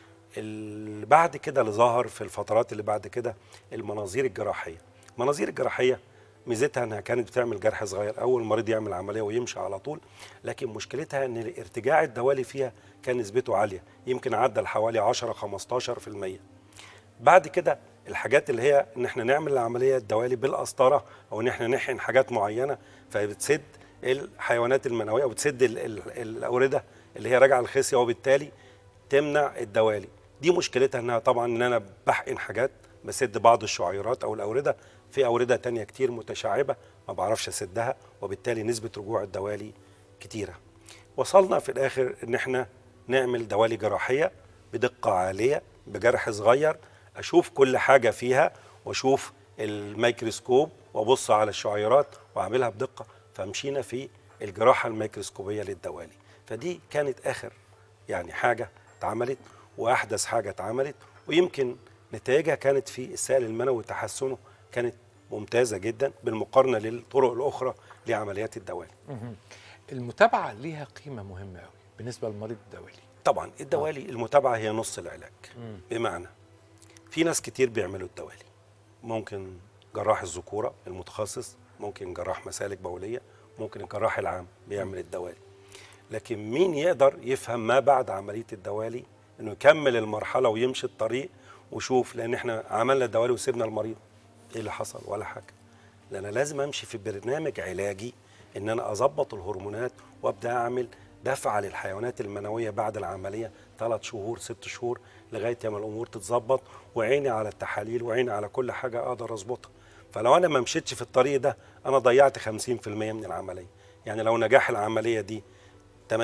اللي بعد كده اللي ظهر في الفترات اللي بعد كده المناظير الجراحيه المناظير الجراحيه ميزتها انها كانت بتعمل جرح صغير اول المريض يعمل عمليه ويمشي على طول لكن مشكلتها ان ارتجاع الدوالي فيها كان نسبته عاليه يمكن عدى لحوالي 10 15% بعد كده الحاجات اللي هي ان احنا نعمل العمليه الدوالي بالقسطره او ان احنا نحقن حاجات معينه فبتسد الحيوانات المنويه او بتسد ال- ال- الاورده اللي هي راجعه الخصيه وبالتالي تمنع الدوالي دي مشكلتها انها طبعا ان انا بحقن حاجات بسد بعض الشعيرات او الاورده في اورده تانية كتير متشعبه ما بعرفش اسدها وبالتالي نسبه رجوع الدوالي كتيره وصلنا في الاخر ان احنا نعمل دوالي جراحيه بدقه عاليه بجرح صغير اشوف كل حاجه فيها واشوف الميكروسكوب وابص على الشعيرات واعملها بدقه فمشينا في الجراحه الميكروسكوبيه للدوالي فدي كانت اخر يعني حاجه اتعملت واحدث حاجه اتعملت ويمكن نتائجها كانت في السائل المنوي وتحسنه كانت ممتازه جدا بالمقارنه للطرق الاخرى لعمليات الدوالي المتابعه ليها قيمه مهمه قوي بالنسبه للمريض الدوالي طبعا الدوالي المتابعه هي نص العلاج مم. بمعنى في ناس كتير بيعملوا الدوالي ممكن جراح الذكوره المتخصص ممكن جراح مسالك بوليه ممكن الجراح العام بيعمل الدوالي لكن مين يقدر يفهم ما بعد عمليه الدوالي انه يكمل المرحله ويمشي الطريق وشوف لان احنا عملنا الدوالي وسيبنا المريض ايه اللي حصل ولا حاجه لان أنا لازم امشي في برنامج علاجي ان انا اظبط الهرمونات وابدا اعمل دفعه للحيوانات المنويه بعد العمليه ثلاث شهور ست شهور لغايه ما الامور تتظبط وعيني على التحاليل وعيني على كل حاجه اقدر اظبطها فلو انا ما مشيتش في الطريق ده انا ضيعت 50% من العمليه يعني لو نجاح العمليه دي 80%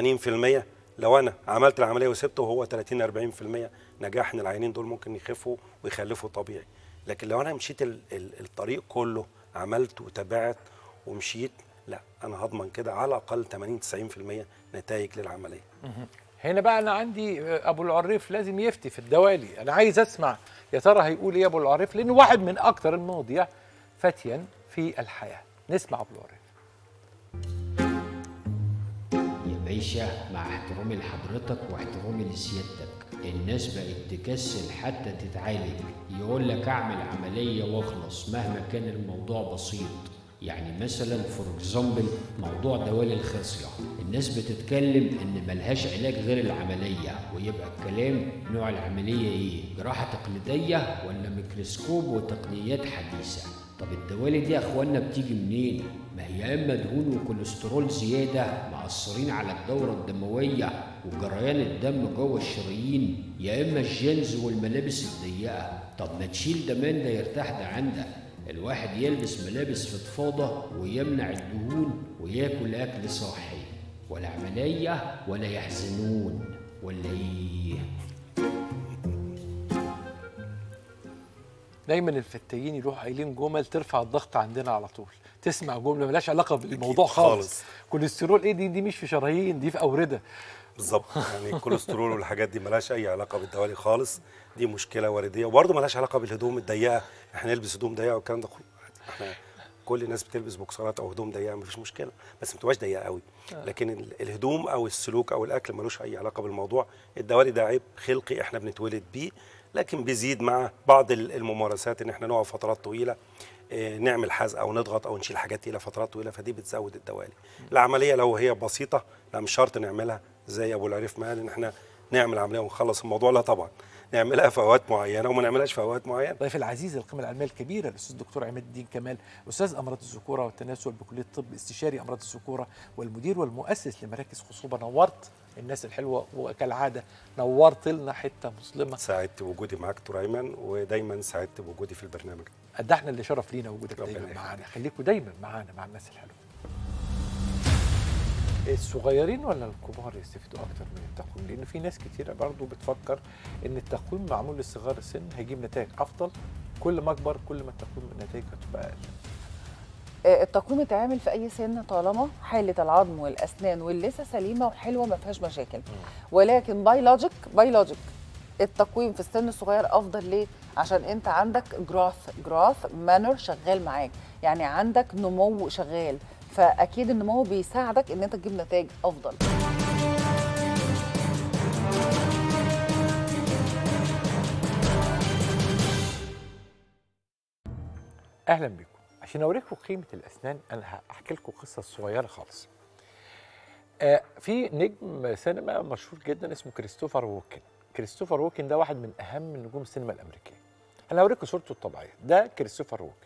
لو انا عملت العمليه وسبته وهو 30 40% نجاح ان العينين دول ممكن يخفوا ويخلفوا طبيعي لكن لو انا مشيت ال- ال- الطريق كله عملت وتابعت ومشيت لا انا هضمن كده على الاقل 80 90% نتائج للعمليه هنا بقى انا عندي آه، ابو العريف لازم يفتي في الدوالي انا عايز اسمع يا ترى هيقول ايه ابو العريف لانه واحد من اكتر المواضيع فتيا في الحياه نسمع ابو العريف يا باشا مع احترامي لحضرتك واحترامي لسيادتك الناس بقت تكسل حتى تتعالج يقول لك اعمل عملية واخلص مهما كان الموضوع بسيط يعني مثلا فور اكزامبل موضوع دوالي الخصية الناس بتتكلم ان ملهاش علاج غير العملية ويبقى الكلام نوع العملية ايه جراحة تقليدية ولا ميكروسكوب وتقنيات حديثة طب الدوالي دي يا اخوانا بتيجي منين؟ ما هي يا اما دهون وكوليسترول زياده مأثرين على الدوره الدمويه وجريان الدم جوه الشرايين يا اما الجينز والملابس الضيقه طب ما تشيل ده من ده يرتاح ده عندك الواحد يلبس ملابس فضفاضه ويمنع الدهون وياكل اكل صحي ولا عمليه ولا يحزنون ولا ايه دايما الفتايين يروحوا قايلين جمل ترفع الضغط عندنا على طول تسمع جمله ملهاش علاقه بالموضوع خالص, خالص. كوليسترول ايه دي دي مش في شرايين دي في اورده بالظبط يعني الكوليسترول والحاجات دي ملهاش اي علاقه بالدوالي خالص دي مشكله ورديه وبرضه ملهاش علاقه بالهدوم الضيقه احنا نلبس هدوم ضيقه والكلام ده كله احنا كل الناس بتلبس بوكسرات او هدوم ضيقه مفيش مشكله بس ما تبقاش ضيقه قوي لكن ال- الهدوم او السلوك او الاكل ملوش اي علاقه بالموضوع الدوالي ده عيب خلقي احنا بنتولد بيه لكن بيزيد مع بعض ال- الممارسات ان احنا نقف فترات طويله آه، نعمل حزق او نضغط او نشيل حاجات تقيله فترات طويله فدي بتزود الدوالي العمليه لو هي بسيطه لا مش شرط نعملها زي ابو العريف ما قال ان احنا نعمل عمليه ونخلص الموضوع لا طبعا نعملها في اوقات معينه وما نعملهاش في اوقات معينه ضيف العزيز القيمه العلميه الكبيره الاستاذ الدكتور عماد الدين كمال استاذ امراض الذكوره والتناسل بكليه الطب استشاري امراض الذكوره والمدير والمؤسس لمراكز خصوبه نورت الناس الحلوه وكالعاده نورت لنا حته مسلمه سعدت بوجودي معاك دكتور ايمن ودايما سعدت بوجودي في البرنامج قد احنا اللي شرف لينا وجودك ربنا دايما يخليك. معانا خليكم دايما معانا مع الناس الحلوه الصغيرين ولا الكبار يستفيدوا اكتر من التقويم لان في ناس كتيره برضو بتفكر ان التقويم معمول لصغار السن هيجيب نتائج افضل كل ما اكبر كل ما التقويم النتائج هتبقى اقل آه، التقويم اتعمل في اي سن طالما حاله العظم والاسنان واللثه سليمه وحلوه ما فيهاش مشاكل ولكن بايولوجيك بايولوجيك التقويم في السن الصغير افضل ليه عشان انت عندك جراث جراث مانر شغال معاك يعني عندك نمو شغال فاكيد النمو بيساعدك ان انت تجيب نتائج افضل اهلا بكم عشان اوريكم قيمه الاسنان انا هحكي لكم قصه صغيره خالص آه في نجم سينما مشهور جدا اسمه كريستوفر ووكن كريستوفر ووكن ده واحد من اهم نجوم السينما الامريكيه انا هوريكم صورته الطبيعيه ده كريستوفر ووكن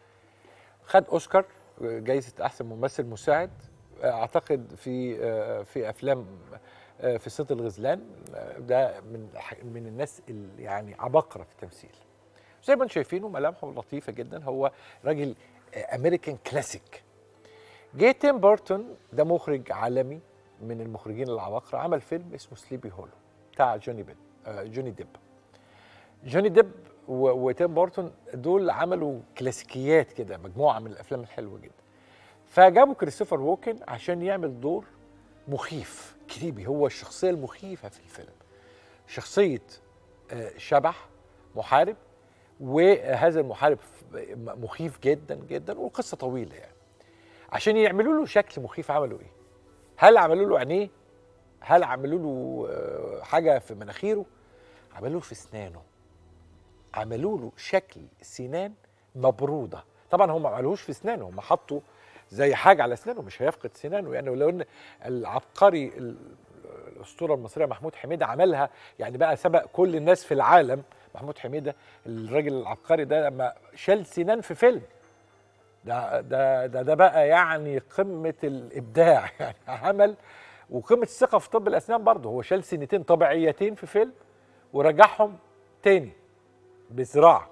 خد اوسكار جائزه احسن ممثل مساعد آه، اعتقد في آه، في افلام آه، في صيد الغزلان آه، ده من ح- من الناس اللي يعني عباقره في التمثيل زي ما انتم شايفينه ملامحه لطيفه جدا هو راجل امريكان كلاسيك جه تيم بورتون ده مخرج عالمي من المخرجين العباقرة عمل فيلم اسمه سليبي هولو بتاع جوني بيب آه، جوني ديب جوني ديب و- وتيم بورتون دول عملوا كلاسيكيات كده مجموعة من الأفلام الحلوة جدا فجابوا كريستوفر ووكن عشان يعمل دور مخيف كريبي هو الشخصية المخيفة في الفيلم شخصية آه، شبح محارب وهذا المحارب مخيف جدا جدا والقصه طويله يعني عشان يعملوا له شكل مخيف عملوا ايه؟ هل عملوا له عينيه؟ هل عملوا له آه، حاجه في مناخيره؟ عملوا له في اسنانه عملوا له شكل سنان مبروده طبعا هم ما عملوش في اسنانه هم حطوا زي حاجه على اسنانه مش هيفقد سنانه يعني ولو ان العبقري ال- الاسطوره المصريه محمود حميده عملها يعني بقى سبق كل الناس في العالم محمود حميده الراجل العبقري ده لما شال سنان في فيلم ده ده ده, ده بقى يعني قمه الابداع يعني عمل وقمه الثقه في طب الاسنان برضه هو شال سنتين طبيعيتين في فيلم ورجعهم تاني بزراعه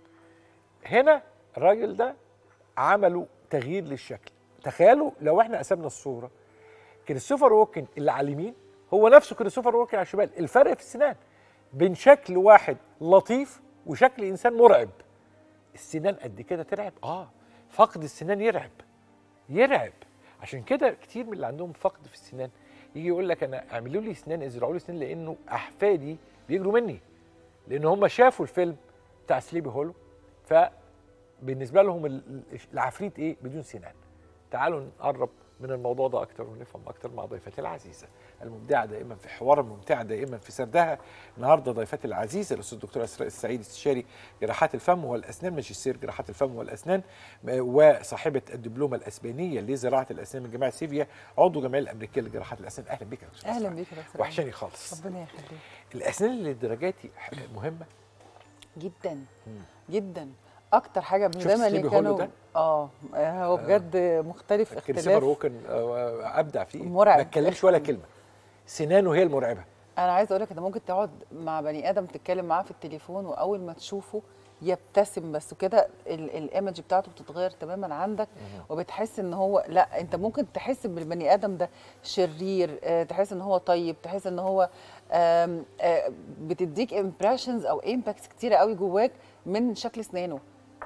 هنا الراجل ده عملوا تغيير للشكل تخيلوا لو احنا قسمنا الصوره كريستوفر ووكن اللي على اليمين هو نفسه كريستوفر ووكن على الشمال الفرق في السنان بين شكل واحد لطيف وشكل انسان مرعب السنان قد كده ترعب اه فقد السنان يرعب يرعب عشان كده كتير من اللي عندهم فقد في السنان يجي يقول لك انا اعملوا لي اسنان ازرعوا لي اسنان لانه احفادي بيجروا مني لان هم شافوا الفيلم بتاع سليبي هولو فبالنسبه لهم ال- ال- العفريت ايه بدون سنان تعالوا نقرب من الموضوع ده اكتر ونفهم اكتر مع ضيفتي العزيزه المبدعه دائما في حوار الممتعه دائما في سردها النهارده ضيفتي العزيزه الاستاذ الدكتور اسراء السعيد استشاري جراحات الفم والاسنان ماجستير جراحات الفم والاسنان م- وصاحبه الدبلومه الاسبانيه لزراعه الاسنان من جامعه سيفيا عضو الجمعيه الامريكيه لجراحات الاسنان اهلا بك يا دكتور اهلا أسراء. بيك يا دكتور وحشاني خالص ربنا يخليك الاسنان اللي درجاتي مهمه جدا جدا اكتر حاجه من شفت زمان سليبي اللي هولو كانوا ده؟ اه هو بجد مختلف كريستوفر اختلاف ووكن آه، ابدع فيه مرعب. ما اتكلمش ولا كلمه سنانه هي المرعبه انا عايزه اقول لك انت ممكن تقعد مع بني ادم تتكلم معاه في التليفون واول ما تشوفه يبتسم بس كده ال- الايمج بتاعته بتتغير تماما عندك وبتحس ان هو لا انت ممكن تحس بالبني ادم ده شرير آه، تحس ان هو طيب تحس ان هو آم، آه، بتديك امبريشنز او امباكتس كتيره قوي جواك من شكل اسنانه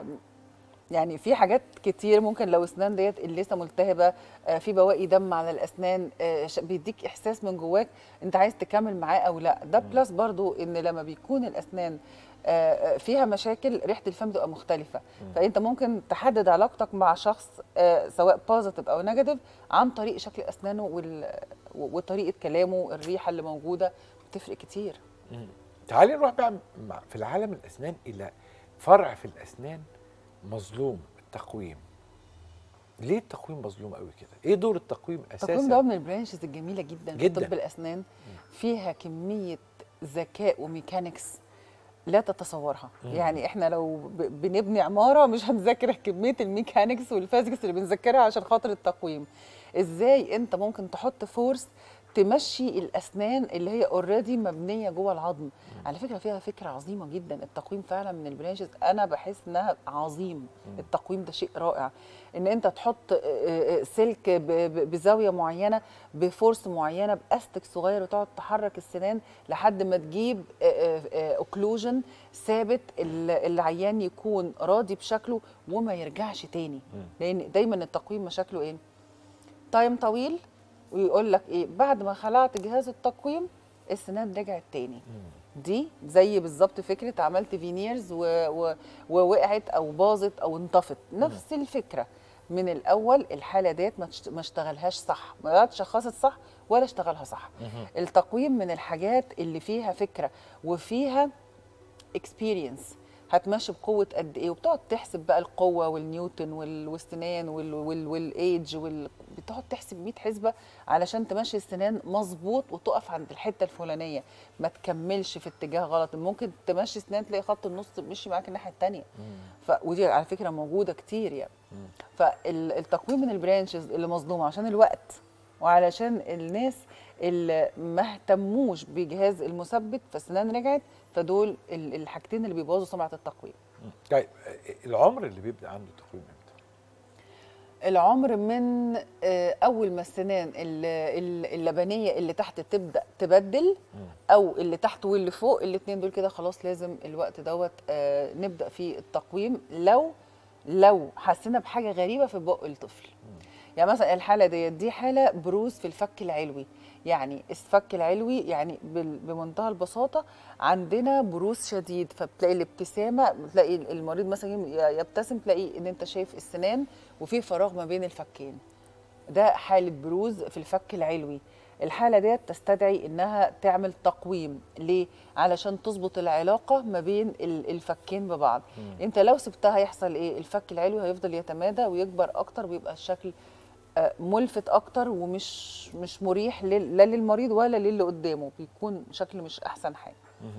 يعني في حاجات كتير ممكن لو اسنان ديت اللثه ملتهبه آه، في بواقي دم على الاسنان آه، ش- بيديك احساس من جواك انت عايز تكمل معاه او لا ده بلس برضو ان لما بيكون الاسنان آه، آه، فيها مشاكل ريحه الفم تبقى مختلفه فانت ممكن تحدد علاقتك مع شخص آه، سواء بوزيتيف او نيجاتيف عن طريق شكل اسنانه وال- وطريقه كلامه الريحه اللي موجوده بتفرق كتير تعالي نروح بقى مع- في العالم الاسنان الى فرع في الاسنان مظلوم التقويم ليه التقويم مظلوم قوي كده ايه دور التقويم اساسا التقويم ده من البرانشز الجميله جدا, جداً. في طب الاسنان فيها كميه ذكاء وميكانيكس لا تتصورها مم. يعني احنا لو ب- بنبني عماره مش هنذاكر كميه الميكانيكس والفيزيكس اللي بنذاكرها عشان خاطر التقويم ازاي انت ممكن تحط فورس تمشي الاسنان اللي هي اوريدي مبنيه جوه العظم على فكره فيها فكره عظيمه جدا التقويم فعلا من البرانشز انا بحس انها عظيم التقويم ده شيء رائع ان انت تحط آه، آه، سلك ب- ب- بزاويه معينه بفورس معينه باستك صغير وتقعد تحرك السنان لحد ما تجيب اوكلوجن ثابت ال- العيان يكون راضي بشكله وما يرجعش تاني لان دايما التقويم مشاكله ايه تايم طويل ويقول لك ايه بعد ما خلعت جهاز التقويم السنان رجعت تاني دي زي بالظبط فكره عملت فينيرز و... و... ووقعت او باظت او انطفت نفس الفكره من الاول الحاله ديت ما تشت- ما اشتغلهاش صح ما اتشخصت صح ولا اشتغلها صح التقويم من الحاجات اللي فيها فكره وفيها اكسبيرينس هتمشي بقوه قد ايه وبتقعد تحسب بقى القوه والنيوتن وال- والسنان وال- وال- والايدج وال... بتقعد تحسب 100 حسبه علشان تمشي السنان مظبوط وتقف عند الحته الفلانيه ما تكملش في اتجاه غلط ممكن تمشي سنان تلاقي خط النص مشي معاك الناحيه الثانيه ف... ودي على فكره موجوده كتير يعني فالتقويم من البرانشز اللي مظلومه عشان الوقت وعلشان الناس اللي ما اهتموش بجهاز المثبت فالسنان رجعت فدول ال- الحاجتين اللي بيبوظوا سمعه التقويم طيب العمر اللي بيبدا عنده تقويم امتى العمر من آه، اول ما السنان ال- ال- اللبنيه اللي تحت تبدا تبدل او اللي تحت واللي فوق الاثنين دول كده خلاص لازم الوقت دوت آه، نبدا فيه التقويم لو لو حسينا بحاجه غريبه في بق الطفل يعني مثلا الحاله ديت دي حاله بروز في الفك العلوي يعني الفك العلوي يعني بال- بمنتهى البساطه عندنا بروز شديد فبتلاقي الابتسامه بتلاقي المريض مثلا ي- يبتسم تلاقي ان انت شايف السنان وفي فراغ ما بين الفكين ده حاله بروز في الفك العلوي الحاله ديت تستدعي انها تعمل تقويم ليه علشان تظبط العلاقه ما بين ال- الفكين ببعض انت لو سبتها هيحصل ايه الفك العلوي هيفضل يتمادى ويكبر اكتر ويبقى الشكل آه، ملفت اكتر ومش مش مريح لل- لا للمريض ولا للي قدامه بيكون شكل مش احسن حاجه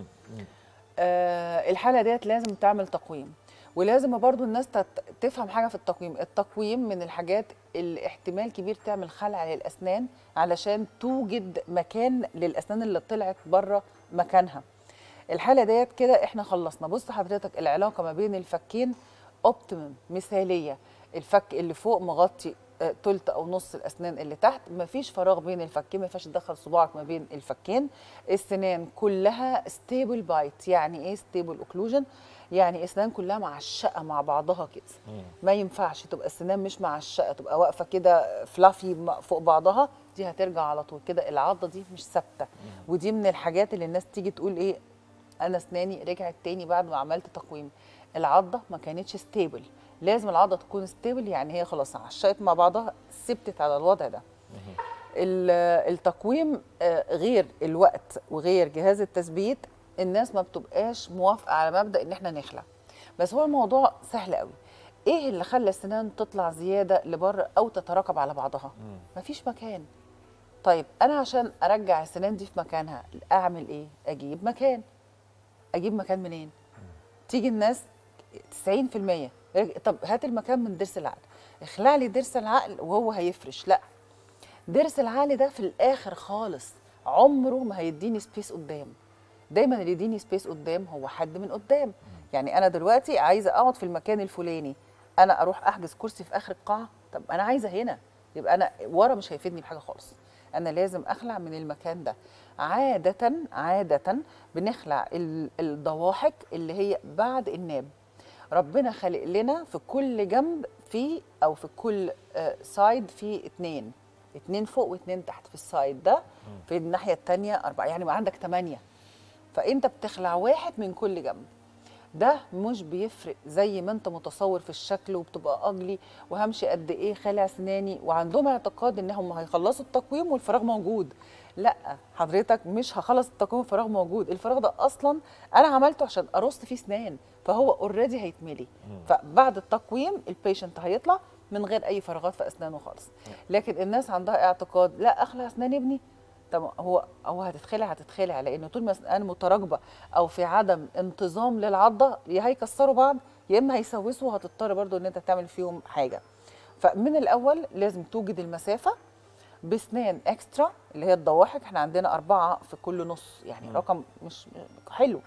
آه، الحاله ديت لازم تعمل تقويم ولازم برضو الناس تت- تفهم حاجه في التقويم التقويم من الحاجات اللي احتمال كبير تعمل خلع للاسنان علشان توجد مكان للاسنان اللي طلعت بره مكانها الحاله ديت كده احنا خلصنا بص حضرتك العلاقه ما بين الفكين اوبتيمم مثاليه الفك اللي فوق مغطي آه، تلت او نص الاسنان اللي تحت مفيش فراغ بين الفكين ما ينفعش تدخل صباعك ما بين الفكين السنان كلها ستيبل بايت يعني ايه ستيبل اوكلوجن يعني اسنان كلها معشقه مع بعضها كده ما ينفعش تبقى السنان مش معشقه تبقى واقفه كده فلافي فوق بعضها دي هترجع على طول كده العضه دي مش ثابته ودي من الحاجات اللي الناس تيجي تقول ايه انا اسناني رجعت تاني بعد ما عملت تقويم العضه ما كانتش ستيبل لازم العضه تكون ستيبل يعني هي خلاص عشقت مع بعضها ثبتت على الوضع ده ال- التقويم آه، غير الوقت وغير جهاز التثبيت الناس ما بتبقاش موافقه على مبدا ان احنا نخلع بس هو الموضوع سهل قوي ايه اللي خلى السنان تطلع زياده لبره او تتراكب على بعضها مفيش مكان طيب انا عشان ارجع السنان دي في مكانها اعمل ايه اجيب مكان اجيب مكان منين تيجي الناس 90% رج- طب هات المكان من ضرس العقل اخلع لي ضرس العقل وهو هيفرش لا ضرس العقل ده في الاخر خالص عمره ما هيديني سبيس قدام دايما اللي يديني سبيس قدام هو حد من قدام يعني انا دلوقتي عايزه اقعد في المكان الفلاني انا اروح احجز كرسي في اخر القاعه طب انا عايزه هنا يبقى انا ورا مش هيفيدني بحاجه خالص انا لازم اخلع من المكان ده عاده عاده بنخلع ال- الضواحك اللي هي بعد الناب ربنا خلق لنا في كل جنب في او في كل سايد في اتنين اتنين فوق واتنين تحت في السايد ده في الناحيه التانية اربعه يعني ما عندك تمانية فانت بتخلع واحد من كل جنب ده مش بيفرق زي ما انت متصور في الشكل وبتبقى اجلي وهمشي قد ايه خالع سناني وعندهم اعتقاد انهم هيخلصوا التقويم والفراغ موجود لا حضرتك مش هخلص التقويم والفراغ موجود الفراغ ده اصلا انا عملته عشان ارص فيه سنان فهو اوريدي هيتملي فبعد التقويم البيشنت هيطلع من غير اي فراغات في اسنانه خالص لكن الناس عندها اعتقاد لا اخلع اسنان ابني طب هو هو هتتخلع هتتخلع لان طول ما اسنان متراكبه او في عدم انتظام للعضه يا هيكسروا بعض يا اما هيسوسوا وهتضطر برضو ان انت تعمل فيهم حاجه فمن الاول لازم توجد المسافه بسنان اكسترا اللي هي الضواحك احنا عندنا اربعه في كل نص يعني رقم مش حلو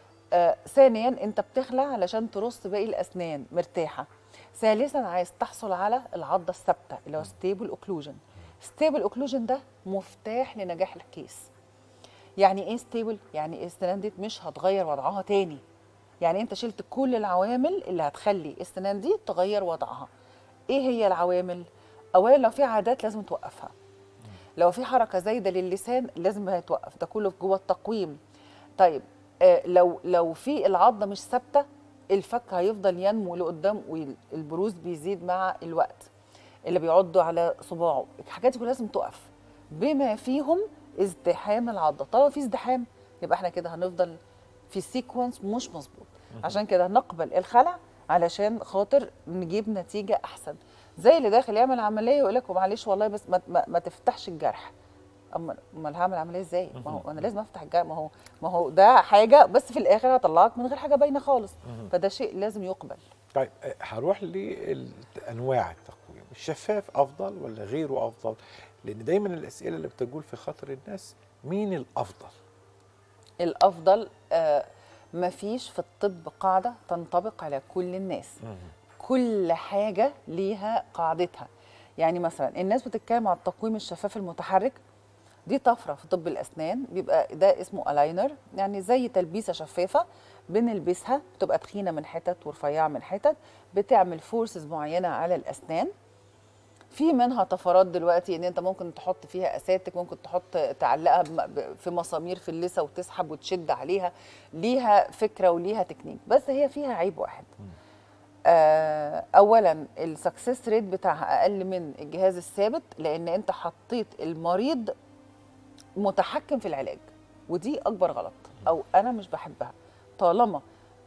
آه ثانيا انت بتخلع علشان ترص باقي الاسنان مرتاحه ثالثا عايز تحصل على العضه الثابته اللي هو ستيبل اوكلوجن ستيبل اوكلوجن ده مفتاح لنجاح الكيس يعني ايه ستيبل يعني السنان دي مش هتغير وضعها تاني يعني انت شلت كل العوامل اللي هتخلي السنان دي تغير وضعها ايه هي العوامل اولا لو في عادات لازم توقفها لو في حركه زايده للسان لازم هيتوقف ده كله جوه التقويم طيب آه لو لو في العضه مش ثابته الفك هيفضل ينمو لقدام والبروز بيزيد مع الوقت اللي بيعضوا على صباعه الحاجات دي كلها لازم تقف بما فيهم ازدحام العضه طالما في ازدحام يبقى احنا كده هنفضل في سيكونس مش مظبوط عشان كده نقبل الخلع علشان خاطر نجيب نتيجه احسن زي اللي داخل يعمل عمليه يقول لك معلش والله بس ما, ما, ما تفتحش الجرح اما امال هعمل عمليه ازاي ما هو انا لازم افتح الجرح ما هو ما هو ده حاجه بس في الاخر هطلعك من غير حاجه باينه خالص فده شيء لازم يقبل طيب آه، هروح لانواع التقويم الشفاف افضل ولا غيره افضل لان دايما الاسئله اللي بتجول في خاطر الناس مين الافضل الافضل آه مفيش في الطب قاعده تنطبق على كل الناس كل حاجه ليها قاعدتها يعني مثلا الناس بتتكلم على التقويم الشفاف المتحرك دي طفره في طب الاسنان بيبقى ده اسمه الاينر يعني زي تلبيسه شفافه بنلبسها بتبقى تخينه من حتت ورفيعه من حتت بتعمل فورسز معينه على الاسنان في منها طفرات دلوقتي ان انت ممكن تحط فيها اساتك ممكن تحط تعلقها بم- ب- في مسامير في اللثه وتسحب وتشد عليها ليها فكره وليها تكنيك بس هي فيها عيب واحد آه اولا السكسس ريت بتاعها اقل من الجهاز الثابت لان انت حطيت المريض متحكم في العلاج ودي اكبر غلط او انا مش بحبها طالما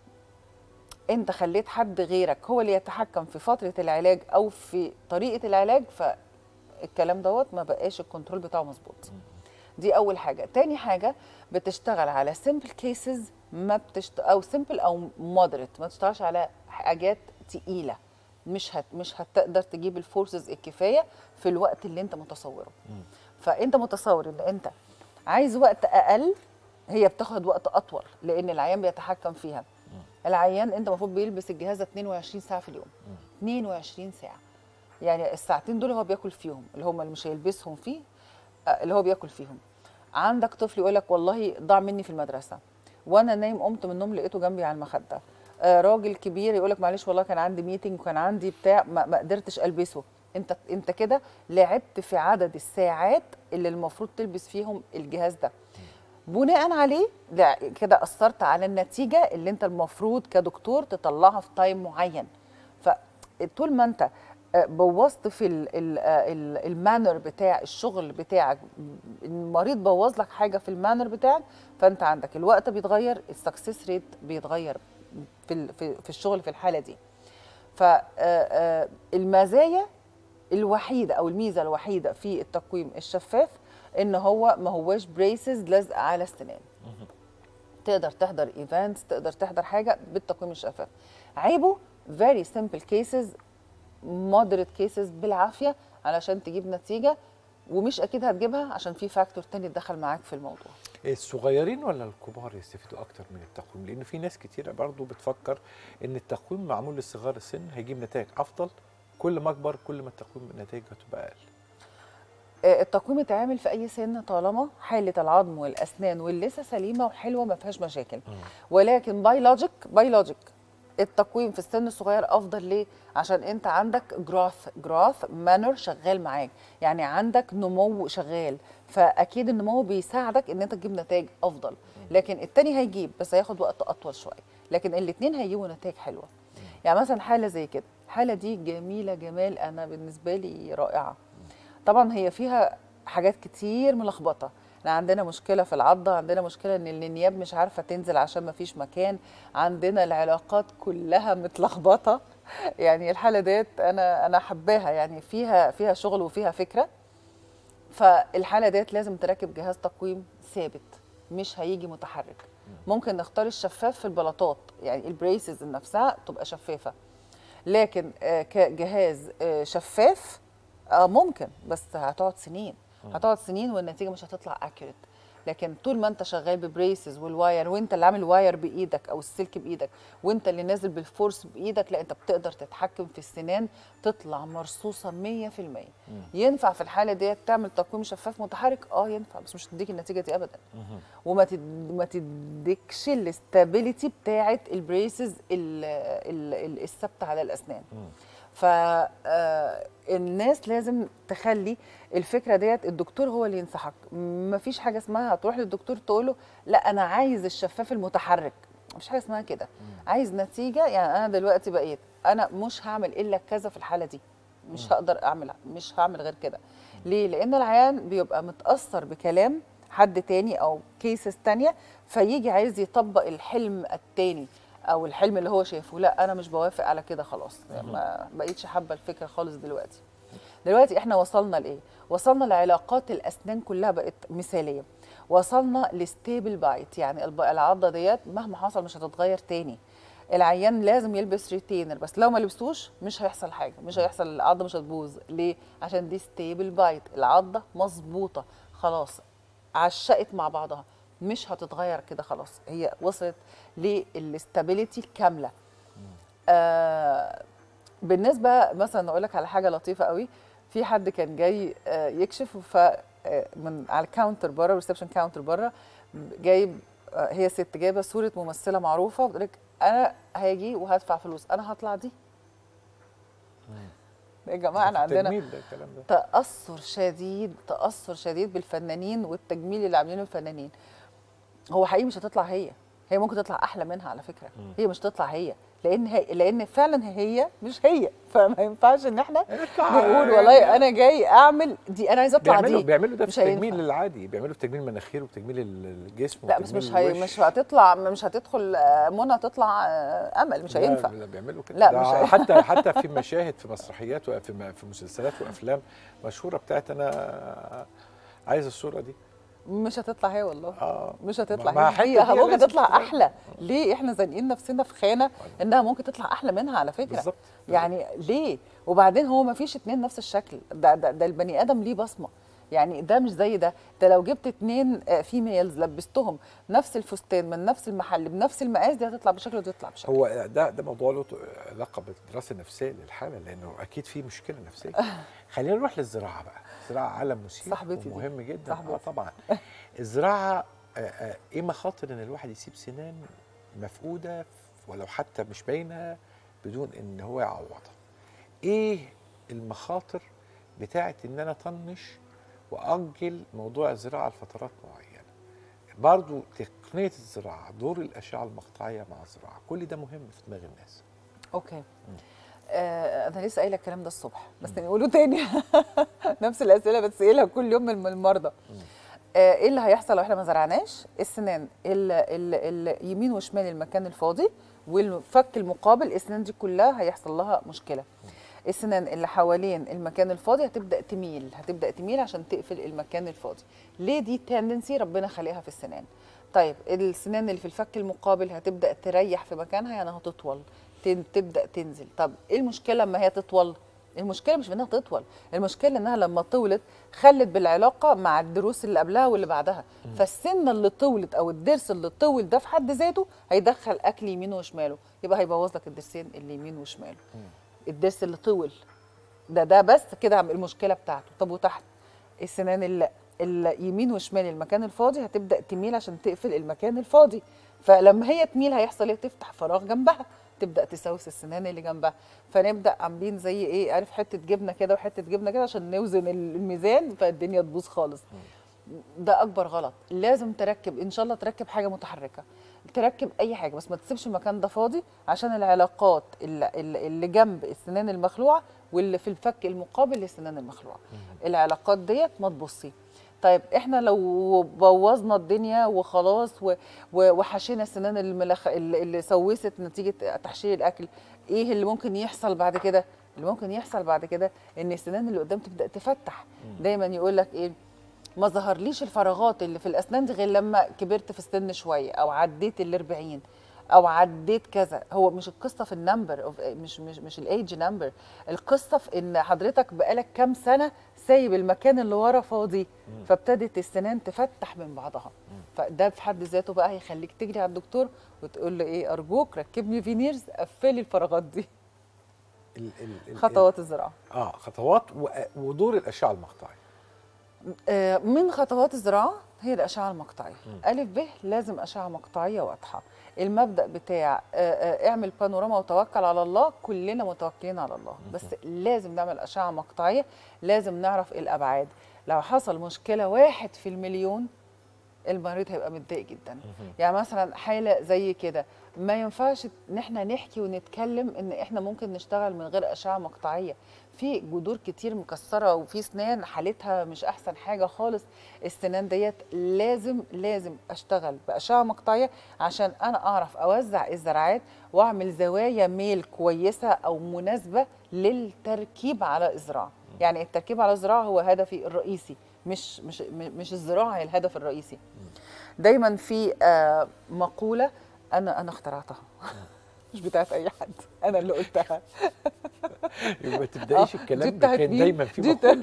انت خليت حد غيرك هو اللي يتحكم في فتره العلاج او في طريقه العلاج فالكلام دوت ما بقاش الكنترول بتاعه مظبوط دي اول حاجه تاني حاجه بتشتغل على سمبل كيسز ما بتشت... او سمبل او مودريت ما تشتغلش على حاجات تقيله مش هت... مش هتقدر تجيب الفورسز الكفايه في الوقت اللي انت متصوره فانت متصور ان انت عايز وقت اقل هي بتاخد وقت اطول لان العيان بيتحكم فيها العيان انت المفروض بيلبس الجهاز ده 22 ساعه في اليوم 22 ساعه يعني الساعتين دول هو بياكل فيهم اللي هم اللي مش هيلبسهم فيه آه، اللي هو بياكل فيهم عندك طفل يقول لك والله ضاع مني في المدرسه وانا نايم قمت من النوم لقيته جنبي على المخده آه، راجل كبير يقول لك معلش والله كان عندي ميتنج وكان عندي بتاع ما, ما قدرتش البسه انت انت كده لعبت في عدد الساعات اللي المفروض تلبس فيهم الجهاز ده بناء عليه لا كده اثرت على النتيجه اللي انت المفروض كدكتور تطلعها في تايم معين فطول ما انت آه، بوظت في ال- ال- آه، ال- المانر بتاع الشغل بتاعك المريض بوظ لك حاجه في المانر بتاعك فانت عندك الوقت بيتغير السكسس ريت بيتغير في ال- في في الشغل في الحاله دي فالمزايا الوحيده او الميزه الوحيده في التقويم الشفاف ان هو ما هواش بريسز لازقه على السنان تقدر تحضر ايفنتس تقدر تحضر حاجه بالتقويم الشفاف عيبه very simple cases moderate cases بالعافيه علشان تجيب نتيجه ومش اكيد هتجيبها عشان في فاكتور تاني اتدخل معاك في الموضوع الصغيرين ولا الكبار يستفيدوا اكتر من التقويم لان في ناس كتيره برضو بتفكر ان التقويم معمول لصغار السن هيجيب نتائج افضل كل ما اكبر كل ما التقويم النتائج هتبقى اقل آه، التقويم اتعمل في اي سن طالما حاله العظم والاسنان واللثه سليمه وحلوه ما فيهاش مشاكل ولكن بايولوجيك بايولوجيك التقويم في السن الصغير افضل ليه عشان انت عندك جراث جراث مانر شغال معاك يعني عندك نمو شغال فاكيد النمو بيساعدك ان انت تجيب نتائج افضل لكن التاني هيجيب بس هياخد وقت اطول شويه لكن الاثنين هيجيبوا نتائج حلوه يعني مثلا حاله زي كده الحاله دي جميله جمال انا بالنسبه لي رائعه طبعا هي فيها حاجات كتير ملخبطه احنا عندنا مشكله في العضه عندنا مشكله ان الانياب مش عارفه تنزل عشان ما فيش مكان عندنا العلاقات كلها متلخبطه يعني الحاله ديت انا انا حباها يعني فيها فيها شغل وفيها فكره فالحاله ديت لازم تركب جهاز تقويم ثابت مش هيجي متحرك ممكن نختار الشفاف في البلاطات يعني البريسز نفسها تبقى شفافه لكن آه، كجهاز آه، شفاف اه ممكن بس هتقعد سنين هتقعد سنين والنتيجه مش هتطلع اكيوريت لكن طول ما انت شغال ببريسز والواير وانت اللي عامل واير بايدك او السلك بايدك وانت اللي نازل بالفورس بايدك لا انت بتقدر تتحكم في السنان تطلع مرصوصه 100% ينفع في الحاله ديت تعمل تقويم شفاف متحرك اه ينفع بس مش تديك النتيجه دي ابدا وما تد... ما تديكش الاستابيليتي بتاعه البريسز ال... ال... ال... الثابته على الاسنان فالناس لازم تخلي الفكره ديت الدكتور هو اللي ينصحك مفيش حاجه اسمها تروح للدكتور تقول له لا انا عايز الشفاف المتحرك مفيش حاجه اسمها كده عايز نتيجه يعني انا دلوقتي بقيت انا مش هعمل الا كذا في الحاله دي مش هقدر اعمل مش هعمل غير كده ليه لان العيان بيبقى متاثر بكلام حد تاني او كيسز تانية فيجي عايز يطبق الحلم التاني او الحلم اللي هو شايفه لا انا مش بوافق على كده خلاص ما بقيتش حابه الفكره خالص دلوقتي دلوقتي احنا وصلنا لايه وصلنا لعلاقات الاسنان كلها بقت مثاليه وصلنا لستيبل بايت يعني الب- العضه ديت مهما حصل مش هتتغير تاني العيان لازم يلبس ريتينر بس لو ما لبسوش مش هيحصل حاجه مش هيحصل العضه مش هتبوظ ليه عشان دي ستيبل بايت العضه مظبوطه خلاص عشقت مع بعضها مش هتتغير كده خلاص هي وصلت للاستابيليتي الكامله آه بالنسبه مثلا اقول لك على حاجه لطيفه قوي في حد كان جاي آه يكشف ف آه، من على الكاونتر بره ريسبشن كاونتر بره جايب آه، هي ست جايبه صوره ممثله معروفه بتقول لك انا هاجي وهدفع فلوس انا هطلع دي يا جماعه احنا عندنا التجميل ده الكلام ده تأثر شديد تأثر شديد بالفنانين والتجميل اللي عاملينه الفنانين هو حقيقي مش هتطلع هي هي ممكن تطلع احلى منها على فكره هي مش تطلع هي لان هي لان فعلا هي مش هي فما ينفعش ان احنا نقول والله انا جاي اعمل دي انا عايزه اطلع بيعملوا دي بيعملوا ده في مش التجميل هينفع. العادي بيعملوا في تجميل المناخير وتجميل الجسم لا بس وتجميل مش هي الوش. مش هتطلع مش هتدخل آه، منى تطلع آه، امل مش لا، هينفع لا بيعملوا كده لا، ده مش هي- حتى حتى في مشاهد في مسرحيات وفي م- في مسلسلات وافلام مشهوره بتاعت انا عايز الصوره دي مش هتطلع هي والله اه مش هتطلع مع هي حتة هي دي ممكن لازم تطلع تتغير. احلى ليه احنا زانقين نفسنا في خانه انها ممكن تطلع احلى منها على فكره بالظبط يعني ليه وبعدين هو ما فيش اتنين نفس الشكل ده, ده, ده البني ادم ليه بصمه يعني ده مش زي ده ده لو جبت اتنين فيميلز لبستهم نفس الفستان من نفس المحل بنفس المقاس دي هتطلع بشكل ودي تطلع بشكل هو ده ده موضوع له علاقه بالدراسه النفسيه للحاله لانه اكيد في مشكله نفسيه خلينا نروح للزراعه بقى الزراعه عالم مثير صاحبتي دي. ومهم جدا صاحبتي. اه طبعا الزراعه آه، آه، ايه مخاطر ان الواحد يسيب سنان مفقوده ولو حتى مش باينه بدون ان هو يعوضها ايه المخاطر بتاعت ان انا اطنش واجل موضوع الزراعه لفترات معينه برضو تقنيه الزراعه دور الاشعه المقطعيه مع الزراعه كل ده مهم في دماغ الناس اوكي آه انا لسه قايله الكلام ده الصبح بس نقوله تاني نفس الاسئله بتسالها كل يوم من المرضى آه ايه اللي هيحصل لو احنا ما زرعناش السنان ال ال ال يمين وشمال المكان الفاضي والفك المقابل السنان دي كلها هيحصل لها مشكله السنان اللي حوالين المكان الفاضي هتبدا تميل هتبدا تميل عشان تقفل المكان الفاضي ليه دي تندنسي ربنا خلقها في السنان طيب السنان اللي في الفك المقابل هتبدا تريح في مكانها يعني هتطول تن- تبدا تنزل طب ايه المشكله لما هي تطول المشكله مش في انها تطول المشكله انها لما طولت خلت بالعلاقه مع الدروس اللي قبلها واللي بعدها فالسنه اللي طولت او الضرس اللي طول ده في حد ذاته هيدخل اكل يمينه وشماله يبقى هيبوظ لك الضرسين اللي يمين وشماله الضرس اللي طول ده ده بس كده المشكله بتاعته طب وتحت السنان اللي اليمين وشمال المكان الفاضي هتبدا تميل عشان تقفل المكان الفاضي فلما هي تميل هيحصل ايه تفتح فراغ جنبها تبدا تسوس السنان اللي جنبها فنبدا عاملين زي ايه عارف حته جبنه كده وحته جبنه كده عشان نوزن الميزان فالدنيا تبوظ خالص ده اكبر غلط لازم تركب ان شاء الله تركب حاجه متحركه تركب اي حاجه بس ما تسيبش المكان ده فاضي عشان العلاقات اللي, اللي اللي جنب السنان المخلوعه واللي في الفك المقابل للسنان المخلوعه العلاقات ديت ما تبصي طيب احنا لو بوظنا الدنيا وخلاص و- و- وحشينا السنان الملخ... اللي اللي سوست نتيجه تحشير الاكل ايه اللي ممكن يحصل بعد كده اللي ممكن يحصل بعد كده ان السنان اللي قدام تبدا تفتح دايما يقول لك ايه ما ظهرليش الفراغات اللي في الاسنان دي غير لما كبرت في السن شويه او عديت ال 40 او عديت كذا هو مش القصه في النمبر مش مش مش الايدج نمبر القصه في ان حضرتك بقالك كام سنه سايب المكان اللي ورا فاضي فابتدت السنان تفتح من بعضها فده في حد ذاته بقى هيخليك تجري على الدكتور وتقول له ايه ارجوك ركبني فينيرز قفلي الفراغات دي ال ال ال خطوات الزراعه اه خطوات و- ودور الاشعه المقطعيه آه، من خطوات الزراعه هي الاشعه المقطعيه الف ب لازم اشعه مقطعيه واضحه المبدا بتاع آه، آه، اعمل بانوراما وتوكل على الله كلنا متوكلين على الله بس لازم نعمل اشعه مقطعيه لازم نعرف الابعاد لو حصل مشكله واحد في المليون المريض هيبقى متضايق جدا يعني مثلا حاله زي كده ما ينفعش ان احنا نحكي ونتكلم ان احنا ممكن نشتغل من غير اشعه مقطعيه في جذور كتير مكسره وفي سنان حالتها مش احسن حاجه خالص السنان ديت لازم لازم اشتغل باشعه مقطعيه عشان انا اعرف اوزع الزراعات واعمل زوايا ميل كويسه او مناسبه للتركيب على الزراعه يعني التركيب على الزراعه هو هدفي الرئيسي مش مش مش الزراعه هي الهدف الرئيسي دايما في آه، مقوله انا انا اخترعتها مش بتاعت اي حد انا اللي قلتها يبقى ما تبدايش آه، دي الكلام بتاعت كان مين؟ دايما في دي مقوله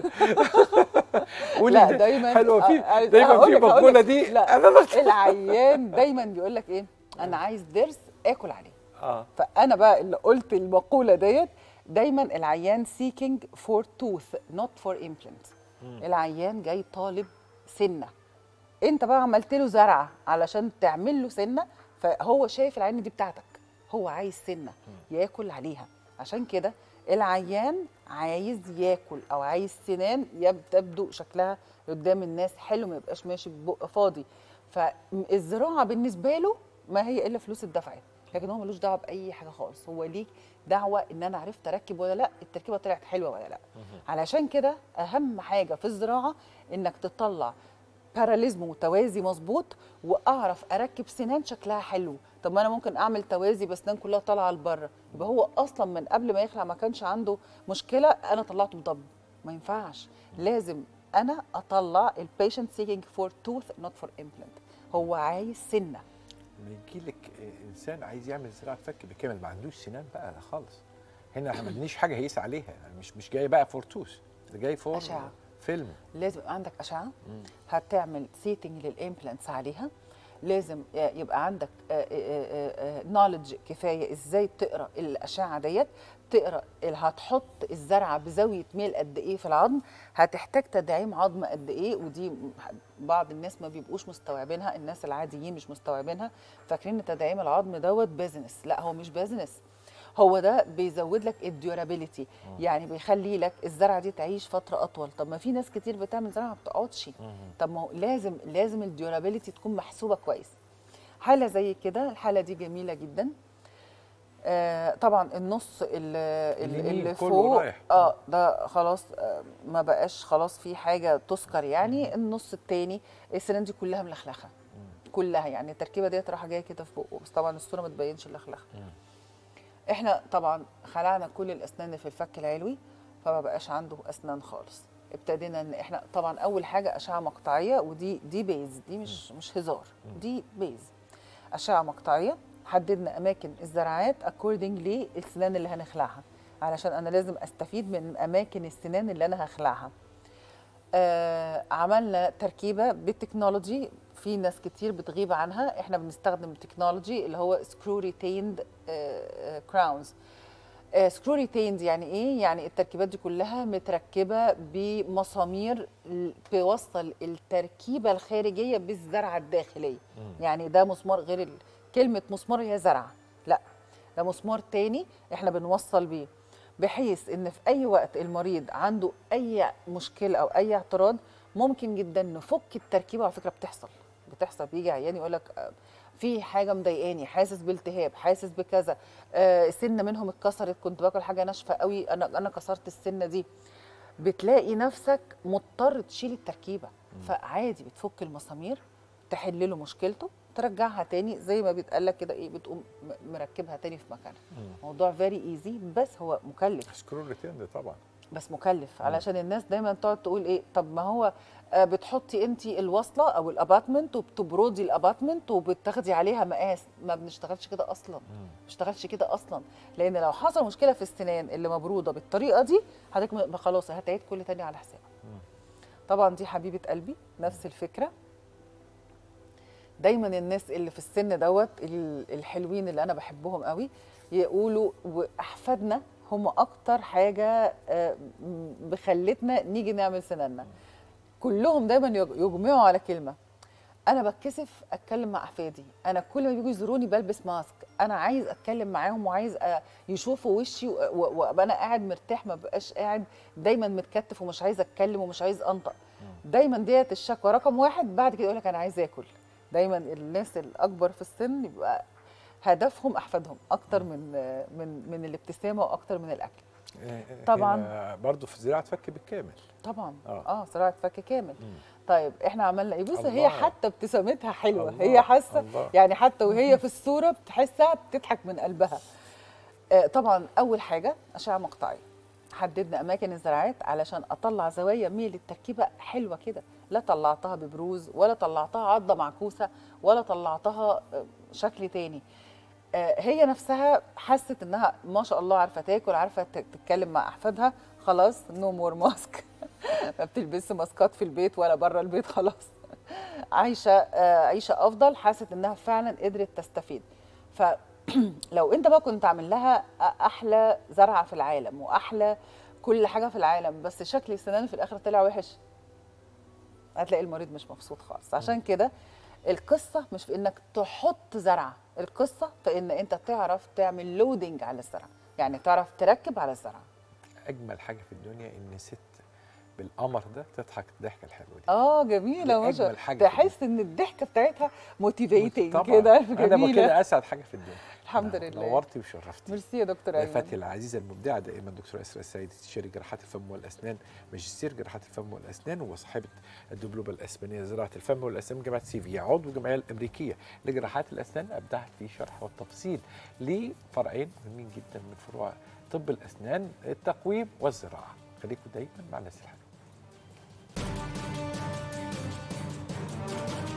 قولي لا ده. دايما حلوه آه، في آه، دايما هقول في لك- هقول مقوله لك. دي لا انا اللي العيان دايما بيقول لك ايه انا عايز ضرس اكل عليه اه فانا بقى اللي قلت المقوله ديت دايما العيان seeking for tooth not for implant العيان جاي طالب سنه انت بقى عملت له زرعه علشان تعمل له سنه فهو شايف العين دي بتاعتك هو عايز سنه ياكل عليها عشان كده العيان عايز ياكل او عايز سنان يب- تبدو شكلها قدام الناس حلو ما يبقاش ماشي ببق فاضي فالزراعه بالنسبه له ما هي الا فلوس الدفعات لكن هو ملوش دعوه باي حاجه خالص هو ليه دعوه ان انا عرفت اركب ولا لا التركيبه طلعت حلوه ولا لا علشان كده اهم حاجه في الزراعه انك تطلع باراليزم وتوازي مظبوط واعرف اركب سنان شكلها حلو طب ما انا ممكن اعمل توازي بسنان كلها طالعه لبره يبقى هو اصلا من قبل ما يخلع ما كانش عنده مشكله انا طلعته بضب ما ينفعش لازم انا اطلع البيشنت سيكينج فور توث نوت فور امبلانت هو عايز سنه لما يجي لك انسان عايز يعمل زراعه فك بالكامل ما عندوش سنان بقى خالص هنا احنا ما عندناش حاجه هيقيس عليها يعني مش مش جاي بقى فور توث ده جاي فور أشعة. فيلم لازم يبقى عندك اشعه هتعمل سيتنج للامبلانتس عليها لازم يبقى عندك نولج كفايه ازاي تقرا الاشعه ديت تقرا ال- هتحط الزرعه بزاويه ميل قد ايه في العظم هتحتاج تدعيم عظم قد ايه ودي م- بعض الناس ما بيبقوش مستوعبينها الناس العاديين مش مستوعبينها فاكرين ان تدعيم العظم دوت بيزنس لا هو مش بيزنس هو ده بيزود لك الديورابيليتي يعني بيخلي لك الزرعه دي تعيش فتره اطول طب ما في ناس كتير بتعمل زرعه ما بتقعدش طب ما هو لازم لازم الديورابيليتي تكون محسوبه كويس حاله زي كده الحاله دي جميله جدا آه طبعا النص اللي, اليمين اللي كله فوق رايح. اه ده خلاص آه ما بقاش خلاص في حاجه تذكر يعني النص التاني السنان دي كلها ملخلخه كلها يعني التركيبه ديت رايحه جايه كده في بقه بس طبعا الصوره ما تبينش اللخلخه احنا طبعا خلعنا كل الاسنان اللي في الفك العلوي فما بقاش عنده اسنان خالص ابتدينا ان احنا طبعا اول حاجه اشعه مقطعيه ودي دي بيز دي مش مش هزار دي بيز اشعه مقطعيه حددنا اماكن الزراعات اكوردنج للسنان اللي هنخلعها علشان انا لازم استفيد من اماكن السنان اللي انا هخلعها آه عملنا تركيبه بالتكنولوجي في ناس كتير بتغيب عنها احنا بنستخدم التكنولوجي اللي هو سكرو ريتيند كراونز سكرو ريتيند يعني ايه يعني التركيبات دي كلها متركبه بمسامير ل- بيوصل التركيبه الخارجيه بالزرعه الداخليه يعني ده مسمار غير ال- كلمه مسمار هي زرعه لا ده مسمار تاني احنا بنوصل بيه بحيث ان في اي وقت المريض عنده اي مشكله او اي اعتراض ممكن جدا نفك التركيبه على فكره بتحصل بتحصل بيجي عيان يقول لك في حاجه مضايقاني حاسس بالتهاب حاسس بكذا آه سنه منهم اتكسرت كنت باكل حاجه ناشفه قوي انا انا كسرت السنه دي بتلاقي نفسك مضطر تشيل التركيبه فعادي بتفك المسامير تحل له مشكلته ترجعها تاني زي ما بيتقال لك كده ايه بتقوم م- مركبها تاني في مكانها موضوع فيري ايزي بس هو مكلف سكرول ريتيند طبعا بس مكلف علشان الناس دايما تقعد تقول ايه طب ما هو آه، بتحطي انت الوصله او الاباتمنت وبتبردي الاباتمنت وبتاخدي عليها مقاس ما بنشتغلش كده اصلا ما بنشتغلش كده اصلا لان لو حصل مشكله في السنان اللي مبروده بالطريقه دي حضرتك م- خلاص هتعيد كل تاني على حسابك طبعا دي حبيبه قلبي نفس الفكره دايما الناس اللي في السن دوت ال- الحلوين اللي انا بحبهم قوي يقولوا واحفادنا هم اكتر حاجه آه، م- بخلتنا نيجي نعمل سناننا كلهم دايما يج- يجمعوا على كلمه انا بتكسف اتكلم مع احفادي انا كل ما بيجوا يزوروني بلبس ماسك انا عايز اتكلم معاهم وعايز أ- يشوفوا وشي و- و- وابقى انا قاعد مرتاح ما بقاش قاعد دايما متكتف ومش عايز اتكلم ومش عايز انطق دايما ديت الشكوى رقم واحد بعد كده يقول لك انا عايز اكل دايما الناس الاكبر في السن يبقى هدفهم احفادهم اكتر من من من الابتسامه واكتر من الاكل طبعاً. برضه في زراعه فك بالكامل طبعا آه. اه زراعه فك كامل مم. طيب احنا عملنا ايه بص الله. هي حتى ابتسامتها حلوه الله، هي حاسه الله. يعني حتى وهي في الصوره بتحسها بتضحك من قلبها آه طبعا اول حاجه اشعه مقطعيه حددنا اماكن الزراعات علشان اطلع زوايا ميل التركيبه حلوه كده لا طلعتها ببروز ولا طلعتها عضه معكوسه ولا طلعتها آه، شكل تاني آه، هي نفسها حست انها ما شاء الله عارفه تاكل عارفه ت- تتكلم مع احفادها خلاص نو مور ماسك ما بتلبسش ماسكات في البيت ولا بره البيت خلاص عايشه آه، عيشه افضل حست انها فعلا قدرت تستفيد فلو انت بقى كنت عامل لها أ- احلى زرعه في العالم واحلى كل حاجه في العالم بس شكل السنان في الاخر طلع وحش هتلاقي المريض مش مبسوط خالص عشان كده القصه مش في انك تحط زرعه القصه في ان انت تعرف تعمل لودنج على الزرعه يعني تعرف تركب على الزرعه اجمل حاجه في الدنيا ان ست بالقمر ده تضحك الضحكه الحلوه دي اه جميله ما أجمل شاء حاجة في تحس ان الضحكه بتاعتها موتيفيتنج طبعاً. كده انا بقى جميله كده اسعد حاجه في الدنيا الحمد نعم، لله نورتي وشرفتي ميرسي يا دكتور ايمن فتي العزيزه المبدعه دائما دكتوره اسراء السيد استشاري جراحات الفم والاسنان ماجستير جراحات الفم والاسنان وصاحبه الدبلومه الاسبانيه زراعه الفم والاسنان جامعه سيفيا عضو الجمعيه الامريكيه لجراحات الاسنان ابدعت في شرح والتفصيل لفرعين مهمين جدا من فروع طب الاسنان التقويم والزراعه خليكم دايما مع الناس الحلوه